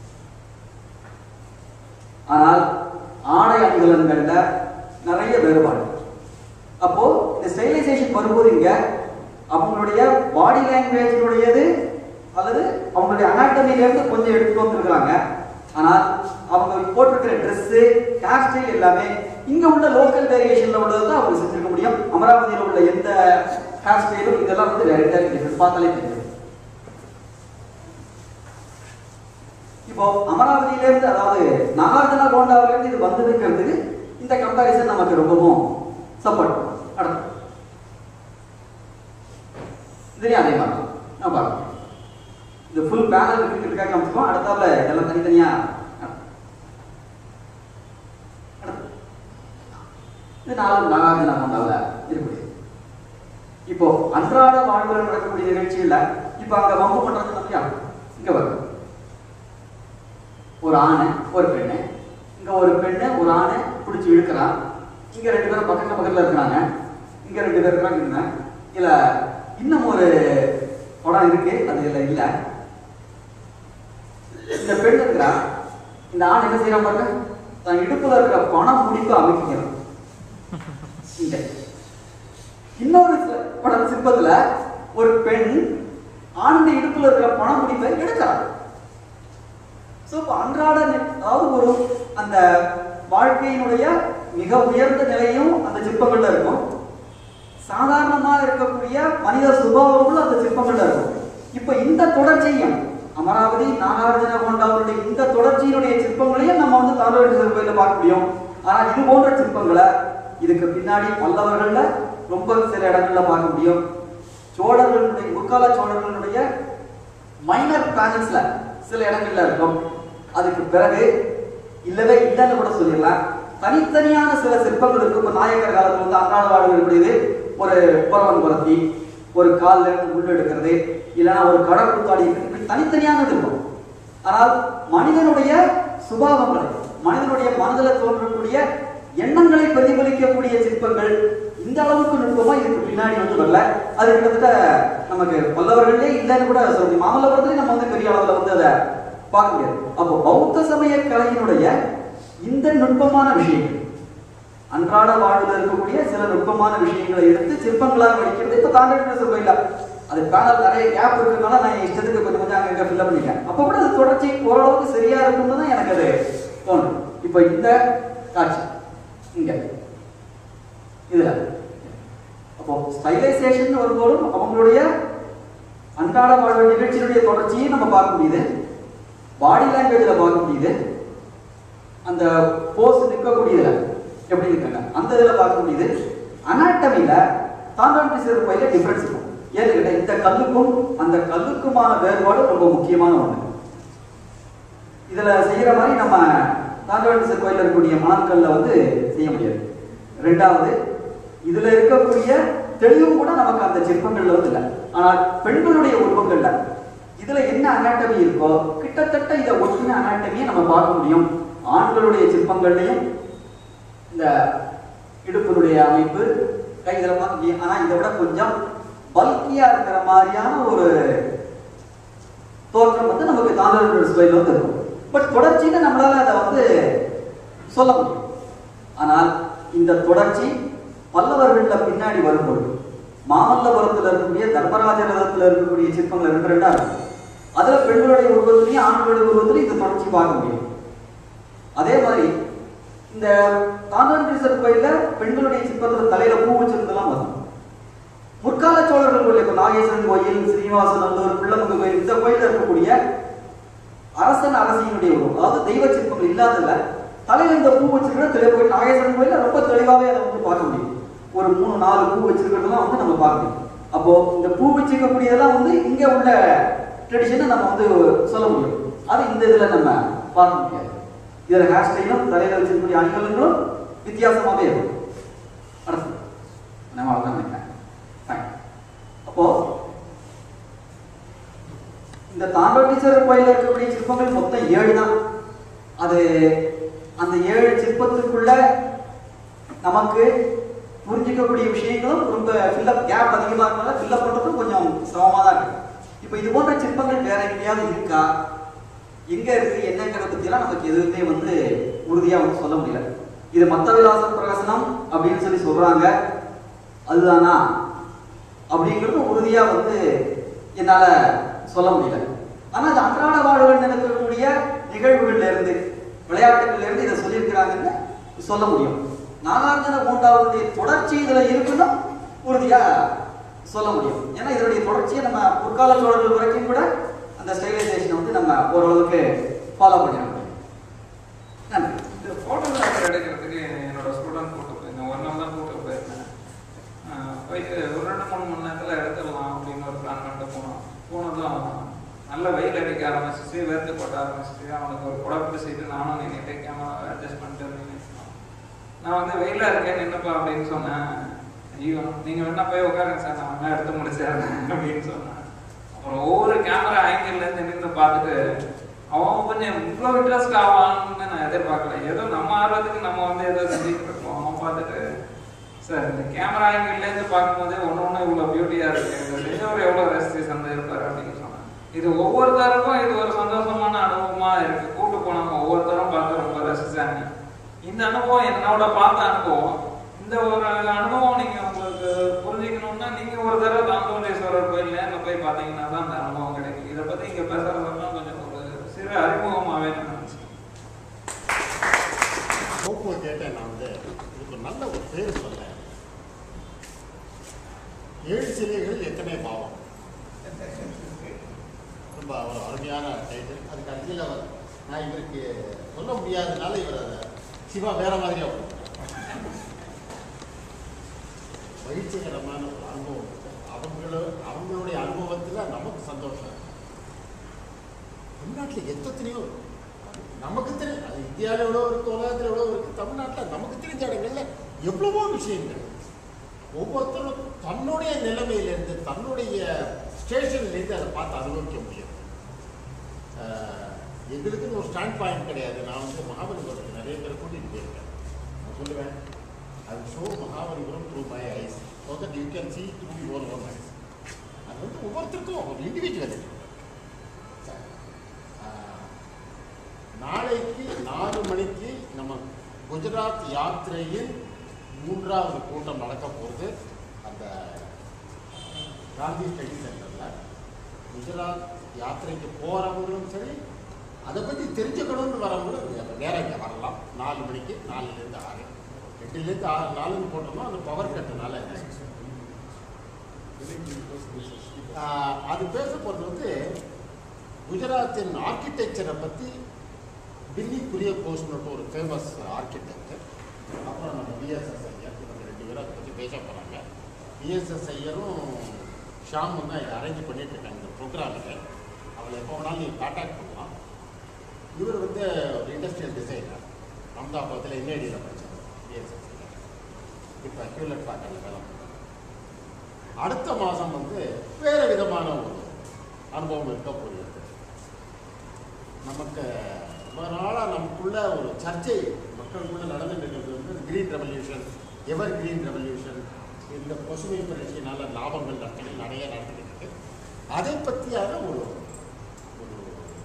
Speaker 7: ஆனால் ஆடை அணிகலன்கள்ல நிறைய வேறுபாடு அப்போ இந்த ஸ்டைலைசேஷன் வரும்போது இங்க அவங்களுடைய பாடி லாங்குவேஜினுடையது அல்லது அவங்களுடைய அனாட்டமில இருந்து கொஞ்சம் எடுத்துட்டு வந்திருக்கிறாங்க ஆனால் அவங்க போட்டிருக்கிற Dress ஹேர் ஸ்டைல் எல்லாமே இங்க உள்ள லோக்கல் வேரியேஷன்ல உள்ளது தான் அவங்க செஞ்சிருக்க முடியும் அமராவதியில் உள்ள எந்த ஹேர் ஸ்டைலும் இதெல்லாம் வந்து டைரக்டா டிஃபரன்ஸ் பார்த்தாலே தெரியும் இப்போ அமராவதியில இருந்து அதாவது நாகார்ஜுனா கோண்டாவில இருந்து இது வந்ததுங்கிறதுக்கு இந்த கம்பாரிசன் நமக்கு ரொம்பவும் சப்போர்ட் அடுத்து இதுலயும் அதே மாதிரி தான். நான் பார்க்கலாம் இந்த ஃபுல் பேனல் இருக்கிறதுக்காக காமிச்சிக்கோம் அடுத்தாப்புல இதெல்லாம் தனித்தனியா அடுத்து. இது நாலு நாகார்ஜுனா கோண்டாவில் இருக்கக்கூடிய இப்போ அன்றாட வாழ்வில் நடக்கக்கூடிய நிகழ்ச்சியில இப்போ அங்க வம்பு பண்றது நம்ம யார் இங்க வருது ஒரு ஆணை ஒரு பெண்ணு இங்க ஒரு பெண்ணு ஒரு ஆணை பிடிச்சி இழுக்கிறான் இங்க ரெண்டு பேரும் பக்கத்துல பக்கத்துல இருக்கிறாங்க இங்க ரெண்டு பேர் இருக்கிறாங்க இதுல இன்னும் ஒரு படம் இருக்கு அது இதுல இல்ல இந்த பெண் இருக்கிறா இந்த ஆண் என்ன செய்யறான் பாருங்க தன் இடுப்புல இருக்கிற பணம் முடிப்பு அமைக்கிறான் இங்க இன்னொரு சி- படம் சிற்பத்துல ஒரு பெண் ஆணுடைய இடுப்புல இருக்கிற பணம் முடிப்பை எடுக்கிறான் ஸோ இப்போ அன்றாட நி- அதாவது ஒரு அந்த வாழ்க்கையினுடைய மிக உயர்ந்த நிலையும் அந்த சிற்பங்கள்ல இருக்கும் சாதாரணமா இருக்கக்கூடிய மனித சுபாவமும் அந்த சிற்பங்கள்ல இருக்கும் இப்போ இந்த தொடர்ச்சியும் அமராவதி நாகார்ஜுன கொண்டாவுடைய இந்த தொடர்ச்சியினுடைய சிற்பங்களையும் நம்ம வந்து தாண்டவடி சிற்பையில பார்க்க முடியும் ஆனா இது போன்ற சிற்பங்களை இதுக்கு பின்னாடி பல்லவர்கள்ல ரொம்ப சில இடங்கள்ல பார்க்க முடியும் சோழர்களுடைய முற்கால சோழர்களுடைய மைனர் பேனல்ஸ்ல சில இடங்கள்ல இருக்கும் அதுக்கு பிறகு இல்லவே இல்லைன்னு கூட சொல்லிடலாம் தனித்தனியான சில சிற்பங்கள் இருக்கும் இப்போ நாயக்கர் காலத்துல வந்து அன்றாட வாழ்வு இருக்கக்கூடியது ஒரு புறவன் புறத்தி ஒரு கால்ல இருந்து உள்ள எடுக்கிறது இல்லைன்னா ஒரு கடற்குத்தாடி இருக்கு இப்படி தனித்தனியானது இருக்கும் ஆனால் மனிதனுடைய சுபாவங்களை மனிதனுடைய மனதில் தோன்றக்கூடிய எண்ணங்களை பிரதிபலிக்கக்கூடிய சிற்பங்கள் இந்த அளவுக்கு நுட்பமா இதுக்கு பின்னாடி வந்து வரல அது கிட்டத்தட்ட நமக்கு பல்லவர்களே இல்லைன்னு கூட சொல்ல முடியும் மாமல்லபுரத்துலயும் நம்ம வந்து பெரிய அளவுல வந்து அதை பார்க்க முடியாது அப்போ பௌத்த சமய கலையினுடைய இந்த நுட்பமான விஷயங்கள் அன்றாட வாழ்வில் இருக்கக்கூடிய சில நுட்பமான விஷயங்களை எடுத்து சிற்பங்களாக வடிக்கிறது இப்ப கான்ட்ராக்டர் சிற்பம் அது பேனல் நிறைய கேப் இருக்கிறதுனால நான் என் இஷ்டத்துக்கு கொஞ்சம் கொஞ்சம் அங்கங்க ஃபில் பண்ணிட்டேன் அப்போ கூட அது தொடர்ச்சி ஓரளவுக்கு சரியா இருக்கும்னு தான் எனக்கு அது தோணும் இப்போ இந்த காட்சி இங்க இதுல அப்போ ஸ்டைலைசேஷன் வரும்போதும் அவங்களுடைய அன்றாட வாழ்வு நிகழ்ச்சியினுடைய தொடர்ச்சியை நம்ம பார்க்க முடியுது பாடி லாங்குவேஜ்ல பார்க்க முடியுது அந்த போஸ் நிற்கக்கூடியதுல எப்படி இருக்காங்க அந்த இதுல பார்க்க முடியுது அனாட்டமில தாண்டாண்டி சிறுப்பையில டிஃபரன்ஸ் இருக்கும் ஏன்னு கேட்டா இந்த கல்லுக்கும் அந்த கல்லுக்குமான வேறுபாடு ரொம்ப முக்கியமான ஒண்ணு இதுல செய்யற மாதிரி நம்ம தாண்டாண்டி சிறுப்பையில இருக்கக்கூடிய மணற்கல்ல வந்து செய்ய முடியாது ரெண்டாவது இதுல இருக்கக்கூடிய தெளிவும் கூட நமக்கு அந்த சிற்பங்கள்ல வந்து இல்லை ஆனால் பெண்களுடைய உருவங்கள்ல இதுல என்ன அனாட்டமி இருக்கோ கிட்டத்தட்ட இதை ஒட்டின அனாட்டமியை நம்ம பார்க்க முடியும் ஆண்களுடைய சிற்பங்கள்லையும் இந்த இடுப்பினுடைய அமைப்பு கை இதெல்லாம் பார்க்க முடியும் ஆனா இதை விட கொஞ்சம் பல்கியா இருக்கிற மாதிரியான ஒரு தோற்றம் வந்து நமக்கு தாண்டவர்கள் ஸ்டைல் வந்து இருக்கும் பட் தொடர்ச்சின்னு நம்மளால அதை வந்து சொல்ல முடியும் ஆனால் இந்த தொடர்ச்சி பல்லவர்கள்ல பின்னாடி வரும்போது மாமல்லபுரத்துல இருக்கக்கூடிய தர்மராஜ ரதத்துல இருக்கக்கூடிய சிற்பங்கள் ரெண்டு ரெண்டா இருக்கும் அதுல பெண்களுடைய உருவத்திலையும் ஆண்களுடைய உருவத்திலையும் இந்த தொடர்ச்சி பார்க்க முடியும் அதே மாதிரி இந்த தாண்டவீசர் கோயில்ல பெண்களுடைய சிற்பத்துல தலையில பூ வச்சிருந்தெல்லாம் வரும் முற்கால சோழர்கள் கோயில் இப்ப நாகேஸ்வரன் கோயில் ஸ்ரீனிவாசன் நல்லூர் பிள்ளமுக கோயில் இந்த கோயில்ல இருக்கக்கூடிய அரசன் அரசியினுடைய உருவம் அதாவது தெய்வ சிற்பங்கள் இல்லாததுல தலையில இந்த பூ வச்சிருக்கிற தெளிவ கோயில் நாகேஸ்வரன் கோயில்ல ரொம்ப தெளிவாவே அதை வந்து பார்க்க முடியும் ஒரு மூணு நாலு பூ வச்சிருக்கிறதெல்லாம் வந்து நம்ம பார்க்க முடியும் அப்போ இந்த பூ வச்சிருக்கக்கூடியதெல்லாம் வந்து இங்க உள்ள ட்ரெடிஷனை நம்ம வந்து சொல்ல முடியும் அது இந்த இதுல நம்ம பார்க்க முடியாது இதுல ஹேர் ஸ்டைலும் தலையில வச்சிருக்கக்கூடிய அணிகலன்களும் வித்தியாசமாவே இருக்கும் அடுத்து நம்ம அவ்வளவுதான் நினைக்கிறேன் Fine. அப்போ இந்த தாண்டவீஸ்வரர் கோயில்ல இருக்கக்கூடிய சிற்பங்கள் மொத்தம் ஏழு தான் அது அந்த ஏழு சிற்பத்துக்குள்ள நமக்கு புரிஞ்சிக்கக்கூடிய விஷயங்களும் ரொம்ப ஃபில்லப் கேப் அதிகமாக இருக்கனால ஃபில்லப் பண்ணுறதும் கொஞ்சம் சிரமமாக தான் இருக்கு இப்போ இது போன்ற சிற்பங்கள் வேற எங்கேயாவது இருக்கா எங்க இருக்கு என்னங்கிறத பத்தியெல்லாம் நமக்கு எதுவுமே வந்து உறுதியா வந்து சொல்ல முடியல இது மத்த விலாச பிரகாசனம் அப்படின்னு சொல்லி சொல்றாங்க அதுதானா அப்படிங்கிறது உறுதியா வந்து என்னால சொல்ல முடியல ஆனா அது அன்றாட வாழ்வில் நடக்கக்கூடிய நிகழ்வுகள்ல இருந்து விளையாட்டுகள்ல இருந்து இதை சொல்லியிருக்கிறாங்கன்னு சொல்ல முடியும் நாகார்ஜுன மூன்றாவது தொடர்ச்சி இதுல இருக்குன்னு உறுதியா சொல்ல முடியும் ஏன்னா இதனுடைய தொடர்ச்சியை நம்ம முற்கால சோழர்கள் வரைக்கும் கூட அந்த ஸ்டைலைசேஷனை வந்து நம்ம ஓரளவுக்கு ஃபாலோ பண்ணிட முடியும் நன்றி
Speaker 2: இந்த ஃபோட்டோகிராஃபர் எடுக்கிறதுக்கு என்னோட ஸ்டூடெண்ட் கூட்டு போயிருந்தேன் ஒரு நாள் தான் கூட்டு போயிருந்தேன் ஆஹ் போயிட்டு ஒரு ரெண்டு மூணு மணி நேரத்தில் எடுத்துடலாம் அப்படின்னு ஒரு பிளான் பண்ணிட்டு போனோம் போனதும் நல்ல வெயில் அடிக்க ஆரம்பிச்சிச்சு வேர்த்து கொட்ட ஆரம்பிச்சிச்சு அவனுக்கு ஒரு குழப்பத்து செய்து நானும் நின்றுட்டு கேமரா அட்ஜஸ்ட் பண்ணிட்டு நின்னுட்டு நான் வந்து வெயிலா இருக்கேன் நின்னுப்பா அப்படின்னு சொன்னேன் ஐயோ நீங்க வேணா போய் உட்காருங்க சார் நான் வேணா எடுத்து முடிச்சிடுறேன் அப்படின்னு சொன்னேன் அப்புறம் ஒவ்வொரு கேமரா ஆங்கிள் இருந்து நின்று பார்த்துட்டு அவன் கொஞ்சம் இவ்வளோ இன்ட்ரெஸ்ட் ஆவான்னு நான் எதிர்பார்க்கல ஏதோ நம்ம ஆர்வத்துக்கு நம்ம வந்து ஏதோ செஞ்சுட்டு இருக்கோம் அவன் பார்த்துட்டு சார் இந்த கேமரா ஆங்கிள் இருந்து பார்க்கும்போதே ஒன்று ஒன்று இவ்வளோ பியூட்டியா இருக்கு இந்த செஞ்சவர் எவ்வளோ ரசிச்சு சந்திருப்பாரு அப்படின்னு சொன்னேன் இது ஒவ்வொருத்தருக்கும் இது ஒரு சந்தோஷமான அனுபவமா இருக்கு கூட்டு போனவங்க ஒவ்வொருத்தரும் பார்த்து ரொம்ப ரசிச்சாங்க இந்த அனுபவம் என்னோட பார்த்த அனுபவம் இந்த ஒரு அனுபவம் நீங்க உங்களுக்கு புரிஞ்சுக்கணும்னா நீங்க ஒரு தடவை தாந்தோண்டேஸ்வரர் கோயில் நேரில் போய் பார்த்தீங்கன்னா தான் அந்த அனுபவம் கிடைக்கும் இதை பத்தி இங்க பேசுறதெல்லாம் கொஞ்சம் ஒரு சிறு அறிமுகமாவே நான் நினைச்சேன்
Speaker 8: கோப்புவை கேட்டேன் நான் வந்து இதுக்கு ஒரு நல்ல ஒரு பேர் சொன்னேன் ஏழு சிலைகள் எத்தனை பாவம் ரொம்ப ஒரு அருமையான டைட்டில் அதுக்கு அடியில் அவர் நான் இவருக்கு சொல்ல முடியாதனால இவர் அதை சிவா வேற மாதிரியா கொடுத்தார். மகிழ்ச்சிகரமான ஒரு அனுபவம் இருக்கு. அவங்கள அவங்களுடைய அனுபவத்தில் நமக்கு சந்தோஷம் தமிழ்நாட்டில் எத்தனையோ இருக்கு. நமக்கு தெரியும் அது இந்தியாவில் எவ்வளோ இருக்கு உலகத்தில் எவ்வளோ இருக்கு தமிழ்நாட்டில் நமக்கு தெரிஞ்ச இடங்கள்ல எவ்வளவோ விஷயங்கள் ஒவ்வொருத்தரும் தன்னுடைய நிலைமையிலேருந்து தன்னுடைய ஸ்டேஷன்லேருந்து அதை பார்த்து அனுபவிக்க முடியும் ஆஹ், எங்களுக்குன்னு ஒரு ஸ்டாண்ட் பாயிண்ட் கிடையாது நான் வந்து மகாபலிபுரத்துக்கு நிறைய பேர் கூட்டிகிட்டு போயிருக்கேன் நான் சொல்லுவேன் I show Mahabalipuram through my eyes so that you can see through your own eyes அது வந்து ஒவ்வொருத்தருக்கும் ஒரு இண்டிவிஜுவல் நாளைக்கு நாலு மணிக்கு நம்ம குஜராத் யாத்திரையின் மூன்றாவது கூட்டம் நடக்க போகுது அந்த காந்தி ஸ்டடி சென்டரில் குஜராத் யாத்திரைக்கு போகிறவங்களும் சரி அதை பற்றி தெரிஞ்சுக்கணும்னு வரவங்களும் நேரம் இங்கே வரலாம் நாலு மணிக்கு நாலுலேருந்து ஆறு எட்டுலேருந்து ஆறு நாலுன்னு போட்டோம்னா அந்த பவர் கட்டுனால ஆஹ், அது பேச போகிறது வந்து குஜராத்தின் ஆர்கிடெக்சரை பற்றி பில்லி குரியகோஸ்னு ஒரு ஃபேமஸ் ஆர்கிடெக்டர் அப்புறம் நம்ம பிஎஸ்எஸ் ஐயர் இவங்க ரெண்டு பேரும் அதை பற்றி பேச போகிறாங்க பிஎஸ்எஸ் ஐயரும் ஷாமும் தான் இதை அரேஞ்ச் பண்ணிட்டு இருக்காங்க இந்த ப்ரோக்ராமுக்கு அவளை எப்போ வேணாலும் நீங்கள் காண்டாக்ட் பண்ணலாம் இவர் வந்து ஒரு இண்டஸ்ட்ரியல் டிசைனர் அஹமதாபாத்தில் என்ஐடியில் படித்தார் பிஎஸ்எஸ் ஐயர் இப்போ ஹியூலட் பேக்கரில் வேலை பண்றாரு. அடுத்த மாதம் வந்து வேறு விதமான ஒரு அனுபவம் இருக்க போகிறது நமக்கு ரொம்ப நாளாக நமக்குள்ள ஒரு சர்ச்சை மக்களுக்குள்ள நடந்துட்டு இருக்கிறது வந்து green revolution ever green revolution இந்த பசுமை புரட்சியினால லாபங்கள் நஷ்டங்கள் நிறைய நடந்துகிட்டு இருக்கு அதை பற்றியான ஒரு ஒரு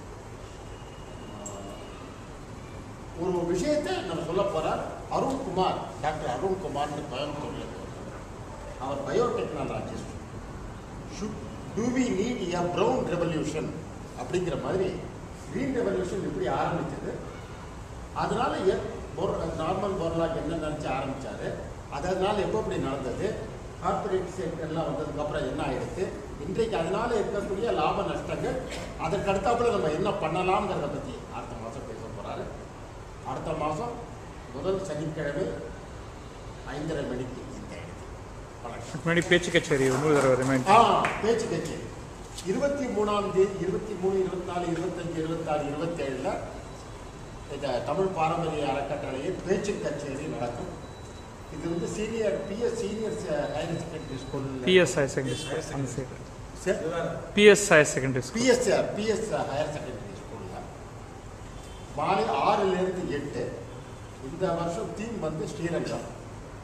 Speaker 8: ஆஹ், ஒரு விஷயத்தை நம்ம சொல்ல போகிறார் அருண்குமார் டாக்டர் அருண்குமார்னு கோயம்புத்தூர்ல இருக்கார். அவர் biotechnologist should to we need a brown revolution அப்படிங்கிற மாதிரி க்ரீன் ரெவல்யூஷன் எப்படி ஆரம்பிச்சது அதனால நார்மல் பொருளாக என்ன நினச்சி ஆரம்பிச்சாரு அதனால எப்போ இப்படி நடந்தது கார்பரேட் செக்டர்லாம் வந்ததுக்கப்புறம் என்ன ஆயிடுச்சு இன்றைக்கு அதனால இருக்கக்கூடிய லாப நஷ்டங்கள் அதற்கு அடுத்தாப்புல நம்ம என்ன பண்ணலாம்ங்கிறத பற்றி அடுத்த மாதம் பேச போகிறாரு அடுத்த மாதம் முதல் சனிக்கிழமை ஐந்தரை மணிக்கு இந்த இடத்தில் வணக்கம்
Speaker 4: முன்னாடி பேச்சு கச்சேரி இன்னொரு தடவை ரிமைண்ட்
Speaker 8: ஆ பேச்சு கட்சி இருபத்தி மூணாம் தேதி இருபத்தி மூணு இருபத்தி நாலு இருபத்தஞ்சு இருபத்தாறு இருபத்தேழில் இந்த தமிழ் பாரம்பரிய அறக்கட்டளையில் பேச்சு கச்சேரி நடக்கும் இது வந்து senior PS senior higher secondary school
Speaker 4: PS higher secondary school அந்த side PS higher secondary school
Speaker 8: PS PS higher secondary ஸ்கூலில் மாலை ஆறுலேருந்து எட்டு இந்த வருஷம் தீம் வந்து ஸ்ரீரங்கம்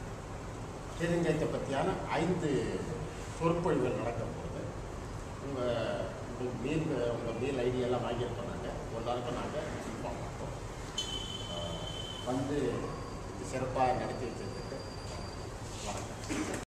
Speaker 8: பெருங்கயத்தை பற்றியான ஐந்து சொற்பொழிவுகள் நடக்க போகுது உங்கள் உங்கள் மெயில் உங்கள் மெயில் ஐடி எல்லாம் வாங்கியிருக்கோம் நாங்கள் ஒரு நாளுக்கு நாங்கள் இன்ஃபார்ம் பண்ணுறோம் ஆஹ் வந்து இது சிறப்பாக நடத்தி வச்சதுக்கு வணக்கம்